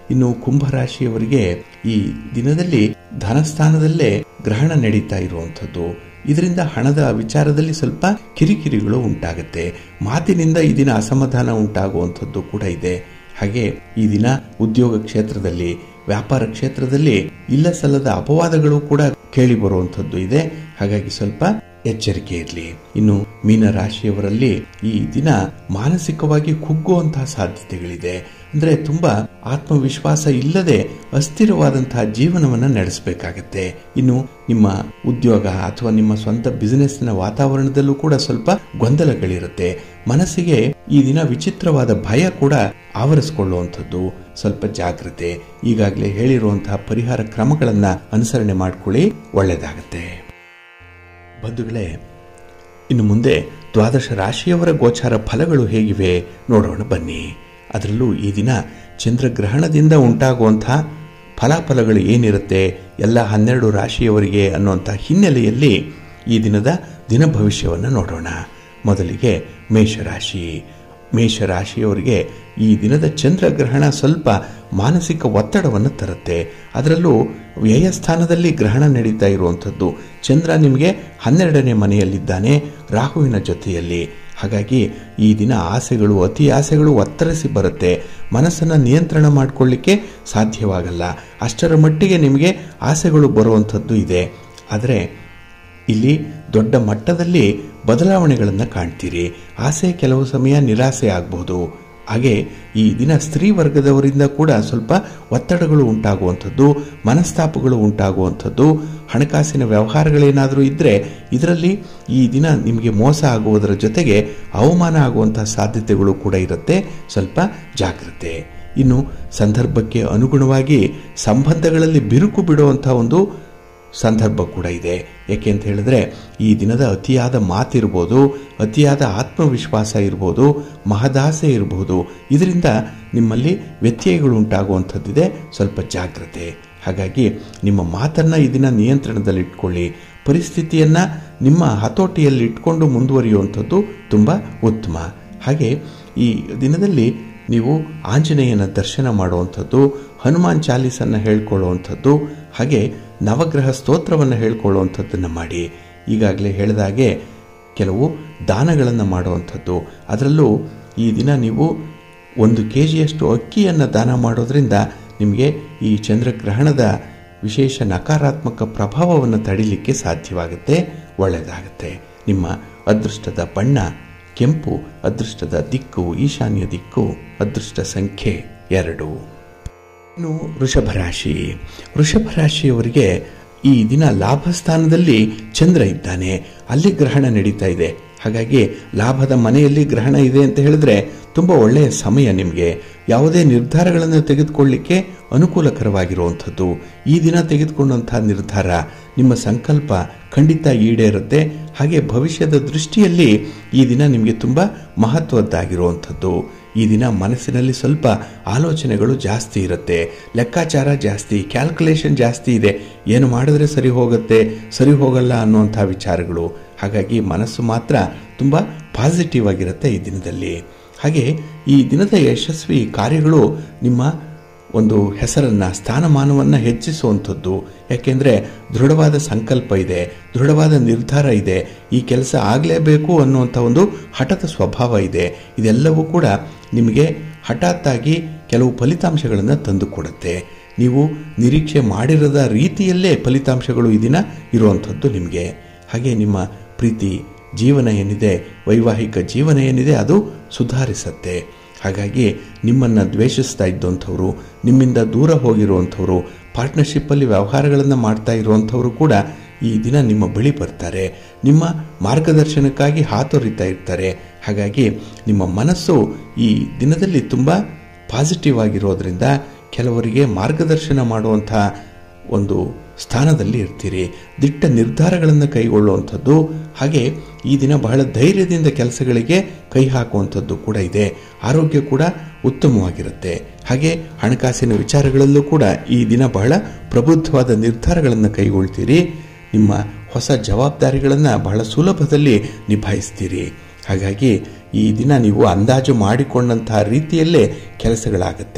ಇನ್ನು ಕುಂಭರಾಶಿಯವರಿಗೆ ಈ ದಿನದಲ್ಲಿ ಧನಸ್ಥಾನದಲ್ಲೇ ಗ್ರಹಣ ನಡೀತಾ ಇರುವಂಥದ್ದು ಇದರಿಂದ ಹಣದ ವಿಚಾರದಲ್ಲಿ ಸ್ವಲ್ಪ ಕಿರಿಕಿರಿಗಳು ಉಂಟಾಗುತ್ತೆ ಮಾತಿನಿಂದ ಈ ದಿನ ಅಸಮಾಧಾನ ಉಂಟಾಗುವಂಥದ್ದು ಕೂಡ ಇದೆ ಹಾಗೆ ಈ ದಿನ ಉದ್ಯೋಗ ಕ್ಷೇತ್ರದಲ್ಲಿ ವ್ಯಾಪಾರ ಕ್ಷೇತ್ರದಲ್ಲಿ ಇಲ್ಲ ಸಲ್ಲದ ಅಪವಾದಗಳು ಕೂಡ ಕೇಳಿ ಬರುವಂಥದ್ದು ಇದೆ ಹಾಗಾಗಿ ಸ್ವಲ್ಪ ಎಚ್ಚರಿಕೆ ಇರಲಿ ಇನ್ನು ಮೀನ ರಾಶಿಯವರಲ್ಲಿ ಈ ದಿನ ಮಾನಸಿಕವಾಗಿ ಕುಗ್ಗುವಂತಹ ಸಾಧ್ಯತೆಗಳಿದೆ ಅಂದ್ರೆ ತುಂಬಾ ಆತ್ಮವಿಶ್ವಾಸ ಇಲ್ಲದೆ ಅಸ್ಥಿರವಾದಂತಹ ಜೀವನವನ್ನ ನಡೆಸಬೇಕಾಗತ್ತೆ ಇನ್ನು ನಿಮ್ಮ ಉದ್ಯೋಗ ಅಥವಾ ನಿಮ್ಮ ಸ್ವಂತ ಬಿಸಿನೆಸ್ನ ವಾತಾವರಣದಲ್ಲೂ ಕೂಡ ಸ್ವಲ್ಪ ಗೊಂದಲಗಳಿರುತ್ತೆ ಮನಸ್ಸಿಗೆ ಈ ದಿನ ವಿಚಿತ್ರವಾದ ಭಯ ಕೂಡ ಆವರಿಸಿಕೊಳ್ಳುವಂಥದ್ದು ಸ್ವಲ್ಪ ಜಾಗ್ರತೆ ಈಗಾಗಲೇ ಹೇಳಿರುವಂತಹ ಪರಿಹಾರ ಕ್ರಮಗಳನ್ನ ಅನುಸರಣೆ ಮಾಡ್ಕೊಳ್ಳಿ ಒಳ್ಳೆಯದಾಗತ್ತೆ ಬಂಧುಗಳೇ ಇನ್ನು ಮುಂದೆ ದ್ವಾದಶ ರಾಶಿಯವರ ಗೋಚಾರ ಫಲಗಳು ಹೇಗಿವೆ ನೋಡೋಣ ಬನ್ನಿ ಅದರಲ್ಲೂ ಈ ದಿನ ಚಂದ್ರಗ್ರಹಣದಿಂದ ಉಂಟಾಗುವಂಥ ಫಲಾಫಲಗಳು ಏನಿರುತ್ತೆ ಎಲ್ಲ ಹನ್ನೆರಡು ರಾಶಿಯವರಿಗೆ ಅನ್ನುವಂಥ ಹಿನ್ನೆಲೆಯಲ್ಲಿ ಈ ದಿನದ ದಿನ ಭವಿಷ್ಯವನ್ನು ನೋಡೋಣ ಮೊದಲಿಗೆ ಮೇಷರಾಶಿ ಮೇಷರಾಶಿಯವರಿಗೆ ಈ ದಿನದ ಚಂದ್ರಗ್ರಹಣ ಸ್ವಲ್ಪ ಮಾನಸಿಕ ಒತ್ತಡವನ್ನು ತರುತ್ತೆ ಅದರಲ್ಲೂ ವ್ಯಯಸ್ಥಾನದಲ್ಲಿ ಗ್ರಹಣ ನಡೀತಾ ಇರುವಂಥದ್ದು ಚಂದ್ರ ನಿಮಗೆ ಹನ್ನೆರಡನೇ ಮನೆಯಲ್ಲಿದ್ದಾನೆ ರಾಹುವಿನ ಜೊತೆಯಲ್ಲಿ ಹಾಗಾಗಿ ಈ ದಿನ ಆಸೆಗಳು ಅತಿ ಆಸೆಗಳು ಒತ್ತರಿಸಿ ಬರುತ್ತೆ ಮನಸ್ಸನ್ನು ನಿಯಂತ್ರಣ ಮಾಡಿಕೊಳ್ಳಿಕ್ಕೆ ಸಾಧ್ಯವಾಗಲ್ಲ ಅಷ್ಟರ ಮಟ್ಟಿಗೆ ನಿಮಗೆ ಆಸೆಗಳು ಬರುವಂಥದ್ದು ಇದೆ ಆದರೆ ಇಲ್ಲಿ ದೊಡ್ಡ ಮಟ್ಟದಲ್ಲಿ ಬದಲಾವಣೆಗಳನ್ನು ಕಾಣ್ತೀರಿ ಆಸೆ ಕೆಲವು ಸಮಯ ನಿರಾಸೆ ಆಗಬಹುದು ಹಾಗೆ ಈ ದಿನ ಸ್ತ್ರೀ ವರ್ಗದವರಿಂದ ಕೂಡ ಸ್ವಲ್ಪ ಒತ್ತಡಗಳು ಉಂಟಾಗುವಂಥದ್ದು ಮನಸ್ತಾಪಗಳು ಉಂಟಾಗುವಂಥದ್ದು ಹಣಕಾಸಿನ ವ್ಯವಹಾರಗಳೇನಾದರೂ ಇದ್ದರೆ ಇದರಲ್ಲಿ ಈ ದಿನ ನಿಮಗೆ ಮೋಸ ಆಗುವುದರ ಜೊತೆಗೆ ಅವಮಾನ ಆಗುವಂತಹ ಸಾಧ್ಯತೆಗಳು ಕೂಡ ಇರುತ್ತೆ ಸ್ವಲ್ಪ ಜಾಗ್ರತೆ ಇನ್ನು ಸಂದರ್ಭಕ್ಕೆ ಅನುಗುಣವಾಗಿ ಸಂಬಂಧಗಳಲ್ಲಿ ಬಿರುಕು ಬಿಡುವಂಥ ಒಂದು ಸಂದರ್ಭ ಕೂಡ ಇದೆ ಯಾಕೆ ಅಂತ ಹೇಳಿದ್ರೆ ಈ ದಿನದ ಅತಿಯಾದ ಮಾತಿರ್ಬೋದು ಅತಿಯಾದ ಆತ್ಮವಿಶ್ವಾಸ ಇರ್ಬೋದು ಮಹದಾಸೆ ಇರಬಹುದು ಇದರಿಂದ ನಿಮ್ಮಲ್ಲಿ ವ್ಯತ್ಯಯಗಳು ಉಂಟಾಗುವಂಥದ್ದಿದೆ ಸ್ವಲ್ಪ ಜಾಗ್ರತೆ ಹಾಗಾಗಿ ನಿಮ್ಮ ಮಾತನ್ನು ಈ ದಿನ ನಿಯಂತ್ರಣದಲ್ಲಿಟ್ಕೊಳ್ಳಿ ಪರಿಸ್ಥಿತಿಯನ್ನು ನಿಮ್ಮ ಹತೋಟಿಯಲ್ಲಿ ಇಟ್ಕೊಂಡು ಮುಂದುವರಿಯುವಂಥದ್ದು ತುಂಬ ಉತ್ತಮ ಹಾಗೆ ಈ ದಿನದಲ್ಲಿ ನೀವು ಆಂಜನೇಯನ ದರ್ಶನ ಮಾಡುವಂಥದ್ದು ಹನುಮಾನ್ ಚಾಲೀಸನ್ನು ಹೇಳ್ಕೊಳ್ಳುವಂಥದ್ದು ಹಾಗೆ ನವಗ್ರಹ ಸ್ತೋತ್ರವನ್ನು ಹೇಳ್ಕೊಳ್ಳುವಂಥದ್ದನ್ನು ಮಾಡಿ ಈಗಾಗಲೇ ಹೇಳಿದಾಗೆ ಕೆಲವು ದಾನಗಳನ್ನು ಮಾಡುವಂಥದ್ದು ಅದರಲ್ಲೂ ಈ ದಿನ ನೀವು ಒಂದು ಕೆ ಜಿಯಷ್ಟು ಅಕ್ಕಿಯನ್ನು ದಾನ ಮಾಡೋದ್ರಿಂದ ನಿಮಗೆ ಈ ಚಂದ್ರಗ್ರಹಣದ ವಿಶೇಷ ನಕಾರಾತ್ಮಕ ಪ್ರಭಾವವನ್ನು ತಡಿಲಿಕ್ಕೆ ಸಾಧ್ಯವಾಗುತ್ತೆ ಒಳ್ಳೆಯದಾಗುತ್ತೆ ನಿಮ್ಮ ಅದೃಷ್ಟದ ಬಣ್ಣ ಕೆಂಪು ಅದೃಷ್ಟದ ದಿಕ್ಕು ಈಶಾನ್ಯ ದಿಕ್ಕು ಅದೃಷ್ಟ ಸಂಖ್ಯೆ ಎರಡು ಇನ್ನು ವೃಷಭ ರಾಶಿ ವೃಷಭ ರಾಶಿಯವರಿಗೆ ಈ ದಿನ ಲಾಭ ಸ್ಥಾನದಲ್ಲಿ ಚಂದ್ರ ಇದ್ದಾನೆ ಅಲ್ಲಿ ಗ್ರಹಣ ನಡೀತಾ ಇದೆ ಹಾಗಾಗಿ ಲಾಭದ ಮನೆಯಲ್ಲಿ ಗ್ರಹಣ ಇದೆ ಅಂತ ಹೇಳಿದ್ರೆ ತುಂಬ ಒಳ್ಳೆಯ ಸಮಯ ನಿಮಗೆ ಯಾವುದೇ ನಿರ್ಧಾರಗಳನ್ನು ತೆಗೆದುಕೊಳ್ಳಿಕ್ಕೆ ಅನುಕೂಲಕರವಾಗಿರುವಂಥದ್ದು ಈ ದಿನ ತೆಗೆದುಕೊಂಡಂತಹ ನಿರ್ಧಾರ ನಿಮ್ಮ ಸಂಕಲ್ಪ ಖಂಡಿತ ಈಡೇರುತ್ತೆ ಹಾಗೆ ಭವಿಷ್ಯದ ದೃಷ್ಟಿಯಲ್ಲಿ ಈ ದಿನ ನಿಮಗೆ ತುಂಬ ಮಹತ್ವದ್ದಾಗಿರುವಂಥದ್ದು ಈ ದಿನ ಮನಸ್ಸಿನಲ್ಲಿ ಸ್ವಲ್ಪ ಆಲೋಚನೆಗಳು ಜಾಸ್ತಿ ಇರುತ್ತೆ ಲೆಕ್ಕಾಚಾರ ಜಾಸ್ತಿ ಕ್ಯಾಲ್ಕುಲೇಷನ್ ಜಾಸ್ತಿ ಇದೆ ಏನು ಮಾಡಿದ್ರೆ ಸರಿ ಹೋಗುತ್ತೆ ಸರಿ ಹೋಗಲ್ಲ ಅನ್ನುವಂಥ ವಿಚಾರಗಳು ಹಾಗಾಗಿ ಮನಸ್ಸು ಮಾತ್ರ ತುಂಬ ಪಾಸಿಟಿವ್ ಆಗಿರುತ್ತೆ ಈ ದಿನದಲ್ಲಿ ಹಾಗೆ ಈ ದಿನದ ಯಶಸ್ವಿ ಕಾರ್ಯಗಳು ನಿಮ್ಮ ಒಂದು ಹೆಸರನ್ನು ಸ್ಥಾನಮಾನವನ್ನು ಹೆಚ್ಚಿಸುವಂಥದ್ದು ಯಾಕೆಂದರೆ ದೃಢವಾದ ಸಂಕಲ್ಪ ಇದೆ ದೃಢವಾದ ನಿರ್ಧಾರ ಇದೆ ಈ ಕೆಲಸ ಆಗಲೇಬೇಕು ಅನ್ನುವಂಥ ಒಂದು ಹಠದ ಸ್ವಭಾವ ಇದೆ ಇದೆಲ್ಲವೂ ಕೂಡ ನಿಮಗೆ ಹಠಾತ್ತಾಗಿ ಕೆಲವು ಫಲಿತಾಂಶಗಳನ್ನು ತಂದುಕೊಡುತ್ತೆ ನೀವು ನಿರೀಕ್ಷೆ ಮಾಡಿರದ ರೀತಿಯಲ್ಲೇ ಫಲಿತಾಂಶಗಳು ಈ ದಿನ ಇರುವಂಥದ್ದು ನಿಮಗೆ ಹಾಗೆ ನಿಮ್ಮ ಪ್ರೀತಿ ಜೀವನ ಏನಿದೆ ವೈವಾಹಿಕ ಜೀವನ ಏನಿದೆ ಅದು ಸುಧಾರಿಸತ್ತೆ ಹಾಗಾಗಿ ನಿಮ್ಮನ್ನು ದ್ವೇಷಿಸ್ತಾ ಇದ್ದಂಥವ್ರು ನಿಮ್ಮಿಂದ ದೂರ ಹೋಗಿರುವಂಥವ್ರು ಪಾರ್ಟ್ನರ್ಶಿಪ್ಪಲ್ಲಿ ವ್ಯವಹಾರಗಳನ್ನು ಮಾಡ್ತಾ ಇರುವಂಥವರು ಕೂಡ ಈ ದಿನ ನಿಮ್ಮ ಬಳಿ ಬರ್ತಾರೆ ನಿಮ್ಮ ಮಾರ್ಗದರ್ಶನಕ್ಕಾಗಿ ಹಾತೊರಿತಾ ಇರ್ತಾರೆ ಹಾಗಾಗಿ ನಿಮ್ಮ ಮನಸ್ಸು ಈ ದಿನದಲ್ಲಿ ತುಂಬ ಪಾಸಿಟಿವ್ ಆಗಿರೋದ್ರಿಂದ ಕೆಲವರಿಗೆ ಮಾರ್ಗದರ್ಶನ ಮಾಡುವಂಥ ಒಂದು ಸ್ಥಾನದಲ್ಲಿ ಇರ್ತೀರಿ ದಿಟ್ಟ ನಿರ್ಧಾರಗಳನ್ನು ಕೈಗೊಳ್ಳುವಂಥದ್ದು ಹಾಗೆ ಈ ದಿನ ಬಹಳ ಧೈರ್ಯದಿಂದ ಕೆಲಸಗಳಿಗೆ ಕೈ ಹಾಕುವಂಥದ್ದು ಕೂಡ ಇದೆ ಆರೋಗ್ಯ ಕೂಡ ಉತ್ತಮವಾಗಿರುತ್ತೆ ಹಾಗೆ ಹಣಕಾಸಿನ ವಿಚಾರಗಳಲ್ಲೂ ಕೂಡ ಈ ದಿನ ಬಹಳ ಪ್ರಬುದ್ಧವಾದ ನಿರ್ಧಾರಗಳನ್ನು ಕೈಗೊಳ್ತೀರಿ ನಿಮ್ಮ ಹೊಸ ಜವಾಬ್ದಾರಿಗಳನ್ನು ಬಹಳ ಸುಲಭದಲ್ಲಿ ನಿಭಾಯಿಸ್ತೀರಿ ಹಾಗಾಗಿ ಈ ದಿನ ನೀವು ಅಂದಾಜು ಮಾಡಿಕೊಂಡಂತಹ ರೀತಿಯಲ್ಲೇ ಕೆಲಸಗಳಾಗುತ್ತೆ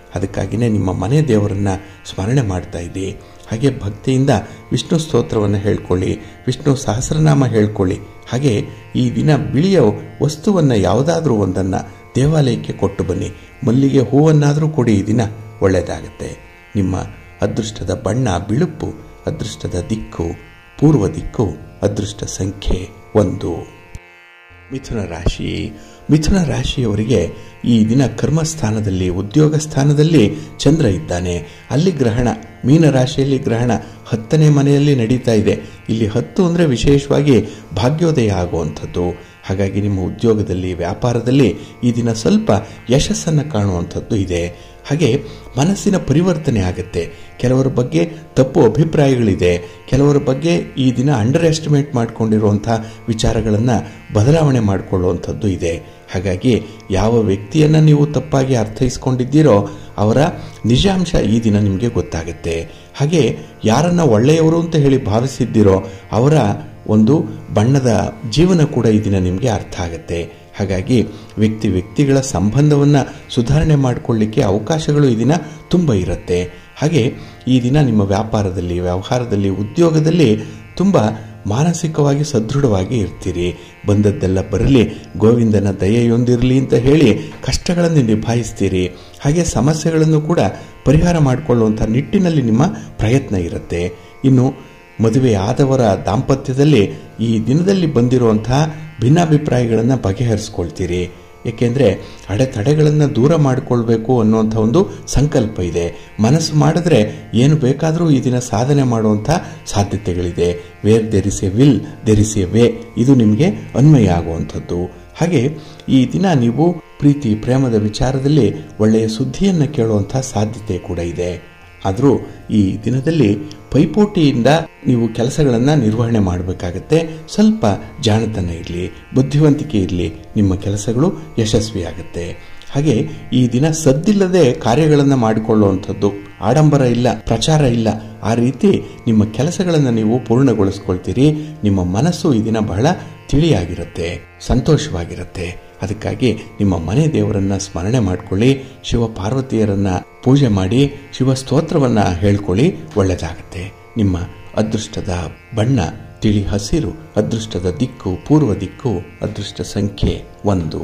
ಅದಕ್ಕಾಗಿಯೇ ನಿಮ್ಮ ಮನೆ ದೇವರನ್ನು ಸ್ಮರಣೆ ಮಾಡ್ತಾ ಇರಿ ಹಾಗೆ ಭಕ್ತಿಯಿಂದ ವಿಷ್ಣು ಸ್ತೋತ್ರವನ್ನು ಹೇಳ್ಕೊಳ್ಳಿ ವಿಷ್ಣು ಸಹಸ್ರನಾಮ ಹೇಳ್ಕೊಳ್ಳಿ ಹಾಗೆ ಈ ದಿನ ಬಿಳಿಯ ವಸ್ತುವನ್ನು ಯಾವುದಾದ್ರೂ ಒಂದನ್ನು ದೇವಾಲಯಕ್ಕೆ ಕೊಟ್ಟು ಬನ್ನಿ ಮಲ್ಲಿಗೆ ಹೂವನ್ನಾದರೂ ಕೊಡಿ ಈ ದಿನ ಒಳ್ಳೆಯದಾಗತ್ತೆ ನಿಮ್ಮ ಅದೃಷ್ಟದ ಬಣ್ಣ ಬಿಳುಪು ಅದೃಷ್ಟದ ದಿಕ್ಕು ಪೂರ್ವ ದಿಕ್ಕು ಅದೃಷ್ಟ ಸಂಖ್ಯೆ ಒಂದು ಮಿಥುನ ರಾಶಿ ಮಿಥುನ ರಾಶಿಯವರಿಗೆ ಈ ದಿನ ಕರ್ಮಸ್ಥಾನದಲ್ಲಿ ಉದ್ಯೋಗ ಸ್ಥಾನದಲ್ಲಿ ಚಂದ್ರ ಇದ್ದಾನೆ ಅಲ್ಲಿ ಗ್ರಹಣ ಮೀನ ರಾಶಿಯಲ್ಲಿ ಗ್ರಹಣ ಹತ್ತನೇ ಮನೆಯಲ್ಲಿ ನಡೀತಾ ಇದೆ ಇಲ್ಲಿ ಹತ್ತು ಅಂದರೆ ವಿಶೇಷವಾಗಿ ಭಾಗ್ಯೋದಯ ಆಗುವಂಥದ್ದು ಹಾಗಾಗಿ ನಿಮ್ಮ ಉದ್ಯೋಗದಲ್ಲಿ ವ್ಯಾಪಾರದಲ್ಲಿ ಈ ದಿನ ಸ್ವಲ್ಪ ಯಶಸ್ಸನ್ನು ಕಾಣುವಂಥದ್ದು ಇದೆ ಹಾಗೆ ಮನಸ್ಸಿನ ಪರಿವರ್ತನೆ ಆಗುತ್ತೆ ಕೆಲವರ ಬಗ್ಗೆ ತಪ್ಪು ಅಭಿಪ್ರಾಯಗಳಿದೆ ಕೆಲವರ ಬಗ್ಗೆ ಈ ದಿನ ಅಂಡರ್ ಎಸ್ಟಿಮೇಟ್ ಮಾಡಿಕೊಂಡಿರುವಂಥ ವಿಚಾರಗಳನ್ನು ಬದಲಾವಣೆ ಮಾಡಿಕೊಳ್ಳುವಂಥದ್ದು ಇದೆ ಹಾಗಾಗಿ ಯಾವ ವ್ಯಕ್ತಿಯನ್ನು ನೀವು ತಪ್ಪಾಗಿ ಅರ್ಥೈಸ್ಕೊಂಡಿದ್ದೀರೋ ಅವರ ನಿಜಾಂಶ ಈ ದಿನ ನಿಮಗೆ ಗೊತ್ತಾಗುತ್ತೆ ಹಾಗೆ ಯಾರನ್ನ ಒಳ್ಳೆಯವರು ಅಂತ ಹೇಳಿ ಭಾವಿಸಿದ್ದೀರೋ ಅವರ ಒಂದು ಬಣ್ಣದ ಜೀವನ ಕೂಡ ಈ ದಿನ ನಿಮಗೆ ಅರ್ಥ ಆಗುತ್ತೆ ಹಾಗಾಗಿ ವ್ಯಕ್ತಿ ವ್ಯಕ್ತಿಗಳ ಸಂಬಂಧವನ್ನು ಸುಧಾರಣೆ ಮಾಡಿಕೊಳ್ಳಿಕ್ಕೆ ಅವಕಾಶಗಳು ಈ ದಿನ ತುಂಬ ಇರುತ್ತೆ ಹಾಗೆ ಈ ದಿನ ನಿಮ್ಮ ವ್ಯಾಪಾರದಲ್ಲಿ ವ್ಯವಹಾರದಲ್ಲಿ ಉದ್ಯೋಗದಲ್ಲಿ ತುಂಬ ಮಾನಸಿಕವಾಗಿ ಸದೃಢವಾಗಿ ಇರ್ತೀರಿ ಬಂದದ್ದೆಲ್ಲ ಬರಲಿ ಗೋವಿಂದನ ದಯೆಯೊಂದಿರಲಿ ಅಂತ ಹೇಳಿ ಕಷ್ಟಗಳನ್ನು ನಿಭಾಯಿಸ್ತೀರಿ ಹಾಗೆ ಸಮಸ್ಯೆಗಳನ್ನು ಕೂಡ ಪರಿಹಾರ ಮಾಡಿಕೊಳ್ಳುವಂಥ ನಿಟ್ಟಿನಲ್ಲಿ ನಿಮ್ಮ ಪ್ರಯತ್ನ ಇರುತ್ತೆ ಇನ್ನು ಮದುವೆ ಆದವರ ದಾಂಪತ್ಯದಲ್ಲಿ ಈ ದಿನದಲ್ಲಿ ಬಂದಿರುವಂತಹ ಭಿನ್ನಾಭಿಪ್ರಾಯಗಳನ್ನು ಬಗೆಹರಿಸ್ಕೊಳ್ತೀರಿ ಏಕೆಂದರೆ ಅಡೆತಡೆಗಳನ್ನು ದೂರ ಮಾಡಿಕೊಳ್ಬೇಕು ಅನ್ನುವಂಥ ಒಂದು ಸಂಕಲ್ಪ ಇದೆ ಮನಸ್ಸು ಮಾಡಿದ್ರೆ ಏನು ಬೇಕಾದರೂ ಈ ದಿನ ಸಾಧನೆ ಮಾಡುವಂಥ ಸಾಧ್ಯತೆಗಳಿದೆ where there's a will there's a way ಇದು ನಿಮಗೆ ಅನ್ವಯ ಆಗುವಂಥದ್ದು ಹಾಗೆ ಈ ದಿನ ನೀವು ಪ್ರೀತಿ ಪ್ರೇಮದ ವಿಚಾರದಲ್ಲಿ ಒಳ್ಳೆಯ ಸುದ್ದಿಯನ್ನು ಕೇಳುವಂಥ ಸಾಧ್ಯತೆ ಕೂಡ ಇದೆ ಆದರೂ ಈ ದಿನದಲ್ಲಿ ಪೈಪೋಟಿಯಿಂದ ನೀವು ಕೆಲಸಗಳನ್ನು ನಿರ್ವಹಣೆ ಮಾಡಬೇಕಾಗತ್ತೆ ಸ್ವಲ್ಪ ಜಾಣತನ ಇರಲಿ ಬುದ್ಧಿವಂತಿಕೆ ಇರಲಿ ನಿಮ್ಮ ಕೆಲಸಗಳು ಯಶಸ್ವಿಯಾಗುತ್ತೆ ಹಾಗೆ ಈ ದಿನ ಸದ್ದಿಲ್ಲದೆ ಕಾರ್ಯಗಳನ್ನು ಮಾಡಿಕೊಳ್ಳುವಂಥದ್ದು ಆಡಂಬರ ಇಲ್ಲ ಪ್ರಚಾರ ಇಲ್ಲ ಆ ರೀತಿ ನಿಮ್ಮ ಕೆಲಸಗಳನ್ನು ನೀವು ಪೂರ್ಣಗೊಳಿಸ್ಕೊಳ್ತೀರಿ ನಿಮ್ಮ ಮನಸ್ಸು ಈ ದಿನ ಬಹಳ ತಿಳಿಯಾಗಿರುತ್ತೆ ಸಂತೋಷವಾಗಿರುತ್ತೆ ಅದಕ್ಕಾಗಿ ನಿಮ್ಮ ಮನೆ ದೇವರನ್ನ ಸ್ಮರಣೆ ಮಾಡ್ಕೊಳ್ಳಿ ಶಿವ ಪಾರ್ವತಿಯರನ್ನ ಪೂಜೆ ಮಾಡಿ ಶಿವ ಸ್ತೋತ್ರವನ್ನ ಹೇಳ್ಕೊಳ್ಳಿ ಒಳ್ಳೆಯದಾಗತ್ತೆ ನಿಮ್ಮ ಅದೃಷ್ಟದ ಬಣ್ಣ ತಿಳಿ ಹಸಿರು ಅದೃಷ್ಟದ ದಿಕ್ಕು ಪೂರ್ವ ದಿಕ್ಕು ಅದೃಷ್ಟ ಸಂಖ್ಯೆ ಒಂದು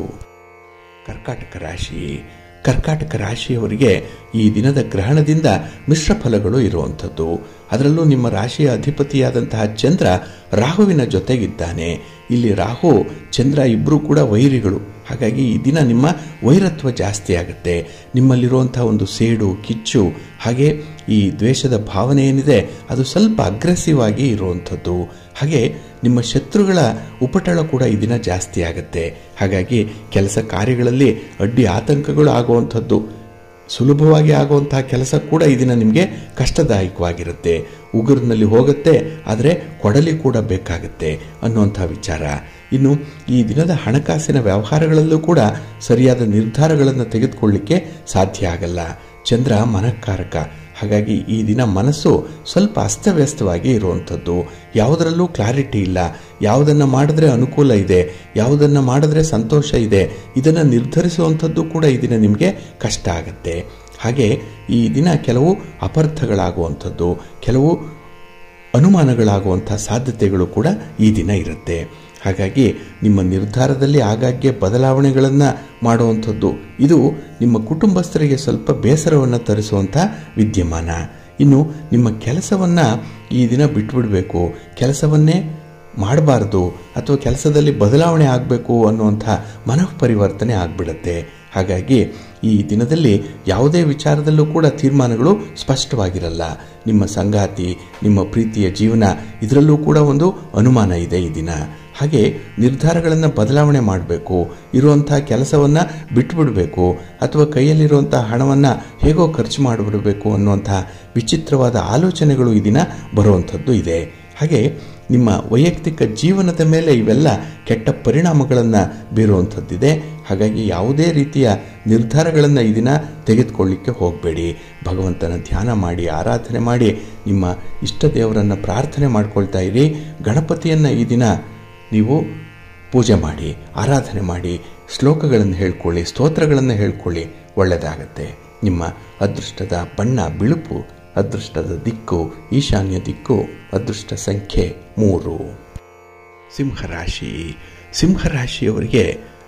ಕರ್ಕಾಟಕ ರಾಶಿ ಕರ್ಕಾಟಕ ರಾಶಿಯವರಿಗೆ ಈ ದಿನದ ಗ್ರಹಣದಿಂದ ಮಿಶ್ರ ಫಲಗಳು ಇರುವಂಥದ್ದು ಅದರಲ್ಲೂ ನಿಮ್ಮ ರಾಶಿಯ ಅಧಿಪತಿಯಾದಂತಹ ಚಂದ್ರ ರಾಹುವಿನ ಜೊತೆಗಿದ್ದಾನೆ ಇಲ್ಲಿ ರಾಹು ಚಂದ್ರ ಇಬ್ಬರೂ ಕೂಡ ವೈರಿಗಳು ಹಾಗಾಗಿ ಈ ದಿನ ನಿಮ್ಮ ವೈರತ್ವ ಜಾಸ್ತಿ ಆಗುತ್ತೆ ನಿಮ್ಮಲ್ಲಿರುವಂತಹ ಒಂದು ಸೇಡು ಕಿಚ್ಚು ಹಾಗೆ ಈ ದ್ವೇಷದ ಭಾವನೆ ಏನಿದೆ ಅದು ಸ್ವಲ್ಪ ಅಗ್ರೆಸಿವ್ ಆಗಿ ಇರುವಂಥದ್ದು ಹಾಗೆ ನಿಮ್ಮ ಶತ್ರುಗಳ ಉಪಟಳ ಕೂಡ ಈ ದಿನ ಜಾಸ್ತಿ ಆಗುತ್ತೆ ಹಾಗಾಗಿ ಕೆಲಸ ಕಾರ್ಯಗಳಲ್ಲಿ ಅಡ್ಡಿ ಆತಂಕಗಳು ಆಗುವಂಥದ್ದು ಸುಲಭವಾಗಿ ಆಗುವಂತಹ ಕೆಲಸ ಕೂಡ ಈ ದಿನ ನಿಮಗೆ ಕಷ್ಟದಾಯಕವಾಗಿರುತ್ತೆ ಉಗುರಿನಲ್ಲಿ ಹೋಗುತ್ತೆ ಆದರೆ ಕೊಡಲಿ ಕೂಡ ಬೇಕಾಗುತ್ತೆ ಅನ್ನುವಂಥ ವಿಚಾರ ಇನ್ನು ಈ ದಿನದ ಹಣಕಾಸಿನ ವ್ಯವಹಾರಗಳಲ್ಲೂ ಕೂಡ ಸರಿಯಾದ ನಿರ್ಧಾರಗಳನ್ನು ತೆಗೆದುಕೊಳ್ಳಿಕ್ಕೆ ಸಾಧ್ಯ ಆಗಲ್ಲ ಚಂದ್ರ ಮನಃಕಾರಕ ಹಾಗಾಗಿ ಈ ದಿನ ಮನಸ್ಸು ಸ್ವಲ್ಪ ಅಸ್ತವ್ಯಸ್ತವಾಗಿ ಇರುವಂಥದ್ದು ಯಾವುದರಲ್ಲೂ ಕ್ಲಾರಿಟಿ ಇಲ್ಲ ಯಾವುದನ್ನು ಮಾಡಿದ್ರೆ ಅನುಕೂಲ ಇದೆ ಯಾವುದನ್ನು ಮಾಡಿದ್ರೆ ಸಂತೋಷ ಇದೆ ಇದನ್ನು ನಿರ್ಧರಿಸುವಂಥದ್ದು ಕೂಡ ಈ ದಿನ ನಿಮಗೆ ಕಷ್ಟ ಆಗುತ್ತೆ ಹಾಗೆ ಈ ದಿನ ಕೆಲವು ಅಪರ್ಥಗಳಾಗುವಂಥದ್ದು ಕೆಲವು ಅನುಮಾನಗಳಾಗುವಂಥ ಸಾಧ್ಯತೆಗಳು ಕೂಡ ಈ ದಿನ ಇರುತ್ತೆ ಹಾಗಾಗಿ ನಿಮ್ಮ ನಿರ್ಧಾರದಲ್ಲಿ ಆಗಾಗ್ಗೆ ಬದಲಾವಣೆಗಳನ್ನು ಮಾಡುವಂಥದ್ದು ಇದು ನಿಮ್ಮ ಕುಟುಂಬಸ್ಥರಿಗೆ ಸ್ವಲ್ಪ ಬೇಸರವನ್ನು ತರಿಸುವಂಥ ವಿದ್ಯಮಾನ ಇನ್ನು ನಿಮ್ಮ ಕೆಲಸವನ್ನು ಈ ದಿನ ಬಿಟ್ಬಿಡಬೇಕು ಕೆಲಸವನ್ನೇ ಮಾಡಬಾರ್ದು ಅಥವಾ ಕೆಲಸದಲ್ಲಿ ಬದಲಾವಣೆ ಆಗಬೇಕು ಅನ್ನುವಂಥ ಮನಃ ಪರಿವರ್ತನೆ ಆಗಿಬಿಡುತ್ತೆ ಹಾಗಾಗಿ ಈ ದಿನದಲ್ಲಿ ಯಾವುದೇ ವಿಚಾರದಲ್ಲೂ ಕೂಡ ತೀರ್ಮಾನಗಳು ಸ್ಪಷ್ಟವಾಗಿರಲ್ಲ ನಿಮ್ಮ ಸಂಗಾತಿ ನಿಮ್ಮ ಪ್ರೀತಿಯ ಜೀವನ ಇದರಲ್ಲೂ ಕೂಡ ಒಂದು ಅನುಮಾನ ಇದೆ ಈ ದಿನ ಹಾಗೆ ನಿರ್ಧಾರಗಳನ್ನು ಬದಲಾವಣೆ ಮಾಡಬೇಕು ಇರುವಂಥ ಕೆಲಸವನ್ನು ಬಿಟ್ಟುಬಿಡಬೇಕು ಅಥವಾ ಕೈಯಲ್ಲಿರುವಂಥ ಹಣವನ್ನು ಹೇಗೋ ಖರ್ಚು ಮಾಡಿಬಿಡಬೇಕು ಅನ್ನುವಂಥ ವಿಚಿತ್ರವಾದ ಆಲೋಚನೆಗಳು ಈ ದಿನ ಬರುವಂಥದ್ದು ಇದೆ ಹಾಗೆ ನಿಮ್ಮ ವೈಯಕ್ತಿಕ ಜೀವನದ ಮೇಲೆ ಇವೆಲ್ಲ ಕೆಟ್ಟ ಪರಿಣಾಮಗಳನ್ನು ಬೀರುವಂಥದ್ದಿದೆ ಹಾಗಾಗಿ ಯಾವುದೇ ರೀತಿಯ ನಿರ್ಧಾರಗಳನ್ನು ಈ ದಿನ ತೆಗೆದುಕೊಳ್ಳಿಕ್ಕೆ ಹೋಗಬೇಡಿ ಭಗವಂತನ ಧ್ಯಾನ ಮಾಡಿ ಆರಾಧನೆ ಮಾಡಿ ನಿಮ್ಮ ಇಷ್ಟ ದೇವರನ್ನು ಪ್ರಾರ್ಥನೆ ಮಾಡ್ಕೊಳ್ತಾ ಇರಿ ಗಣಪತಿಯನ್ನು ಈ ದಿನ ನೀವು ಪೂಜೆ ಮಾಡಿ ಆರಾಧನೆ ಮಾಡಿ ಶ್ಲೋಕಗಳನ್ನು ಹೇಳ್ಕೊಳ್ಳಿ ಸ್ತೋತ್ರಗಳನ್ನು ಹೇಳ್ಕೊಳ್ಳಿ ಒಳ್ಳೆಯದಾಗತ್ತೆ ನಿಮ್ಮ ಅದೃಷ್ಟದ ಬಣ್ಣ ಬಿಳುಪು ಅದೃಷ್ಟದ ದಿಕ್ಕು ಈಶಾನ್ಯ ದಿಕ್ಕು ಅದೃಷ್ಟ ಸಂಖ್ಯೆ ಮೂರು ಸಿಂಹರಾಶಿ ಸಿಂಹರಾಶಿಯವರಿಗೆ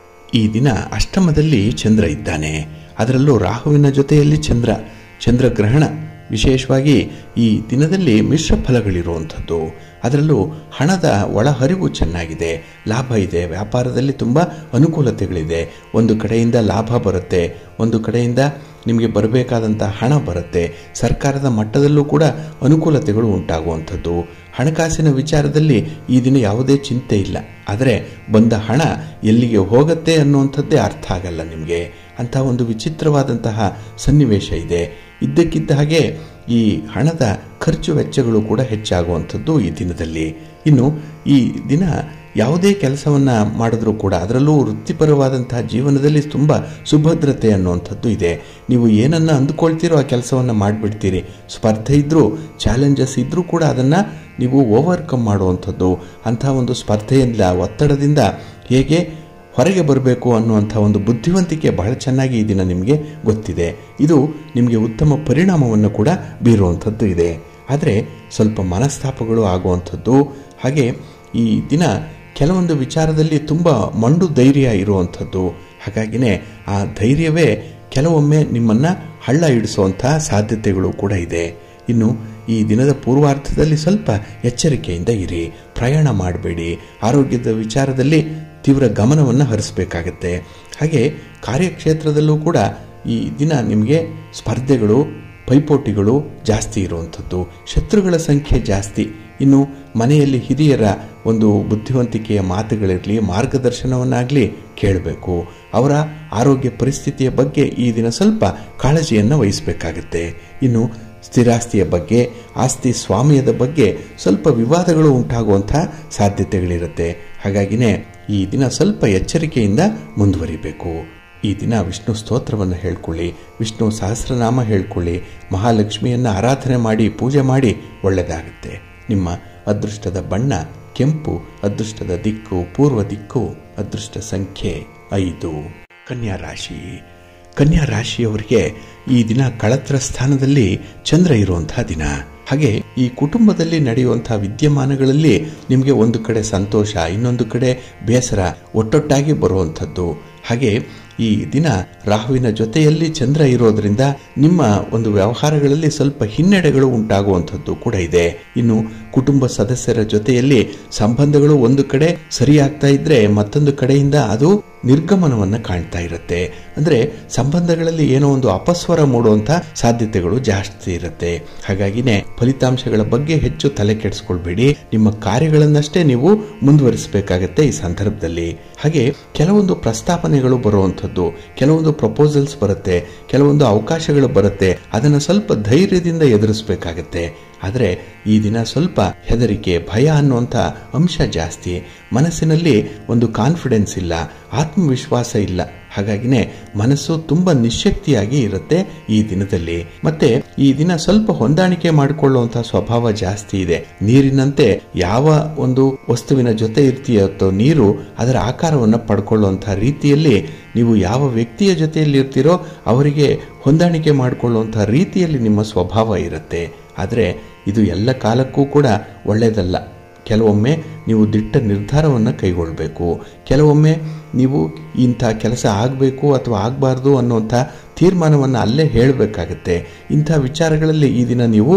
ಈ ದಿನ ಅಷ್ಟಮದಲ್ಲಿ ಚಂದ್ರ ಇದ್ದಾನೆ ಅದರಲ್ಲೂ ರಾಹುವಿನ ಜೊತೆಯಲ್ಲಿ ಚಂದ್ರ ಚಂದ್ರಗ್ರಹಣ ವಿಶೇಷವಾಗಿ ಈ ದಿನದಲ್ಲಿ ಮಿಶ್ರ ಫಲಗಳಿರುವಂಥದ್ದು ಅದರಲ್ಲೂ ಹಣದ ಒಳಹರಿವು ಚೆನ್ನಾಗಿದೆ ಲಾಭ ಇದೆ ವ್ಯಾಪಾರದಲ್ಲಿ ತುಂಬ ಅನುಕೂಲತೆಗಳಿದೆ ಒಂದು ಕಡೆಯಿಂದ ಲಾಭ ಬರುತ್ತೆ ಒಂದು ಕಡೆಯಿಂದ ನಿಮಗೆ ಬರಬೇಕಾದಂಥ ಹಣ ಬರುತ್ತೆ ಸರ್ಕಾರದ ಮಟ್ಟದಲ್ಲೂ ಕೂಡ ಅನುಕೂಲತೆಗಳು ಉಂಟಾಗುವಂಥದ್ದು ಹಣಕಾಸಿನ ವಿಚಾರದಲ್ಲಿ ಈ ದಿನ ಯಾವುದೇ ಚಿಂತೆ ಇಲ್ಲ ಆದರೆ ಬಂದ ಹಣ ಎಲ್ಲಿಗೆ ಹೋಗುತ್ತೆ ಅನ್ನುವಂಥದ್ದೇ ಅರ್ಥ ಆಗಲ್ಲ ನಿಮಗೆ ಅಂಥ ಒಂದು ವಿಚಿತ್ರವಾದಂತಹ ಸನ್ನಿವೇಶ ಇದೆ ಇದ್ದಕ್ಕಿದ್ದ ಹಾಗೆ ಈ ಹಣದ ಖರ್ಚು ವೆಚ್ಚಗಳು ಕೂಡ ಹೆಚ್ಚಾಗುವಂಥದ್ದು ಈ ದಿನದಲ್ಲಿ ಇನ್ನು ಈ ದಿನ ಯಾವುದೇ ಕೆಲಸವನ್ನು ಮಾಡಿದ್ರೂ ಕೂಡ ಅದರಲ್ಲೂ ವೃತ್ತಿಪರವಾದಂತಹ ಜೀವನದಲ್ಲಿ ತುಂಬ ಸುಭದ್ರತೆ ಅನ್ನುವಂಥದ್ದು ಇದೆ ನೀವು ಏನನ್ನು ಅಂದುಕೊಳ್ತೀರೋ ಆ ಕೆಲಸವನ್ನು ಮಾಡಿಬಿಡ್ತೀರಿ ಸ್ಪರ್ಧೆ ಇದ್ದರೂ ಚಾಲೆಂಜಸ್ ಇದ್ದರೂ ಕೂಡ ಅದನ್ನು ನೀವು ಓವರ್ಕಮ್ ಮಾಡುವಂಥದ್ದು ಅಂಥ ಒಂದು ಸ್ಪರ್ಧೆಯಿಂದ ಒತ್ತಡದಿಂದ ಹೇಗೆ ಹೊರಗೆ ಬರಬೇಕು ಅನ್ನುವಂಥ ಒಂದು ಬುದ್ಧಿವಂತಿಕೆ ಬಹಳ ಚೆನ್ನಾಗಿ ಈ ದಿನ ನಿಮಗೆ ಗೊತ್ತಿದೆ ಇದು ನಿಮಗೆ ಉತ್ತಮ ಪರಿಣಾಮವನ್ನು ಕೂಡ ಬೀರುವಂಥದ್ದು ಇದೆ ಆದರೆ ಸ್ವಲ್ಪ ಮನಸ್ತಾಪಗಳು ಆಗುವಂಥದ್ದು ಹಾಗೆ ಈ ದಿನ ಕೆಲವೊಂದು ವಿಚಾರದಲ್ಲಿ ತುಂಬ ಮಂಡು ಧೈರ್ಯ ಇರುವಂಥದ್ದು ಹಾಗಾಗಿನೇ ಆ ಧೈರ್ಯವೇ ಕೆಲವೊಮ್ಮೆ ನಿಮ್ಮನ್ನು ಹಳ್ಳ ಇಡಿಸುವಂಥ ಸಾಧ್ಯತೆಗಳು ಕೂಡ ಇದೆ ಇನ್ನು ಈ ದಿನದ ಪೂರ್ವಾರ್ಧದಲ್ಲಿ ಸ್ವಲ್ಪ ಎಚ್ಚರಿಕೆಯಿಂದ ಇರಿ ಪ್ರಯಾಣ ಮಾಡಬೇಡಿ ಆರೋಗ್ಯದ ವಿಚಾರದಲ್ಲಿ ತೀವ್ರ ಗಮನವನ್ನು ಹರಿಸಬೇಕಾಗತ್ತೆ ಹಾಗೆ ಕಾರ್ಯಕ್ಷೇತ್ರದಲ್ಲೂ ಕೂಡ ಈ ದಿನ ನಿಮಗೆ ಸ್ಪರ್ಧೆಗಳು ಪೈಪೋಟಿಗಳು ಜಾಸ್ತಿ ಇರುವಂಥದ್ದು ಶತ್ರುಗಳ ಸಂಖ್ಯೆ ಜಾಸ್ತಿ ಇನ್ನು ಮನೆಯಲ್ಲಿ ಹಿರಿಯರ ಒಂದು ಬುದ್ಧಿವಂತಿಕೆಯ ಮಾತುಗಳಿರಲಿ ಮಾರ್ಗದರ್ಶನವನ್ನಾಗಲಿ ಕೇಳಬೇಕು ಅವರ ಆರೋಗ್ಯ ಪರಿಸ್ಥಿತಿಯ ಬಗ್ಗೆ ಈ ದಿನ ಸ್ವಲ್ಪ ಕಾಳಜಿಯನ್ನು ವಹಿಸಬೇಕಾಗತ್ತೆ ಇನ್ನು ಸ್ಥಿರಾಸ್ತಿಯ ಬಗ್ಗೆ ಆಸ್ತಿ ಸ್ವಾಮ್ಯದ ಬಗ್ಗೆ ಸ್ವಲ್ಪ ವಿವಾದಗಳು ಉಂಟಾಗುವಂಥ ಸಾಧ್ಯತೆಗಳಿರುತ್ತೆ ಹಾಗಾಗಿನೇ ಈ ದಿನ ಸ್ವಲ್ಪ ಎಚ್ಚರಿಕೆಯಿಂದ ಮುಂದುವರಿಬೇಕು ಈ ದಿನ ವಿಷ್ಣು ಸ್ತೋತ್ರವನ್ನು ಹೇಳ್ಕೊಳ್ಳಿ ವಿಷ್ಣು ಸಹಸ್ರನಾಮ ಹೇಳ್ಕೊಳ್ಳಿ ಮಹಾಲಕ್ಷ್ಮಿಯನ್ನು ಆರಾಧನೆ ಮಾಡಿ ಪೂಜೆ ಮಾಡಿ ಒಳ್ಳೆಯದಾಗುತ್ತೆ ನಿಮ್ಮ ಅದೃಷ್ಟದ ಬಣ್ಣ ಕೆಂಪು ಅದೃಷ್ಟದ ದಿಕ್ಕು ಪೂರ್ವ ದಿಕ್ಕು ಅದೃಷ್ಟ ಸಂಖ್ಯೆ ಐದು ಕನ್ಯಾ ರಾಶಿ ಕನ್ಯಾ ರಾಶಿಯವರಿಗೆ ಈ ದಿನ ಕಳತ್ರ ಸ್ಥಾನದಲ್ಲಿ ಚಂದ್ರ ಇರುವಂತಹ ದಿನ ಹಾಗೆ ಈ ಕುಟುಂಬದಲ್ಲಿ ನಡೆಯುವಂತಹ ವಿದ್ಯಮಾನಗಳಲ್ಲಿ ನಿಮಗೆ ಒಂದು ಕಡೆ ಸಂತೋಷ ಇನ್ನೊಂದು ಕಡೆ ಬೇಸರ ಒಟ್ಟೊಟ್ಟಾಗಿ ಬರುವಂಥದ್ದು ಹಾಗೆ ಈ ದಿನ ರಾಹುವಿನ ಜೊತೆಯಲ್ಲಿ ಚಂದ್ರ ಇರೋದ್ರಿಂದ ನಿಮ್ಮ ಒಂದು ವ್ಯವಹಾರಗಳಲ್ಲಿ ಸ್ವಲ್ಪ ಹಿನ್ನಡೆಗಳು ಉಂಟಾಗುವಂಥದ್ದು ಕೂಡ ಇದೆ ಇನ್ನು ಕುಟುಂಬ ಸದಸ್ಯರ ಜೊತೆಯಲ್ಲಿ ಸಂಬಂಧಗಳು ಒಂದು ಕಡೆ ಸರಿಯಾಗ್ತಾ ಇದ್ರೆ ಮತ್ತೊಂದು ಕಡೆಯಿಂದ ಅದು ನಿರ್ಗಮನವನ್ನು ಕಾಣ್ತಾ ಇರುತ್ತೆ ಅಂದ್ರೆ ಸಂಬಂಧಗಳಲ್ಲಿ ಏನೋ ಒಂದು ಅಪಸ್ವರ ಮೂಡುವಂತ ಸಾಧ್ಯತೆಗಳು ಜಾಸ್ತಿ ಇರುತ್ತೆ ಹಾಗಾಗಿನೇ ಫಲಿತಾಂಶಗಳ ಬಗ್ಗೆ ಹೆಚ್ಚು ತಲೆ ಕೆಡಿಸ್ಕೊಳ್ಬೇಡಿ ನಿಮ್ಮ ಕಾರ್ಯಗಳನ್ನಷ್ಟೇ ನೀವು ಮುಂದುವರಿಸಬೇಕಾಗತ್ತೆ ಈ ಸಂದರ್ಭದಲ್ಲಿ ಹಾಗೆ ಕೆಲವೊಂದು ಪ್ರಸ್ತಾಪನೆಗಳು ಬರುವಂಥದ್ದು ಕೆಲವೊಂದು ಪ್ರಪೋಸಲ್ಸ್ ಬರುತ್ತೆ ಕೆಲವೊಂದು ಅವಕಾಶಗಳು ಬರುತ್ತೆ ಅದನ್ನು ಸ್ವಲ್ಪ ಧೈರ್ಯದಿಂದ ಎದುರಿಸಬೇಕಾಗತ್ತೆ ಆದರೆ ಈ ದಿನ ಸ್ವಲ್ಪ ಹೆದರಿಕೆ ಭಯ ಅನ್ನುವಂಥ ಅಂಶ ಜಾಸ್ತಿ ಮನಸ್ಸಿನಲ್ಲಿ ಒಂದು ಕಾನ್ಫಿಡೆನ್ಸ್ ಇಲ್ಲ ಆತ್ಮವಿಶ್ವಾಸ ಇಲ್ಲ ಹಾಗಾಗಿನೇ ಮನಸ್ಸು ತುಂಬ ನಿಶಕ್ತಿಯಾಗಿ ಇರುತ್ತೆ ಈ ದಿನದಲ್ಲಿ ಮತ್ತೆ ಈ ದಿನ ಸ್ವಲ್ಪ ಹೊಂದಾಣಿಕೆ ಮಾಡಿಕೊಳ್ಳುವಂತಹ ಸ್ವಭಾವ ಜಾಸ್ತಿ ಇದೆ ನೀರಿನಂತೆ ಯಾವ ಒಂದು ವಸ್ತುವಿನ ಜೊತೆ ಇರ್ತೀಯೋ ನೀರು ಅದರ ಆಕಾರವನ್ನು ಪಡ್ಕೊಳ್ಳುವಂತಹ ರೀತಿಯಲ್ಲಿ ನೀವು ಯಾವ ವ್ಯಕ್ತಿಯ ಜೊತೆಯಲ್ಲಿ ಇರ್ತೀರೋ ಅವರಿಗೆ ಹೊಂದಾಣಿಕೆ ಮಾಡಿಕೊಳ್ಳುವಂತಹ ರೀತಿಯಲ್ಲಿ ನಿಮ್ಮ ಸ್ವಭಾವ ಇರುತ್ತೆ ಆದರೆ ಇದು ಎಲ್ಲ ಕಾಲಕ್ಕೂ ಕೂಡ ಒಳ್ಳೆಯದಲ್ಲ ಕೆಲವೊಮ್ಮೆ ನೀವು ದಿಟ್ಟ ನಿರ್ಧಾರವನ್ನು ಕೈಗೊಳ್ಳಬೇಕು ಕೆಲವೊಮ್ಮೆ ನೀವು ಇಂಥ ಕೆಲಸ ಆಗಬೇಕು ಅಥವಾ ಆಗಬಾರ್ದು ಅನ್ನುವಂಥ ತೀರ್ಮಾನವನ್ನು ಅಲ್ಲೇ ಹೇಳಬೇಕಾಗತ್ತೆ ಇಂಥ ವಿಚಾರಗಳಲ್ಲಿ ಈ ದಿನ ನೀವು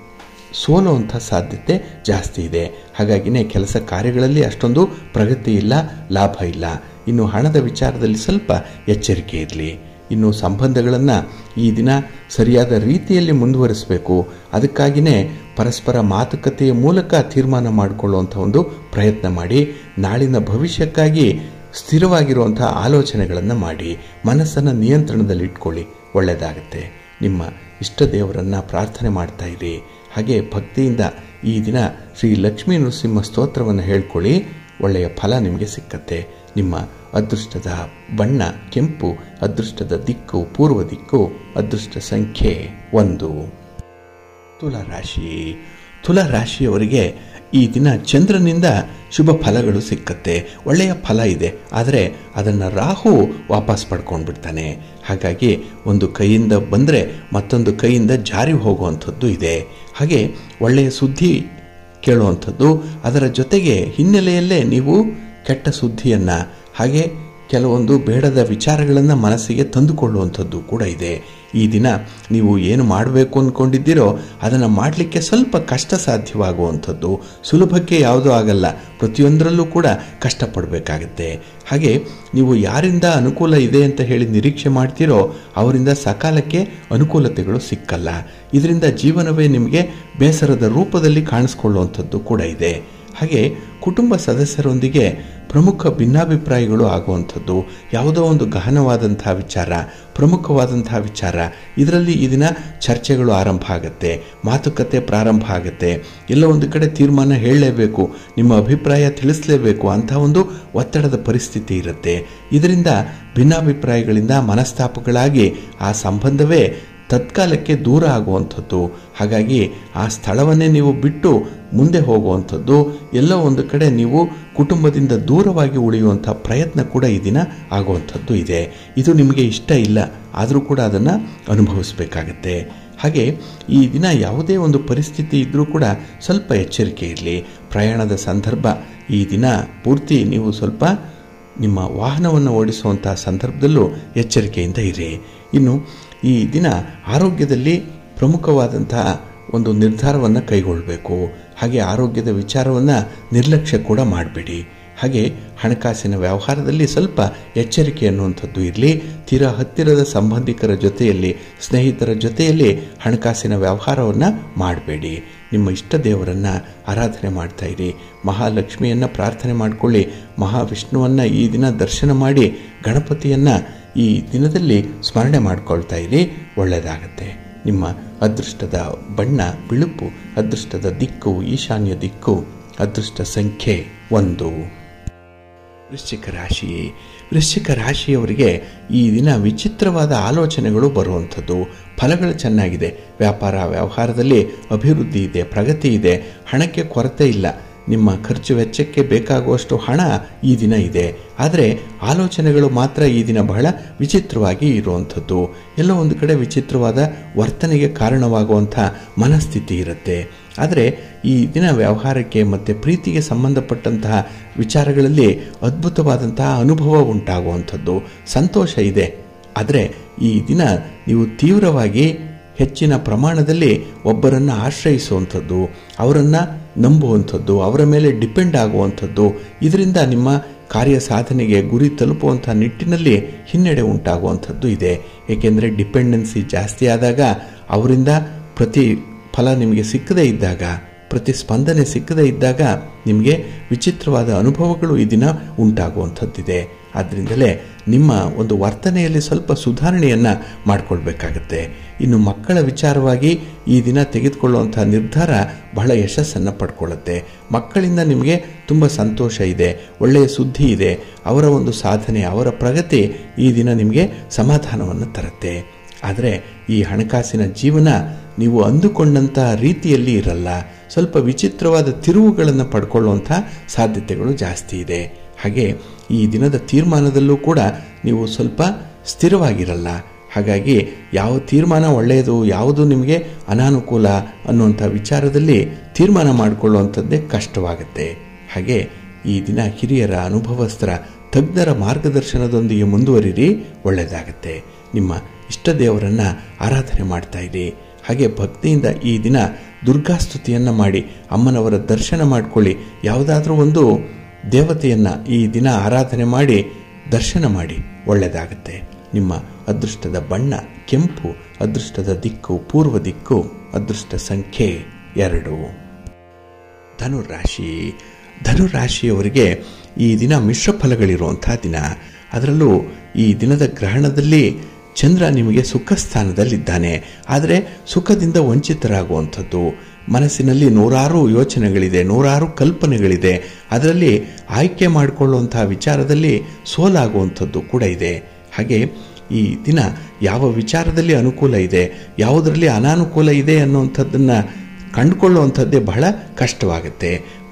ಸೋಲುವಂಥ ಸಾಧ್ಯತೆ ಜಾಸ್ತಿ ಇದೆ ಹಾಗಾಗಿನೇ ಕೆಲಸ ಕಾರ್ಯಗಳಲ್ಲಿ ಅಷ್ಟೊಂದು ಪ್ರಗತಿ ಇಲ್ಲ ಲಾಭ ಇಲ್ಲ ಇನ್ನು ಹಣದ ವಿಚಾರದಲ್ಲಿ ಸ್ವಲ್ಪ ಎಚ್ಚರಿಕೆ ಇರಲಿ ಇನ್ನು ಸಂಬಂಧಗಳನ್ನು ಈ ದಿನ ಸರಿಯಾದ ರೀತಿಯಲ್ಲಿ ಮುಂದುವರಿಸಬೇಕು ಅದಕ್ಕಾಗಿಯೇ ಪರಸ್ಪರ ಮಾತುಕತೆಯ ಮೂಲಕ ತೀರ್ಮಾನ ಮಾಡಿಕೊಳ್ಳುವಂಥ ಒಂದು ಪ್ರಯತ್ನ ಮಾಡಿ ನಾಳಿನ ಭವಿಷ್ಯಕ್ಕಾಗಿ ಸ್ಥಿರವಾಗಿರುವಂಥ ಆಲೋಚನೆಗಳನ್ನು ಮಾಡಿ ಮನಸ್ಸನ್ನು ನಿಯಂತ್ರಣದಲ್ಲಿ ಇಟ್ಕೊಳ್ಳಿ ಒಳ್ಳೆಯದಾಗುತ್ತೆ ನಿಮ್ಮ ಇಷ್ಟ ದೇವರನ್ನು ಪ್ರಾರ್ಥನೆ ಮಾಡ್ತಾ ಇರಿ ಹಾಗೆ ಭಕ್ತಿಯಿಂದ ಈ ದಿನ ಶ್ರೀ ಲಕ್ಷ್ಮೀ ನರಸಿಂಹ ಸ್ತೋತ್ರವನ್ನು ಹೇಳ್ಕೊಳ್ಳಿ ಒಳ್ಳೆಯ ಫಲ ನಿಮಗೆ ಸಿಕ್ಕತ್ತೆ ನಿಮ್ಮ ಅದೃಷ್ಟದ ಬಣ್ಣ ಕೆಂಪು ಅದೃಷ್ಟದ ದಿಕ್ಕು ಪೂರ್ವ ದಿಕ್ಕು ಅದೃಷ್ಟ ಸಂಖ್ಯೆ ಒಂದು ತುಲಾರಾಶಿ ತುಲಾರಾಶಿಯವರಿಗೆ ಈ ದಿನ ಚಂದ್ರನಿಂದ ಶುಭ ಫಲಗಳು ಸಿಕ್ಕತ್ತೆ ಒಳ್ಳೆಯ ಫಲ ಇದೆ ಆದರೆ ಅದನ್ನು ರಾಹು ವಾಪಸ್ ಪಡ್ಕೊಂಡು ಬಿಡ್ತಾನೆ ಹಾಗಾಗಿ ಒಂದು ಕೈಯಿಂದ ಬಂದರೆ ಮತ್ತೊಂದು ಕೈಯಿಂದ ಜಾರಿ ಹೋಗುವಂಥದ್ದು ಇದೆ ಹಾಗೆ ಒಳ್ಳೆಯ ಸುದ್ದಿ ಕೇಳುವಂಥದ್ದು ಅದರ ಜೊತೆಗೆ ಹಿನ್ನೆಲೆಯಲ್ಲೇ ನೀವು ಕೆಟ್ಟ ಸುದ್ದಿಯನ್ನು ಹಾಗೆ ಕೆಲವೊಂದು ಬೇಡದ ವಿಚಾರಗಳನ್ನು ಮನಸ್ಸಿಗೆ ತಂದುಕೊಳ್ಳುವಂಥದ್ದು ಕೂಡ ಇದೆ ಈ ದಿನ ನೀವು ಏನು ಮಾಡಬೇಕು ಅಂದ್ಕೊಂಡಿದ್ದೀರೋ ಅದನ್ನು ಮಾಡಲಿಕ್ಕೆ ಸ್ವಲ್ಪ ಕಷ್ಟ ಸಾಧ್ಯವಾಗುವಂಥದ್ದು ಸುಲಭಕ್ಕೆ ಯಾವುದೂ ಆಗಲ್ಲ ಪ್ರತಿಯೊಂದರಲ್ಲೂ ಕೂಡ ಕಷ್ಟಪಡಬೇಕಾಗತ್ತೆ ಹಾಗೆ ನೀವು ಯಾರಿಂದ ಅನುಕೂಲ ಇದೆ ಅಂತ ಹೇಳಿ ನಿರೀಕ್ಷೆ ಮಾಡ್ತೀರೋ ಅವರಿಂದ ಸಕಾಲಕ್ಕೆ ಅನುಕೂಲತೆಗಳು ಸಿಕ್ಕಲ್ಲ ಇದರಿಂದ ಜೀವನವೇ ನಿಮಗೆ ಬೇಸರದ ರೂಪದಲ್ಲಿ ಕಾಣಿಸ್ಕೊಳ್ಳುವಂಥದ್ದು ಕೂಡ ಇದೆ ಹಾಗೆ ಕುಟುಂಬ ಸದಸ್ಯರೊಂದಿಗೆ ಪ್ರಮುಖ ಭಿನ್ನಾಭಿಪ್ರಾಯಗಳು ಆಗುವಂಥದ್ದು ಯಾವುದೋ ಒಂದು ಗಹನವಾದಂತಹ ವಿಚಾರ ಪ್ರಮುಖವಾದಂತಹ ವಿಚಾರ ಇದರಲ್ಲಿ ಈ ದಿನ ಚರ್ಚೆಗಳು ಆರಂಭ ಆಗುತ್ತೆ ಮಾತುಕತೆ ಪ್ರಾರಂಭ ಆಗುತ್ತೆ ಎಲ್ಲ ಒಂದು ಕಡೆ ತೀರ್ಮಾನ ಹೇಳಲೇಬೇಕು ನಿಮ್ಮ ಅಭಿಪ್ರಾಯ ತಿಳಿಸಲೇಬೇಕು ಅಂಥ ಒಂದು ಒತ್ತಡದ ಪರಿಸ್ಥಿತಿ ಇರುತ್ತೆ ಇದರಿಂದ ಭಿನ್ನಾಭಿಪ್ರಾಯಗಳಿಂದ ಮನಸ್ತಾಪಗಳಾಗಿ ಆ ಸಂಬಂಧವೇ ತತ್ಕಾಲಕ್ಕೆ ದೂರ ಆಗುವಂಥದ್ದು ಹಾಗಾಗಿ ಆ ಸ್ಥಳವನ್ನೇ ನೀವು ಬಿಟ್ಟು ಮುಂದೆ ಹೋಗುವಂಥದ್ದು ಎಲ್ಲೋ ಒಂದು ಕಡೆ ನೀವು ಕುಟುಂಬದಿಂದ ದೂರವಾಗಿ ಉಳಿಯುವಂಥ ಪ್ರಯತ್ನ ಕೂಡ ಈ ದಿನ ಆಗುವಂಥದ್ದು ಇದೆ ಇದು ನಿಮಗೆ ಇಷ್ಟ ಇಲ್ಲ ಆದರೂ ಕೂಡ ಅದನ್ನು ಅನುಭವಿಸಬೇಕಾಗತ್ತೆ ಹಾಗೆ ಈ ದಿನ ಯಾವುದೇ ಒಂದು ಪರಿಸ್ಥಿತಿ ಇದ್ದರೂ ಕೂಡ ಸ್ವಲ್ಪ ಎಚ್ಚರಿಕೆ ಇರಲಿ ಪ್ರಯಾಣದ ಸಂದರ್ಭ ಈ ದಿನ ಪೂರ್ತಿ ನೀವು ಸ್ವಲ್ಪ ನಿಮ್ಮ ವಾಹನವನ್ನು ಓಡಿಸುವಂಥ ಸಂದರ್ಭದಲ್ಲೂ ಎಚ್ಚರಿಕೆಯಿಂದ ಇರಿ ಇನ್ನು ಈ ದಿನ ಆರೋಗ್ಯದಲ್ಲಿ ಪ್ರಮುಖವಾದಂತಹ ಒಂದು ನಿರ್ಧಾರವನ್ನು ಕೈಗೊಳ್ಳಬೇಕು ಹಾಗೆ ಆರೋಗ್ಯದ ವಿಚಾರವನ್ನು ನಿರ್ಲಕ್ಷ್ಯ ಕೂಡ ಮಾಡಬೇಡಿ ಹಾಗೆ ಹಣಕಾಸಿನ ವ್ಯವಹಾರದಲ್ಲಿ ಸ್ವಲ್ಪ ಎಚ್ಚರಿಕೆ ಅನ್ನುವಂಥದ್ದು ಇರಲಿ ತೀರಾ ಹತ್ತಿರದ ಸಂಬಂಧಿಕರ ಜೊತೆಯಲ್ಲಿ ಸ್ನೇಹಿತರ ಜೊತೆಯಲ್ಲಿ ಹಣಕಾಸಿನ ವ್ಯವಹಾರವನ್ನು ಮಾಡಬೇಡಿ ನಿಮ್ಮ ಇಷ್ಟ ದೇವರನ್ನು ಆರಾಧನೆ ಮಾಡ್ತಾ ಇರಿ ಮಹಾಲಕ್ಷ್ಮಿಯನ್ನು ಪ್ರಾರ್ಥನೆ ಮಾಡಿಕೊಳ್ಳಿ ಮಹಾವಿಷ್ಣುವನ್ನು ಈ ದಿನ ದರ್ಶನ ಮಾಡಿ ಗಣಪತಿಯನ್ನು ಈ ದಿನದಲ್ಲಿ ಸ್ಮರಣೆ ಮಾಡ್ಕೊಳ್ತಾ ಇರಿ ಒಳ್ಳೆಯದಾಗತ್ತೆ ನಿಮ್ಮ ಅದೃಷ್ಟದ ಬಣ್ಣ ಬಿಳುಪು ಅದೃಷ್ಟದ ದಿಕ್ಕು ಈಶಾನ್ಯ ದಿಕ್ಕು ಅದೃಷ್ಟ ಸಂಖ್ಯೆ ಒಂದು ವೃಶ್ಚಿಕ ರಾಶಿ ವೃಶ್ಚಿಕ ರಾಶಿಯವರಿಗೆ ಈ ದಿನ ವಿಚಿತ್ರವಾದ ಆಲೋಚನೆಗಳು ಬರುವಂಥದ್ದು ಫಲಗಳು ಚೆನ್ನಾಗಿದೆ ವ್ಯಾಪಾರ ವ್ಯವಹಾರದಲ್ಲಿ ಅಭಿವೃದ್ಧಿ ಇದೆ ಪ್ರಗತಿ ಇದೆ ಹಣಕ್ಕೆ ಕೊರತೆ ಇಲ್ಲ ನಿಮ್ಮ ಖರ್ಚು ವೆಚ್ಚಕ್ಕೆ ಬೇಕಾಗುವಷ್ಟು ಹಣ ಈ ದಿನ ಇದೆ ಆದರೆ ಆಲೋಚನೆಗಳು ಮಾತ್ರ ಈ ದಿನ ಬಹಳ ವಿಚಿತ್ರವಾಗಿ ಇರುವಂಥದ್ದು ಎಲ್ಲೋ ಒಂದು ಕಡೆ ವಿಚಿತ್ರವಾದ ವರ್ತನೆಗೆ ಕಾರಣವಾಗುವಂಥ ಮನಸ್ಥಿತಿ ಇರುತ್ತೆ ಆದರೆ ಈ ದಿನ ವ್ಯವಹಾರಕ್ಕೆ ಮತ್ತು ಪ್ರೀತಿಗೆ ಸಂಬಂಧಪಟ್ಟಂತಹ ವಿಚಾರಗಳಲ್ಲಿ ಅದ್ಭುತವಾದಂತಹ ಅನುಭವ ಉಂಟಾಗುವಂಥದ್ದು ಸಂತೋಷ ಇದೆ ಆದರೆ ಈ ದಿನ ನೀವು ತೀವ್ರವಾಗಿ ಹೆಚ್ಚಿನ ಪ್ರಮಾಣದಲ್ಲಿ ಒಬ್ಬರನ್ನು ಆಶ್ರಯಿಸುವಂಥದ್ದು ಅವರನ್ನು ನಂಬುವಂಥದ್ದು ಅವರ ಮೇಲೆ ಡಿಪೆಂಡ್ ಆಗುವಂಥದ್ದು ಇದರಿಂದ ನಿಮ್ಮ ಕಾರ್ಯ ಸಾಧನೆಗೆ ಗುರಿ ತಲುಪುವಂಥ ನಿಟ್ಟಿನಲ್ಲಿ ಹಿನ್ನಡೆ ಉಂಟಾಗುವಂಥದ್ದು ಇದೆ ಏಕೆಂದರೆ ಡಿಪೆಂಡೆನ್ಸಿ ಜಾಸ್ತಿ ಆದಾಗ ಅವರಿಂದ ಪ್ರತಿ ಫಲ ನಿಮಗೆ ಸಿಕ್ಕದೇ ಇದ್ದಾಗ ಪ್ರತಿಸ್ಪಂದನೆ ಸಿಕ್ಕದೇ ಇದ್ದಾಗ ನಿಮಗೆ ವಿಚಿತ್ರವಾದ ಅನುಭವಗಳು ಈ ದಿನ ಉಂಟಾಗುವಂಥದ್ದಿದೆ ಆದ್ದರಿಂದಲೇ ನಿಮ್ಮ ಒಂದು ವರ್ತನೆಯಲ್ಲಿ ಸ್ವಲ್ಪ ಸುಧಾರಣೆಯನ್ನು ಮಾಡಿಕೊಳ್ಬೇಕಾಗತ್ತೆ ಇನ್ನು ಮಕ್ಕಳ ವಿಚಾರವಾಗಿ ಈ ದಿನ ತೆಗೆದುಕೊಳ್ಳುವಂಥ ನಿರ್ಧಾರ ಬಹಳ ಯಶಸ್ಸನ್ನು ಪಡ್ಕೊಳ್ಳುತ್ತೆ ಮಕ್ಕಳಿಂದ ನಿಮಗೆ ತುಂಬ ಸಂತೋಷ ಇದೆ ಒಳ್ಳೆಯ ಸುದ್ದಿ ಇದೆ ಅವರ ಒಂದು ಸಾಧನೆ ಅವರ ಪ್ರಗತಿ ಈ ದಿನ ನಿಮಗೆ ಸಮಾಧಾನವನ್ನು ತರುತ್ತೆ ಆದರೆ ಈ ಹಣಕಾಸಿನ ಜೀವನ ನೀವು ಅಂದುಕೊಂಡಂಥ ರೀತಿಯಲ್ಲಿ ಇರಲ್ಲ ಸ್ವಲ್ಪ ವಿಚಿತ್ರವಾದ ತಿರುವುಗಳನ್ನು ಪಡ್ಕೊಳ್ಳುವಂಥ ಸಾಧ್ಯತೆಗಳು ಜಾಸ್ತಿ ಇದೆ ಹಾಗೆ ಈ ದಿನದ ತೀರ್ಮಾನದಲ್ಲೂ ಕೂಡ ನೀವು ಸ್ವಲ್ಪ ಸ್ಥಿರವಾಗಿರಲ್ಲ ಹಾಗಾಗಿ ಯಾವ ತೀರ್ಮಾನ ಒಳ್ಳೆಯದು ಯಾವುದು ನಿಮಗೆ ಅನಾನುಕೂಲ ಅನ್ನುವಂಥ ವಿಚಾರದಲ್ಲಿ ತೀರ್ಮಾನ ಮಾಡಿಕೊಳ್ಳುವಂಥದ್ದೇ ಕಷ್ಟವಾಗುತ್ತೆ ಹಾಗೆ ಈ ದಿನ ಹಿರಿಯರ ಅನುಭವಸ್ಥರ ತಜ್ಞರ ಮಾರ್ಗದರ್ಶನದೊಂದಿಗೆ ಮುಂದುವರಿರಿ ಒಳ್ಳೆಯದಾಗತ್ತೆ ನಿಮ್ಮ ಇಷ್ಟ ದೇವರನ್ನು ಆರಾಧನೆ ಮಾಡ್ತಾ ಇರಿ ಹಾಗೆ ಭಕ್ತಿಯಿಂದ ಈ ದಿನ ದುರ್ಗಾಸ್ತುತಿಯನ್ನು ಮಾಡಿ ಅಮ್ಮನವರ ದರ್ಶನ ಮಾಡಿಕೊಳ್ಳಿ ಯಾವುದಾದ್ರೂ ಒಂದು ದೇವತೆಯನ್ನು ಈ ದಿನ ಆರಾಧನೆ ಮಾಡಿ ದರ್ಶನ ಮಾಡಿ ಒಳ್ಳೆಯದಾಗುತ್ತೆ ನಿಮ್ಮ ಅದೃಷ್ಟದ ಬಣ್ಣ ಕೆಂಪು ಅದೃಷ್ಟದ ದಿಕ್ಕು ಪೂರ್ವ ದಿಕ್ಕು ಅದೃಷ್ಟ ಸಂಖ್ಯೆ ಎರಡು ಧನುರಾಶಿ ಧನುರಾಶಿಯವರಿಗೆ ಈ ದಿನ ಮಿಶ್ರ ಫಲಗಳಿರುವಂಥ ದಿನ ಅದರಲ್ಲೂ ಈ ದಿನದ ಗ್ರಹಣದಲ್ಲಿ ಚಂದ್ರ ನಿಮಗೆ ಸುಖ ಸ್ಥಾನದಲ್ಲಿದ್ದಾನೆ ಆದರೆ ಸುಖದಿಂದ ವಂಚಿತರಾಗುವಂಥದ್ದು ಮನಸ್ಸಿನಲ್ಲಿ ನೂರಾರು ಯೋಚನೆಗಳಿದೆ ನೂರಾರು ಕಲ್ಪನೆಗಳಿದೆ ಅದರಲ್ಲಿ ಆಯ್ಕೆ ಮಾಡಿಕೊಳ್ಳುವಂತಹ ವಿಚಾರದಲ್ಲಿ ಸೋಲಾಗುವಂಥದ್ದು ಕೂಡ ಇದೆ ಹಾಗೆ ಈ ದಿನ ಯಾವ ವಿಚಾರದಲ್ಲಿ ಅನುಕೂಲ ಇದೆ ಯಾವುದರಲ್ಲಿ ಅನಾನುಕೂಲ ಇದೆ ಅನ್ನುವಂಥದ್ದನ್ನು ಕಂಡುಕೊಳ್ಳುವಂಥದ್ದೇ ಬಹಳ ಕಷ್ಟವಾಗುತ್ತೆ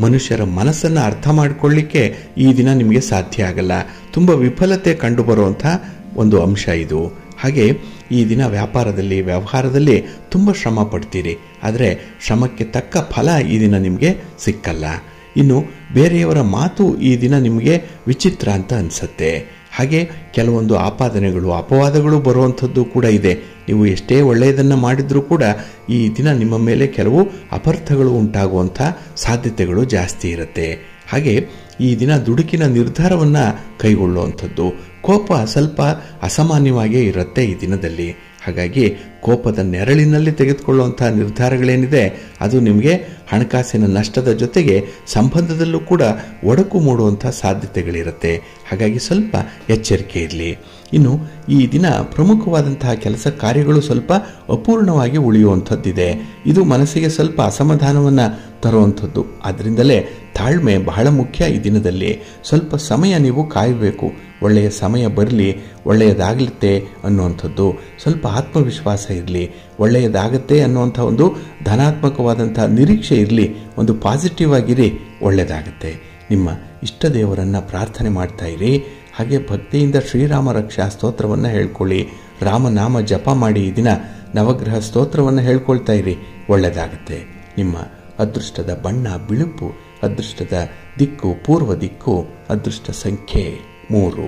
ಮನುಷ್ಯರ ಮನಸ್ಸನ್ನು ಅರ್ಥ ಮಾಡಿಕೊಳ್ಳಿಕ್ಕೆ ಈ ದಿನ ನಿಮಗೆ ಸಾಧ್ಯ ಆಗಲ್ಲ ತುಂಬ ವಿಫಲತೆ ಕಂಡುಬರುವಂಥ ಒಂದು ಅಂಶ ಇದು ಹಾಗೆ ಈ ದಿನ ವ್ಯಾಪಾರದಲ್ಲಿ ವ್ಯವಹಾರದಲ್ಲಿ ತುಂಬ ಶ್ರಮ ಪಡ್ತೀರಿ ಆದರೆ ಶ್ರಮಕ್ಕೆ ತಕ್ಕ ಫಲ ಈ ದಿನ ನಿಮಗೆ ಸಿಕ್ಕಲ್ಲ ಇನ್ನು ಬೇರೆಯವರ ಮಾತು ಈ ದಿನ ನಿಮಗೆ ವಿಚಿತ್ರ ಅಂತ ಅನಿಸುತ್ತೆ ಹಾಗೆ ಕೆಲವೊಂದು ಆಪಾದನೆಗಳು ಅಪವಾದಗಳು ಬರುವಂಥದ್ದು ಕೂಡ ಇದೆ ನೀವು ಎಷ್ಟೇ ಒಳ್ಳೆಯದನ್ನು ಮಾಡಿದರೂ ಕೂಡ ಈ ದಿನ ನಿಮ್ಮ ಮೇಲೆ ಕೆಲವು ಅಪರ್ಥಗಳು ಉಂಟಾಗುವಂಥ ಸಾಧ್ಯತೆಗಳು ಜಾಸ್ತಿ ಇರುತ್ತೆ ಹಾಗೆ ಈ ದಿನ ದುಡುಕಿನ ನಿರ್ಧಾರವನ್ನು ಕೈಗೊಳ್ಳುವಂಥದ್ದು ಕೋಪ ಸ್ವಲ್ಪ ಅಸಾಮಾನ್ಯವಾಗಿಯೇ ಇರುತ್ತೆ ಈ ದಿನದಲ್ಲಿ ಹಾಗಾಗಿ ಕೋಪದ ನೆರಳಿನಲ್ಲಿ ತೆಗೆದುಕೊಳ್ಳುವಂಥ ನಿರ್ಧಾರಗಳೇನಿದೆ ಅದು ನಿಮಗೆ ಹಣಕಾಸಿನ ನಷ್ಟದ ಜೊತೆಗೆ ಸಂಬಂಧದಲ್ಲೂ ಕೂಡ ಒಡಕು ಮೂಡುವಂಥ ಸಾಧ್ಯತೆಗಳಿರುತ್ತೆ ಹಾಗಾಗಿ ಸ್ವಲ್ಪ ಎಚ್ಚರಿಕೆ ಇರಲಿ ಇನ್ನು ಈ ದಿನ ಪ್ರಮುಖವಾದಂತಹ ಕೆಲಸ ಕಾರ್ಯಗಳು ಸ್ವಲ್ಪ ಅಪೂರ್ಣವಾಗಿ ಉಳಿಯುವಂಥದ್ದಿದೆ ಇದು ಮನಸ್ಸಿಗೆ ಸ್ವಲ್ಪ ಅಸಮಾಧಾನವನ್ನು ತರುವಂಥದ್ದು ಅದರಿಂದಲೇ ತಾಳ್ಮೆ ಬಹಳ ಮುಖ್ಯ ಈ ದಿನದಲ್ಲಿ ಸ್ವಲ್ಪ ಸಮಯ ನೀವು ಕಾಯಬೇಕು ಒಳ್ಳೆಯ ಸಮಯ ಬರಲಿ ಒಳ್ಳೆಯದಾಗಲಿತ್ತೆ ಅನ್ನುವಂಥದ್ದು ಸ್ವಲ್ಪ ಆತ್ಮವಿಶ್ವಾಸ ಇರಲಿ ಒಳ್ಳೆಯದಾಗತ್ತೆ ಅನ್ನುವಂಥ ಒಂದು ಧನಾತ್ಮಕವಾದಂಥ ನಿರೀಕ್ಷೆ ಇರಲಿ ಒಂದು ಪಾಸಿಟಿವ್ ಆಗಿರಿ ಒಳ್ಳೆಯದಾಗತ್ತೆ ನಿಮ್ಮ ಇಷ್ಟ ದೇವರನ್ನು ಪ್ರಾರ್ಥನೆ ಮಾಡ್ತಾ ಇರಿ ಹಾಗೆ ಭಕ್ತಿಯಿಂದ ಶ್ರೀರಾಮ ರಕ್ಷಾ ಸ್ತೋತ್ರವನ್ನು ಹೇಳ್ಕೊಳ್ಳಿ ರಾಮನಾಮ ಜಪ ಮಾಡಿ ಈ ದಿನ ನವಗ್ರಹ ಸ್ತೋತ್ರವನ್ನು ಹೇಳ್ಕೊಳ್ತಾ ಇರಿ ಒಳ್ಳೆಯದಾಗತ್ತೆ ನಿಮ್ಮ ಅದೃಷ್ಟದ ಬಣ್ಣ ಬಿಳುಪು ಅದೃಷ್ಟದ ದಿಕ್ಕು ಪೂರ್ವ ದಿಕ್ಕು ಅದೃಷ್ಟ ಸಂಖ್ಯೆ ಮೂರು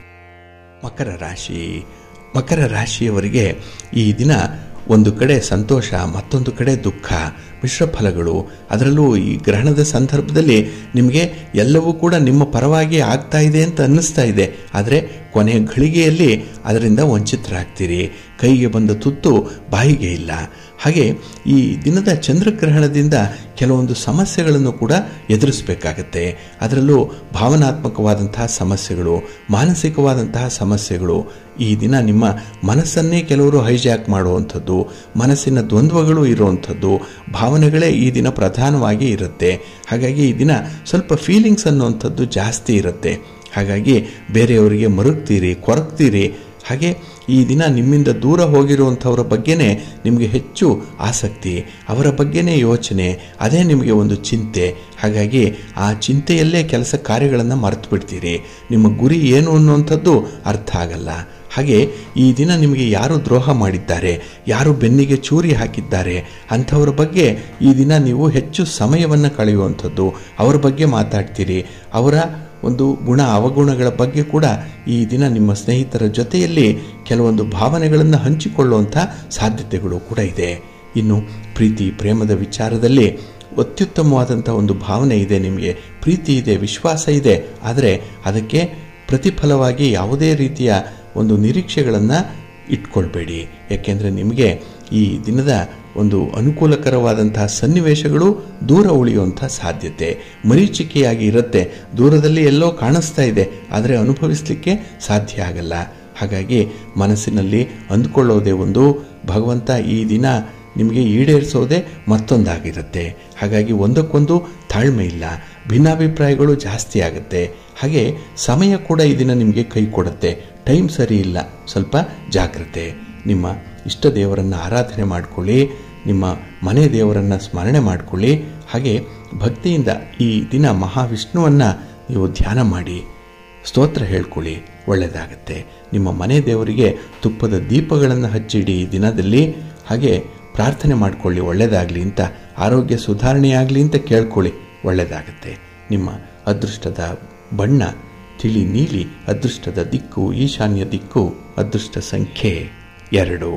ಮಕರ ರಾಶಿ ಮಕರ ರಾಶಿಯವರಿಗೆ ಈ ದಿನ ಒಂದು ಕಡೆ ಸಂತೋಷ ಮತ್ತೊಂದು ಕಡೆ ದುಃಖ ಮಿಶ್ರ ಫಲಗಳು ಅದರಲ್ಲೂ ಈ ಗ್ರಹಣದ ಸಂದರ್ಭದಲ್ಲಿ ನಿಮಗೆ ಎಲ್ಲವೂ ಕೂಡ ನಿಮ್ಮ ಪರವಾಗಿ ಆಗ್ತಾ ಇದೆ ಅಂತ ಅನ್ನಿಸ್ತಾ ಇದೆ ಆದರೆ ಕೊನೆಯ ಘಳಿಗೆಯಲ್ಲಿ ಅದರಿಂದ ವಂಚಿತರಾಗ್ತೀರಿ ಕೈಗೆ ಬಂದ ತುತ್ತು ಬಾಯಿಗೆ ಇಲ್ಲ ಹಾಗೆ ಈ ದಿನದ ಚಂದ್ರಗ್ರಹಣದಿಂದ ಕೆಲವೊಂದು ಸಮಸ್ಯೆಗಳನ್ನು ಕೂಡ ಎದುರಿಸಬೇಕಾಗತ್ತೆ ಅದರಲ್ಲೂ ಭಾವನಾತ್ಮಕವಾದಂತಹ ಸಮಸ್ಯೆಗಳು ಮಾನಸಿಕವಾದಂತಹ ಸಮಸ್ಯೆಗಳು ಈ ದಿನ ನಿಮ್ಮ ಮನಸ್ಸನ್ನೇ ಕೆಲವರು ಹೈಜಾಕ್ ಮಾಡುವಂಥದ್ದು ಮನಸ್ಸಿನ ದ್ವಂದ್ವಗಳು ಇರುವಂಥದ್ದು ಭಾವನೆಗಳೇ ಈ ದಿನ ಪ್ರಧಾನವಾಗಿ ಇರುತ್ತೆ ಹಾಗಾಗಿ ಈ ದಿನ ಸ್ವಲ್ಪ ಫೀಲಿಂಗ್ಸ್ ಅನ್ನುವಂಥದ್ದು ಜಾಸ್ತಿ ಇರುತ್ತೆ ಹಾಗಾಗಿ ಬೇರೆಯವರಿಗೆ ಮರುಗ್ತೀರಿ ಕೊರಗ್ತೀರಿ ಹಾಗೆ ಈ ದಿನ ನಿಮ್ಮಿಂದ ದೂರ ಹೋಗಿರುವಂಥವರ ಬಗ್ಗೆನೇ ನಿಮಗೆ ಹೆಚ್ಚು ಆಸಕ್ತಿ ಅವರ ಬಗ್ಗೆನೇ ಯೋಚನೆ ಅದೇ ನಿಮಗೆ ಒಂದು ಚಿಂತೆ ಹಾಗಾಗಿ ಆ ಚಿಂತೆಯಲ್ಲೇ ಕೆಲಸ ಕಾರ್ಯಗಳನ್ನು ಮರೆತು ಬಿಡ್ತೀರಿ ನಿಮ್ಮ ಗುರಿ ಏನು ಅನ್ನುವಂಥದ್ದು ಅರ್ಥ ಆಗಲ್ಲ ಹಾಗೆ ಈ ದಿನ ನಿಮಗೆ ಯಾರು ದ್ರೋಹ ಮಾಡಿದ್ದಾರೆ ಯಾರು ಬೆನ್ನಿಗೆ ಚೂರಿ ಹಾಕಿದ್ದಾರೆ ಅಂಥವ್ರ ಬಗ್ಗೆ ಈ ದಿನ ನೀವು ಹೆಚ್ಚು ಸಮಯವನ್ನು ಕಳೆಯುವಂಥದ್ದು ಅವರ ಬಗ್ಗೆ ಮಾತಾಡ್ತೀರಿ ಅವರ ಒಂದು ಗುಣ ಅವಗುಣಗಳ ಬಗ್ಗೆ ಕೂಡ ಈ ದಿನ ನಿಮ್ಮ ಸ್ನೇಹಿತರ ಜೊತೆಯಲ್ಲಿ ಕೆಲವೊಂದು ಭಾವನೆಗಳನ್ನು ಹಂಚಿಕೊಳ್ಳುವಂಥ ಸಾಧ್ಯತೆಗಳು ಕೂಡ ಇದೆ ಇನ್ನು ಪ್ರೀತಿ ಪ್ರೇಮದ ವಿಚಾರದಲ್ಲಿ ಅತ್ಯುತ್ತಮವಾದಂಥ ಒಂದು ಭಾವನೆ ಇದೆ ನಿಮಗೆ ಪ್ರೀತಿ ಇದೆ ವಿಶ್ವಾಸ ಇದೆ ಆದರೆ ಅದಕ್ಕೆ ಪ್ರತಿಫಲವಾಗಿ ಯಾವುದೇ ರೀತಿಯ ಒಂದು ನಿರೀಕ್ಷೆಗಳನ್ನು ಇಟ್ಕೊಳ್ಬೇಡಿ ಯಾಕೆಂದರೆ ನಿಮಗೆ ಈ ದಿನದ ಒಂದು ಅನುಕೂಲಕರವಾದಂತಹ ಸನ್ನಿವೇಶಗಳು ದೂರ ಉಳಿಯುವಂಥ ಸಾಧ್ಯತೆ ಮರೀಚಿಕೆಯಾಗಿ ಇರುತ್ತೆ ದೂರದಲ್ಲಿ ಎಲ್ಲೋ ಕಾಣಿಸ್ತಾ ಇದೆ ಆದರೆ ಅನುಭವಿಸಲಿಕ್ಕೆ ಸಾಧ್ಯ ಆಗಲ್ಲ ಹಾಗಾಗಿ ಮನಸ್ಸಿನಲ್ಲಿ ಅಂದ್ಕೊಳ್ಳೋದೇ ಒಂದು ಭಗವಂತ ಈ ದಿನ ನಿಮಗೆ ಈಡೇರಿಸೋದೇ ಮತ್ತೊಂದಾಗಿರುತ್ತೆ ಹಾಗಾಗಿ ಒಂದಕ್ಕೊಂದು ತಾಳ್ಮೆ ಇಲ್ಲ ಭಿನ್ನಾಭಿಪ್ರಾಯಗಳು ಜಾಸ್ತಿ ಆಗುತ್ತೆ ಹಾಗೆ ಸಮಯ ಕೂಡ ಈ ದಿನ ನಿಮಗೆ ಕೈ ಕೊಡುತ್ತೆ ಟೈಮ್ ಸರಿ ಇಲ್ಲ ಸ್ವಲ್ಪ ಜಾಗ್ರತೆ ನಿಮ್ಮ ಇಷ್ಟ ದೇವರನ್ನು ಆರಾಧನೆ ಮಾಡಿಕೊಳ್ಳಿ ನಿಮ್ಮ ಮನೆ ದೇವರನ್ನು ಸ್ಮರಣೆ ಮಾಡಿಕೊಳ್ಳಿ ಹಾಗೆ ಭಕ್ತಿಯಿಂದ ಈ ದಿನ ಮಹಾವಿಷ್ಣುವನ್ನು ನೀವು ಧ್ಯಾನ ಮಾಡಿ ಸ್ತೋತ್ರ ಹೇಳ್ಕೊಳ್ಳಿ ಒಳ್ಳೆಯದಾಗತ್ತೆ ನಿಮ್ಮ ಮನೆ ದೇವರಿಗೆ ತುಪ್ಪದ ದೀಪಗಳನ್ನು ಹಚ್ಚಿಡಿ ಈ ದಿನದಲ್ಲಿ ಹಾಗೆ ಪ್ರಾರ್ಥನೆ ಮಾಡಿಕೊಳ್ಳಿ ಒಳ್ಳೆಯದಾಗಲಿ ಅಂತ ಆರೋಗ್ಯ ಸುಧಾರಣೆಯಾಗಲಿ ಅಂತ ಕೇಳ್ಕೊಳ್ಳಿ ಒಳ್ಳೆಯದಾಗತ್ತೆ ನಿಮ್ಮ ಅದೃಷ್ಟದ ಬಣ್ಣ ತಿಳಿ ನೀಲಿ ಅದೃಷ್ಟದ ದಿಕ್ಕು ಈಶಾನ್ಯ ದಿಕ್ಕು ಅದೃಷ್ಟ ಸಂಖ್ಯೆ ಎರಡು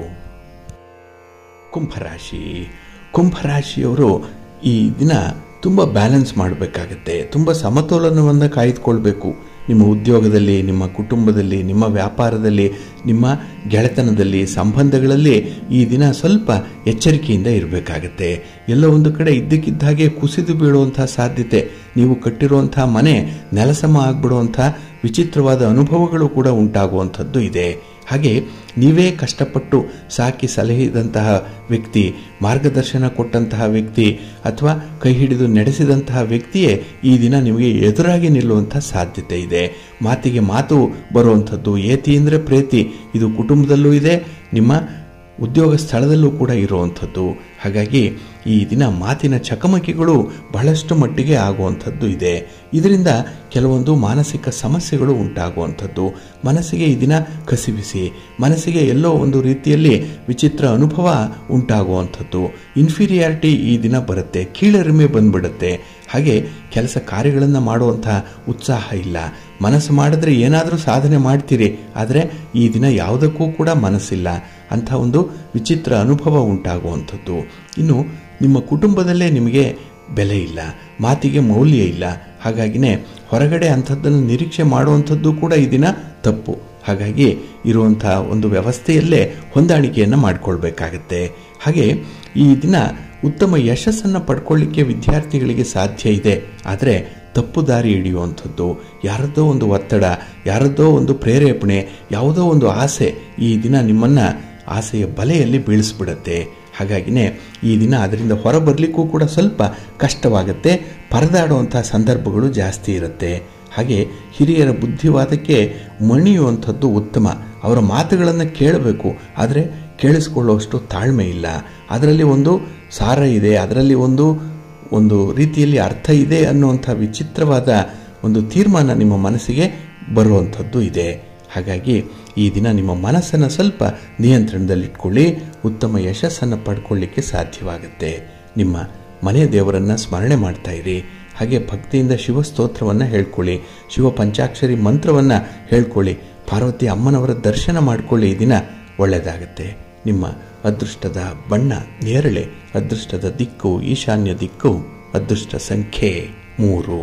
ಕುಂಭರಾಶಿ ಕುಂಭರಾಶಿಯವರು ಈ ದಿನ ತುಂಬ ಬ್ಯಾಲೆನ್ಸ್ ಮಾಡಬೇಕಾಗತ್ತೆ ತುಂಬ ಸಮತೋಲನವನ್ನು ಕಾಯ್ದುಕೊಳ್ಬೇಕು ನಿಮ್ಮ ಉದ್ಯೋಗದಲ್ಲಿ ನಿಮ್ಮ ಕುಟುಂಬದಲ್ಲಿ ನಿಮ್ಮ ವ್ಯಾಪಾರದಲ್ಲಿ ನಿಮ್ಮ ಗೆಳೆತನದಲ್ಲಿ ಸಂಬಂಧಗಳಲ್ಲಿ ಈ ದಿನ ಸ್ವಲ್ಪ ಎಚ್ಚರಿಕೆಯಿಂದ ಇರಬೇಕಾಗತ್ತೆ ಎಲ್ಲ ಒಂದು ಕಡೆ ಇದ್ದಕ್ಕಿದ್ದ ಹಾಗೆ ಕುಸಿದು ಬೀಳುವಂಥ ಸಾಧ್ಯತೆ ನೀವು ಕಟ್ಟಿರುವಂಥ ಮನೆ ನೆಲಸಮ ಆಗಿಬಿಡುವಂಥ ವಿಚಿತ್ರವಾದ ಅನುಭವಗಳು ಕೂಡ ಉಂಟಾಗುವಂಥದ್ದು ಇದೆ ಹಾಗೆ ನೀವೇ ಕಷ್ಟಪಟ್ಟು ಸಾಕಿ ಸಲಹಿದಂತಹ ವ್ಯಕ್ತಿ ಮಾರ್ಗದರ್ಶನ ಕೊಟ್ಟಂತಹ ವ್ಯಕ್ತಿ ಅಥವಾ ಕೈ ಹಿಡಿದು ನಡೆಸಿದಂತಹ ವ್ಯಕ್ತಿಯೇ ಈ ದಿನ ನಿಮಗೆ ಎದುರಾಗಿ ನಿಲ್ಲುವಂಥ ಸಾಧ್ಯತೆ ಇದೆ ಮಾತಿಗೆ ಮಾತು ಬರುವಂಥದ್ದು ಏತಿ ಅಂದರೆ ಪ್ರೇತಿ ಇದು ಕುಟುಂಬದಲ್ಲೂ ಇದೆ ನಿಮ್ಮ ಉದ್ಯೋಗ ಸ್ಥಳದಲ್ಲೂ ಕೂಡ ಇರುವಂಥದ್ದು ಹಾಗಾಗಿ ಈ ದಿನ ಮಾತಿನ ಚಕಮಕಿಗಳು ಬಹಳಷ್ಟು ಮಟ್ಟಿಗೆ ಆಗುವಂಥದ್ದು ಇದೆ ಇದರಿಂದ ಕೆಲವೊಂದು ಮಾನಸಿಕ ಸಮಸ್ಯೆಗಳು ಉಂಟಾಗುವಂಥದ್ದು ಮನಸ್ಸಿಗೆ ಈ ದಿನ ಕಸಿವಿಸಿ ಮನಸ್ಸಿಗೆ ಎಲ್ಲೋ ಒಂದು ರೀತಿಯಲ್ಲಿ ವಿಚಿತ್ರ ಅನುಭವ ಉಂಟಾಗುವಂಥದ್ದು ಇನ್ಫೀರಿಯಾರಿಟಿ ಈ ದಿನ ಬರುತ್ತೆ ಕೀಳರಿಮೆ ಬಂದ್ಬಿಡುತ್ತೆ ಹಾಗೆ ಕೆಲಸ ಕಾರ್ಯಗಳನ್ನು ಮಾಡುವಂಥ ಉತ್ಸಾಹ ಇಲ್ಲ ಮನಸ್ಸು ಮಾಡಿದ್ರೆ ಏನಾದರೂ ಸಾಧನೆ ಮಾಡ್ತೀರಿ ಆದರೆ ಈ ದಿನ ಯಾವುದಕ್ಕೂ ಕೂಡ ಮನಸ್ಸಿಲ್ಲ ಅಂಥ ಒಂದು ವಿಚಿತ್ರ ಅನುಭವ ಉಂಟಾಗುವಂಥದ್ದು ಇನ್ನು ನಿಮ್ಮ ಕುಟುಂಬದಲ್ಲೇ ನಿಮಗೆ ಬೆಲೆ ಇಲ್ಲ ಮಾತಿಗೆ ಮೌಲ್ಯ ಇಲ್ಲ ಹಾಗಾಗಿನೇ ಹೊರಗಡೆ ಅಂಥದ್ದನ್ನು ನಿರೀಕ್ಷೆ ಮಾಡುವಂಥದ್ದು ಕೂಡ ಈ ದಿನ ತಪ್ಪು ಹಾಗಾಗಿ ಇರುವಂಥ ಒಂದು ವ್ಯವಸ್ಥೆಯಲ್ಲೇ ಹೊಂದಾಣಿಕೆಯನ್ನು ಮಾಡಿಕೊಳ್ಬೇಕಾಗತ್ತೆ ಹಾಗೆ ಈ ದಿನ ಉತ್ತಮ ಯಶಸ್ಸನ್ನು ಪಡ್ಕೊಳ್ಳಿಕ್ಕೆ ವಿದ್ಯಾರ್ಥಿಗಳಿಗೆ ಸಾಧ್ಯ ಇದೆ ಆದರೆ ತಪ್ಪು ದಾರಿ ಹಿಡಿಯುವಂಥದ್ದು ಯಾರದ್ದೋ ಒಂದು ಒತ್ತಡ ಯಾರದ್ದೋ ಒಂದು ಪ್ರೇರೇಪಣೆ ಯಾವುದೋ ಒಂದು ಆಸೆ ಈ ದಿನ ನಿಮ್ಮನ್ನು ಆಸೆಯ ಬಲೆಯಲ್ಲಿ ಬೀಳಿಸ್ಬಿಡತ್ತೆ ಹಾಗಾಗಿನೇ ಈ ದಿನ ಅದರಿಂದ ಹೊರಬರಲಿಕ್ಕೂ ಕೂಡ ಸ್ವಲ್ಪ ಕಷ್ಟವಾಗುತ್ತೆ ಪರದಾಡುವಂಥ ಸಂದರ್ಭಗಳು ಜಾಸ್ತಿ ಇರುತ್ತೆ ಹಾಗೆ ಹಿರಿಯರ ಬುದ್ಧಿವಾದಕ್ಕೆ ಮಣಿಯುವಂಥದ್ದು ಉತ್ತಮ ಅವರ ಮಾತುಗಳನ್ನು ಕೇಳಬೇಕು ಆದರೆ ಕೇಳಿಸ್ಕೊಳ್ಳುವಷ್ಟು ತಾಳ್ಮೆ ಇಲ್ಲ ಅದರಲ್ಲಿ ಒಂದು ಸಾರ ಇದೆ ಅದರಲ್ಲಿ ಒಂದು ಒಂದು ರೀತಿಯಲ್ಲಿ ಅರ್ಥ ಇದೆ ಅನ್ನುವಂಥ ವಿಚಿತ್ರವಾದ ಒಂದು ತೀರ್ಮಾನ ನಿಮ್ಮ ಮನಸ್ಸಿಗೆ ಬರುವಂಥದ್ದು ಇದೆ ಹಾಗಾಗಿ ಈ ದಿನ ನಿಮ್ಮ ಮನಸ್ಸನ್ನು ಸ್ವಲ್ಪ ನಿಯಂತ್ರಣದಲ್ಲಿಟ್ಕೊಳ್ಳಿ ಉತ್ತಮ ಯಶಸ್ಸನ್ನು ಪಡ್ಕೊಳ್ಳಿಕ್ಕೆ ಸಾಧ್ಯವಾಗುತ್ತೆ ನಿಮ್ಮ ಮನೆಯ ದೇವರನ್ನು ಸ್ಮರಣೆ ಮಾಡ್ತಾ ಇರಿ ಹಾಗೆ ಭಕ್ತಿಯಿಂದ ಶಿವಸ್ತೋತ್ರವನ್ನು ಹೇಳ್ಕೊಳ್ಳಿ ಶಿವ ಪಂಚಾಕ್ಷರಿ ಮಂತ್ರವನ್ನು ಹೇಳ್ಕೊಳ್ಳಿ ಪಾರ್ವತಿ ಅಮ್ಮನವರ ದರ್ಶನ ಮಾಡಿಕೊಳ್ಳಿ ಈ ದಿನ ಒಳ್ಳೆಯದಾಗತ್ತೆ ನಿಮ್ಮ ಅದೃಷ್ಟದ ಬಣ್ಣ ನೇರಳೆ ಅದೃಷ್ಟದ ದಿಕ್ಕು ಈಶಾನ್ಯ ದಿಕ್ಕು ಅದೃಷ್ಟ ಸಂಖ್ಯೆ ಮೂರು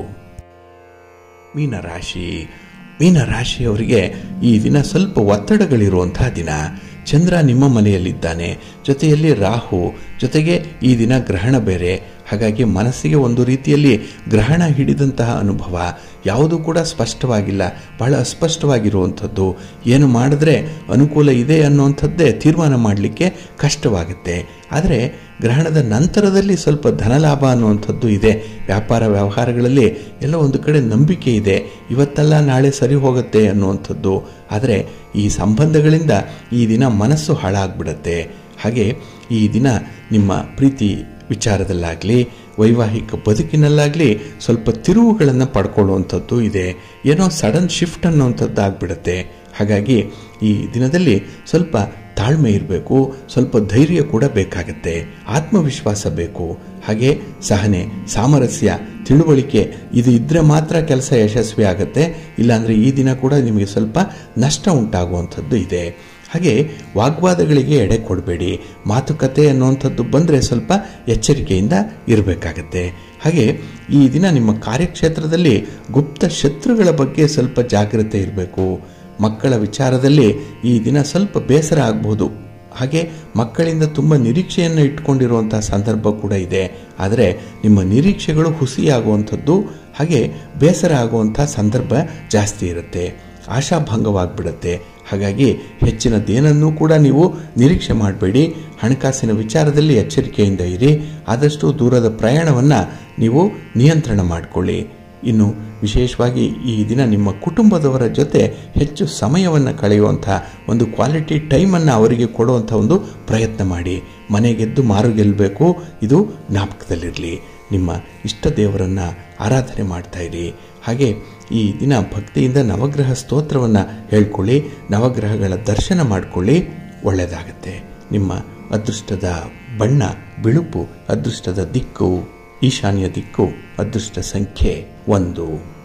ಮೀನರಾಶಿ ಮೀನರಾಶಿಯವರಿಗೆ ಈ ದಿನ ಸ್ವಲ್ಪ ಒತ್ತಡಗಳಿರುವಂತಹ ದಿನ ಚಂದ್ರ ನಿಮ್ಮ ಮನೆಯಲ್ಲಿದ್ದಾನೆ ಜೊತೆಯಲ್ಲಿ ರಾಹು ಜೊತೆಗೆ ಈ ದಿನ ಗ್ರಹಣ ಬೇರೆ ಹಾಗಾಗಿ ಮನಸ್ಸಿಗೆ ಒಂದು ರೀತಿಯಲ್ಲಿ ಗ್ರಹಣ ಹಿಡಿದಂತಹ ಅನುಭವ ಯಾವುದು ಕೂಡ ಸ್ಪಷ್ಟವಾಗಿಲ್ಲ ಬಹಳ ಅಸ್ಪಷ್ಟವಾಗಿರುವಂಥದ್ದು ಏನು ಮಾಡಿದ್ರೆ ಅನುಕೂಲ ಇದೆ ಅನ್ನುವಂಥದ್ದೇ ತೀರ್ಮಾನ ಮಾಡಲಿಕ್ಕೆ ಕಷ್ಟವಾಗುತ್ತೆ ಆದರೆ ಗ್ರಹಣದ ನಂತರದಲ್ಲಿ ಸ್ವಲ್ಪ ಧನಲಾಭ ಅನ್ನುವಂಥದ್ದು ಇದೆ ವ್ಯಾಪಾರ ವ್ಯವಹಾರಗಳಲ್ಲಿ ಎಲ್ಲ ಒಂದು ಕಡೆ ನಂಬಿಕೆ ಇದೆ ಇವತ್ತೆಲ್ಲ ನಾಳೆ ಸರಿ ಹೋಗುತ್ತೆ ಅನ್ನುವಂಥದ್ದು ಆದರೆ ಈ ಸಂಬಂಧಗಳಿಂದ ಈ ದಿನ ಮನಸ್ಸು ಹಾಳಾಗ್ಬಿಡತ್ತೆ ಹಾಗೆ ಈ ದಿನ ನಿಮ್ಮ ಪ್ರೀತಿ ವಿಚಾರದಲ್ಲಾಗಲಿ ವೈವಾಹಿಕ ಬದುಕಿನಲ್ಲಾಗಲಿ ಸ್ವಲ್ಪ ತಿರುವುಗಳನ್ನು ಪಡ್ಕೊಳ್ಳುವಂಥದ್ದು ಇದೆ ಏನೋ ಸಡನ್ ಶಿಫ್ಟ್ ಅನ್ನುವಂಥದ್ದು ಆಗ್ಬಿಡುತ್ತೆ ಹಾಗಾಗಿ ಈ ದಿನದಲ್ಲಿ ಸ್ವಲ್ಪ ತಾಳ್ಮೆ ಇರಬೇಕು ಸ್ವಲ್ಪ ಧೈರ್ಯ ಕೂಡ ಬೇಕಾಗತ್ತೆ ಆತ್ಮವಿಶ್ವಾಸ ಬೇಕು ಹಾಗೆ ಸಹನೆ ಸಾಮರಸ್ಯ ತಿಳುವಳಿಕೆ ಇದು ಇದ್ದರೆ ಮಾತ್ರ ಕೆಲಸ ಯಶಸ್ವಿ ಆಗುತ್ತೆ ಇಲ್ಲಾಂದರೆ ಈ ದಿನ ಕೂಡ ನಿಮಗೆ ಸ್ವಲ್ಪ ನಷ್ಟ ಉಂಟಾಗುವಂಥದ್ದು ಇದೆ ಹಾಗೆ ವಾಗ್ವಾದಗಳಿಗೆ ಎಡೆ ಕೊಡಬೇಡಿ ಮಾತುಕತೆ ಅನ್ನುವಂಥದ್ದು ಬಂದರೆ ಸ್ವಲ್ಪ ಎಚ್ಚರಿಕೆಯಿಂದ ಇರಬೇಕಾಗತ್ತೆ ಹಾಗೆ ಈ ದಿನ ನಿಮ್ಮ ಕಾರ್ಯಕ್ಷೇತ್ರದಲ್ಲಿ ಗುಪ್ತ ಶತ್ರುಗಳ ಬಗ್ಗೆ ಸ್ವಲ್ಪ ಜಾಗ್ರತೆ ಇರಬೇಕು ಮಕ್ಕಳ ವಿಚಾರದಲ್ಲಿ ಈ ದಿನ ಸ್ವಲ್ಪ ಬೇಸರ ಆಗ್ಬೋದು ಹಾಗೆ ಮಕ್ಕಳಿಂದ ತುಂಬ ನಿರೀಕ್ಷೆಯನ್ನು ಇಟ್ಕೊಂಡಿರುವಂಥ ಸಂದರ್ಭ ಕೂಡ ಇದೆ ಆದರೆ ನಿಮ್ಮ ನಿರೀಕ್ಷೆಗಳು ಹುಸಿಯಾಗುವಂಥದ್ದು ಹಾಗೆ ಬೇಸರ ಆಗುವಂಥ ಸಂದರ್ಭ ಜಾಸ್ತಿ ಇರುತ್ತೆ ಆಶಾಭಂಗವಾಗ್ಬಿಡುತ್ತೆ ಹಾಗಾಗಿ ಹೆಚ್ಚಿನದೇನನ್ನೂ ಕೂಡ ನೀವು ನಿರೀಕ್ಷೆ ಮಾಡಬೇಡಿ ಹಣಕಾಸಿನ ವಿಚಾರದಲ್ಲಿ ಎಚ್ಚರಿಕೆಯಿಂದ ಇರಿ ಆದಷ್ಟು ದೂರದ ಪ್ರಯಾಣವನ್ನು ನೀವು ನಿಯಂತ್ರಣ ಮಾಡಿಕೊಳ್ಳಿ ಇನ್ನು ವಿಶೇಷವಾಗಿ ಈ ದಿನ ನಿಮ್ಮ ಕುಟುಂಬದವರ ಜೊತೆ ಹೆಚ್ಚು ಸಮಯವನ್ನು ಕಳೆಯುವಂಥ ಒಂದು ಕ್ವಾಲಿಟಿ ಟೈಮನ್ನು ಅವರಿಗೆ ಕೊಡುವಂಥ ಒಂದು ಪ್ರಯತ್ನ ಮಾಡಿ ಮನೆ ಗೆದ್ದು ಮಾರು ಗೆಲ್ಲಬೇಕು ಇದು ಜ್ಞಾಪಕದಲ್ಲಿರಲಿ ನಿಮ್ಮ ಇಷ್ಟ ದೇವರನ್ನು ಆರಾಧನೆ ಮಾಡ್ತಾ ಇರಿ ಹಾಗೆ ಈ ದಿನ ಭಕ್ತಿಯಿಂದ ನವಗ್ರಹ ಸ್ತೋತ್ರವನ್ನು ಹೇಳ್ಕೊಳ್ಳಿ ನವಗ್ರಹಗಳ ದರ್ಶನ ಮಾಡಿಕೊಳ್ಳಿ ಒಳ್ಳೆಯದಾಗತ್ತೆ ನಿಮ್ಮ ಅದೃಷ್ಟದ ಬಣ್ಣ ಬಿಳುಪು ಅದೃಷ್ಟದ ದಿಕ್ಕು ಈಶಾನ್ಯ ದಿಕ್ಕು ಅದೃಷ್ಟ ಸಂಖ್ಯೆ ಒಂದು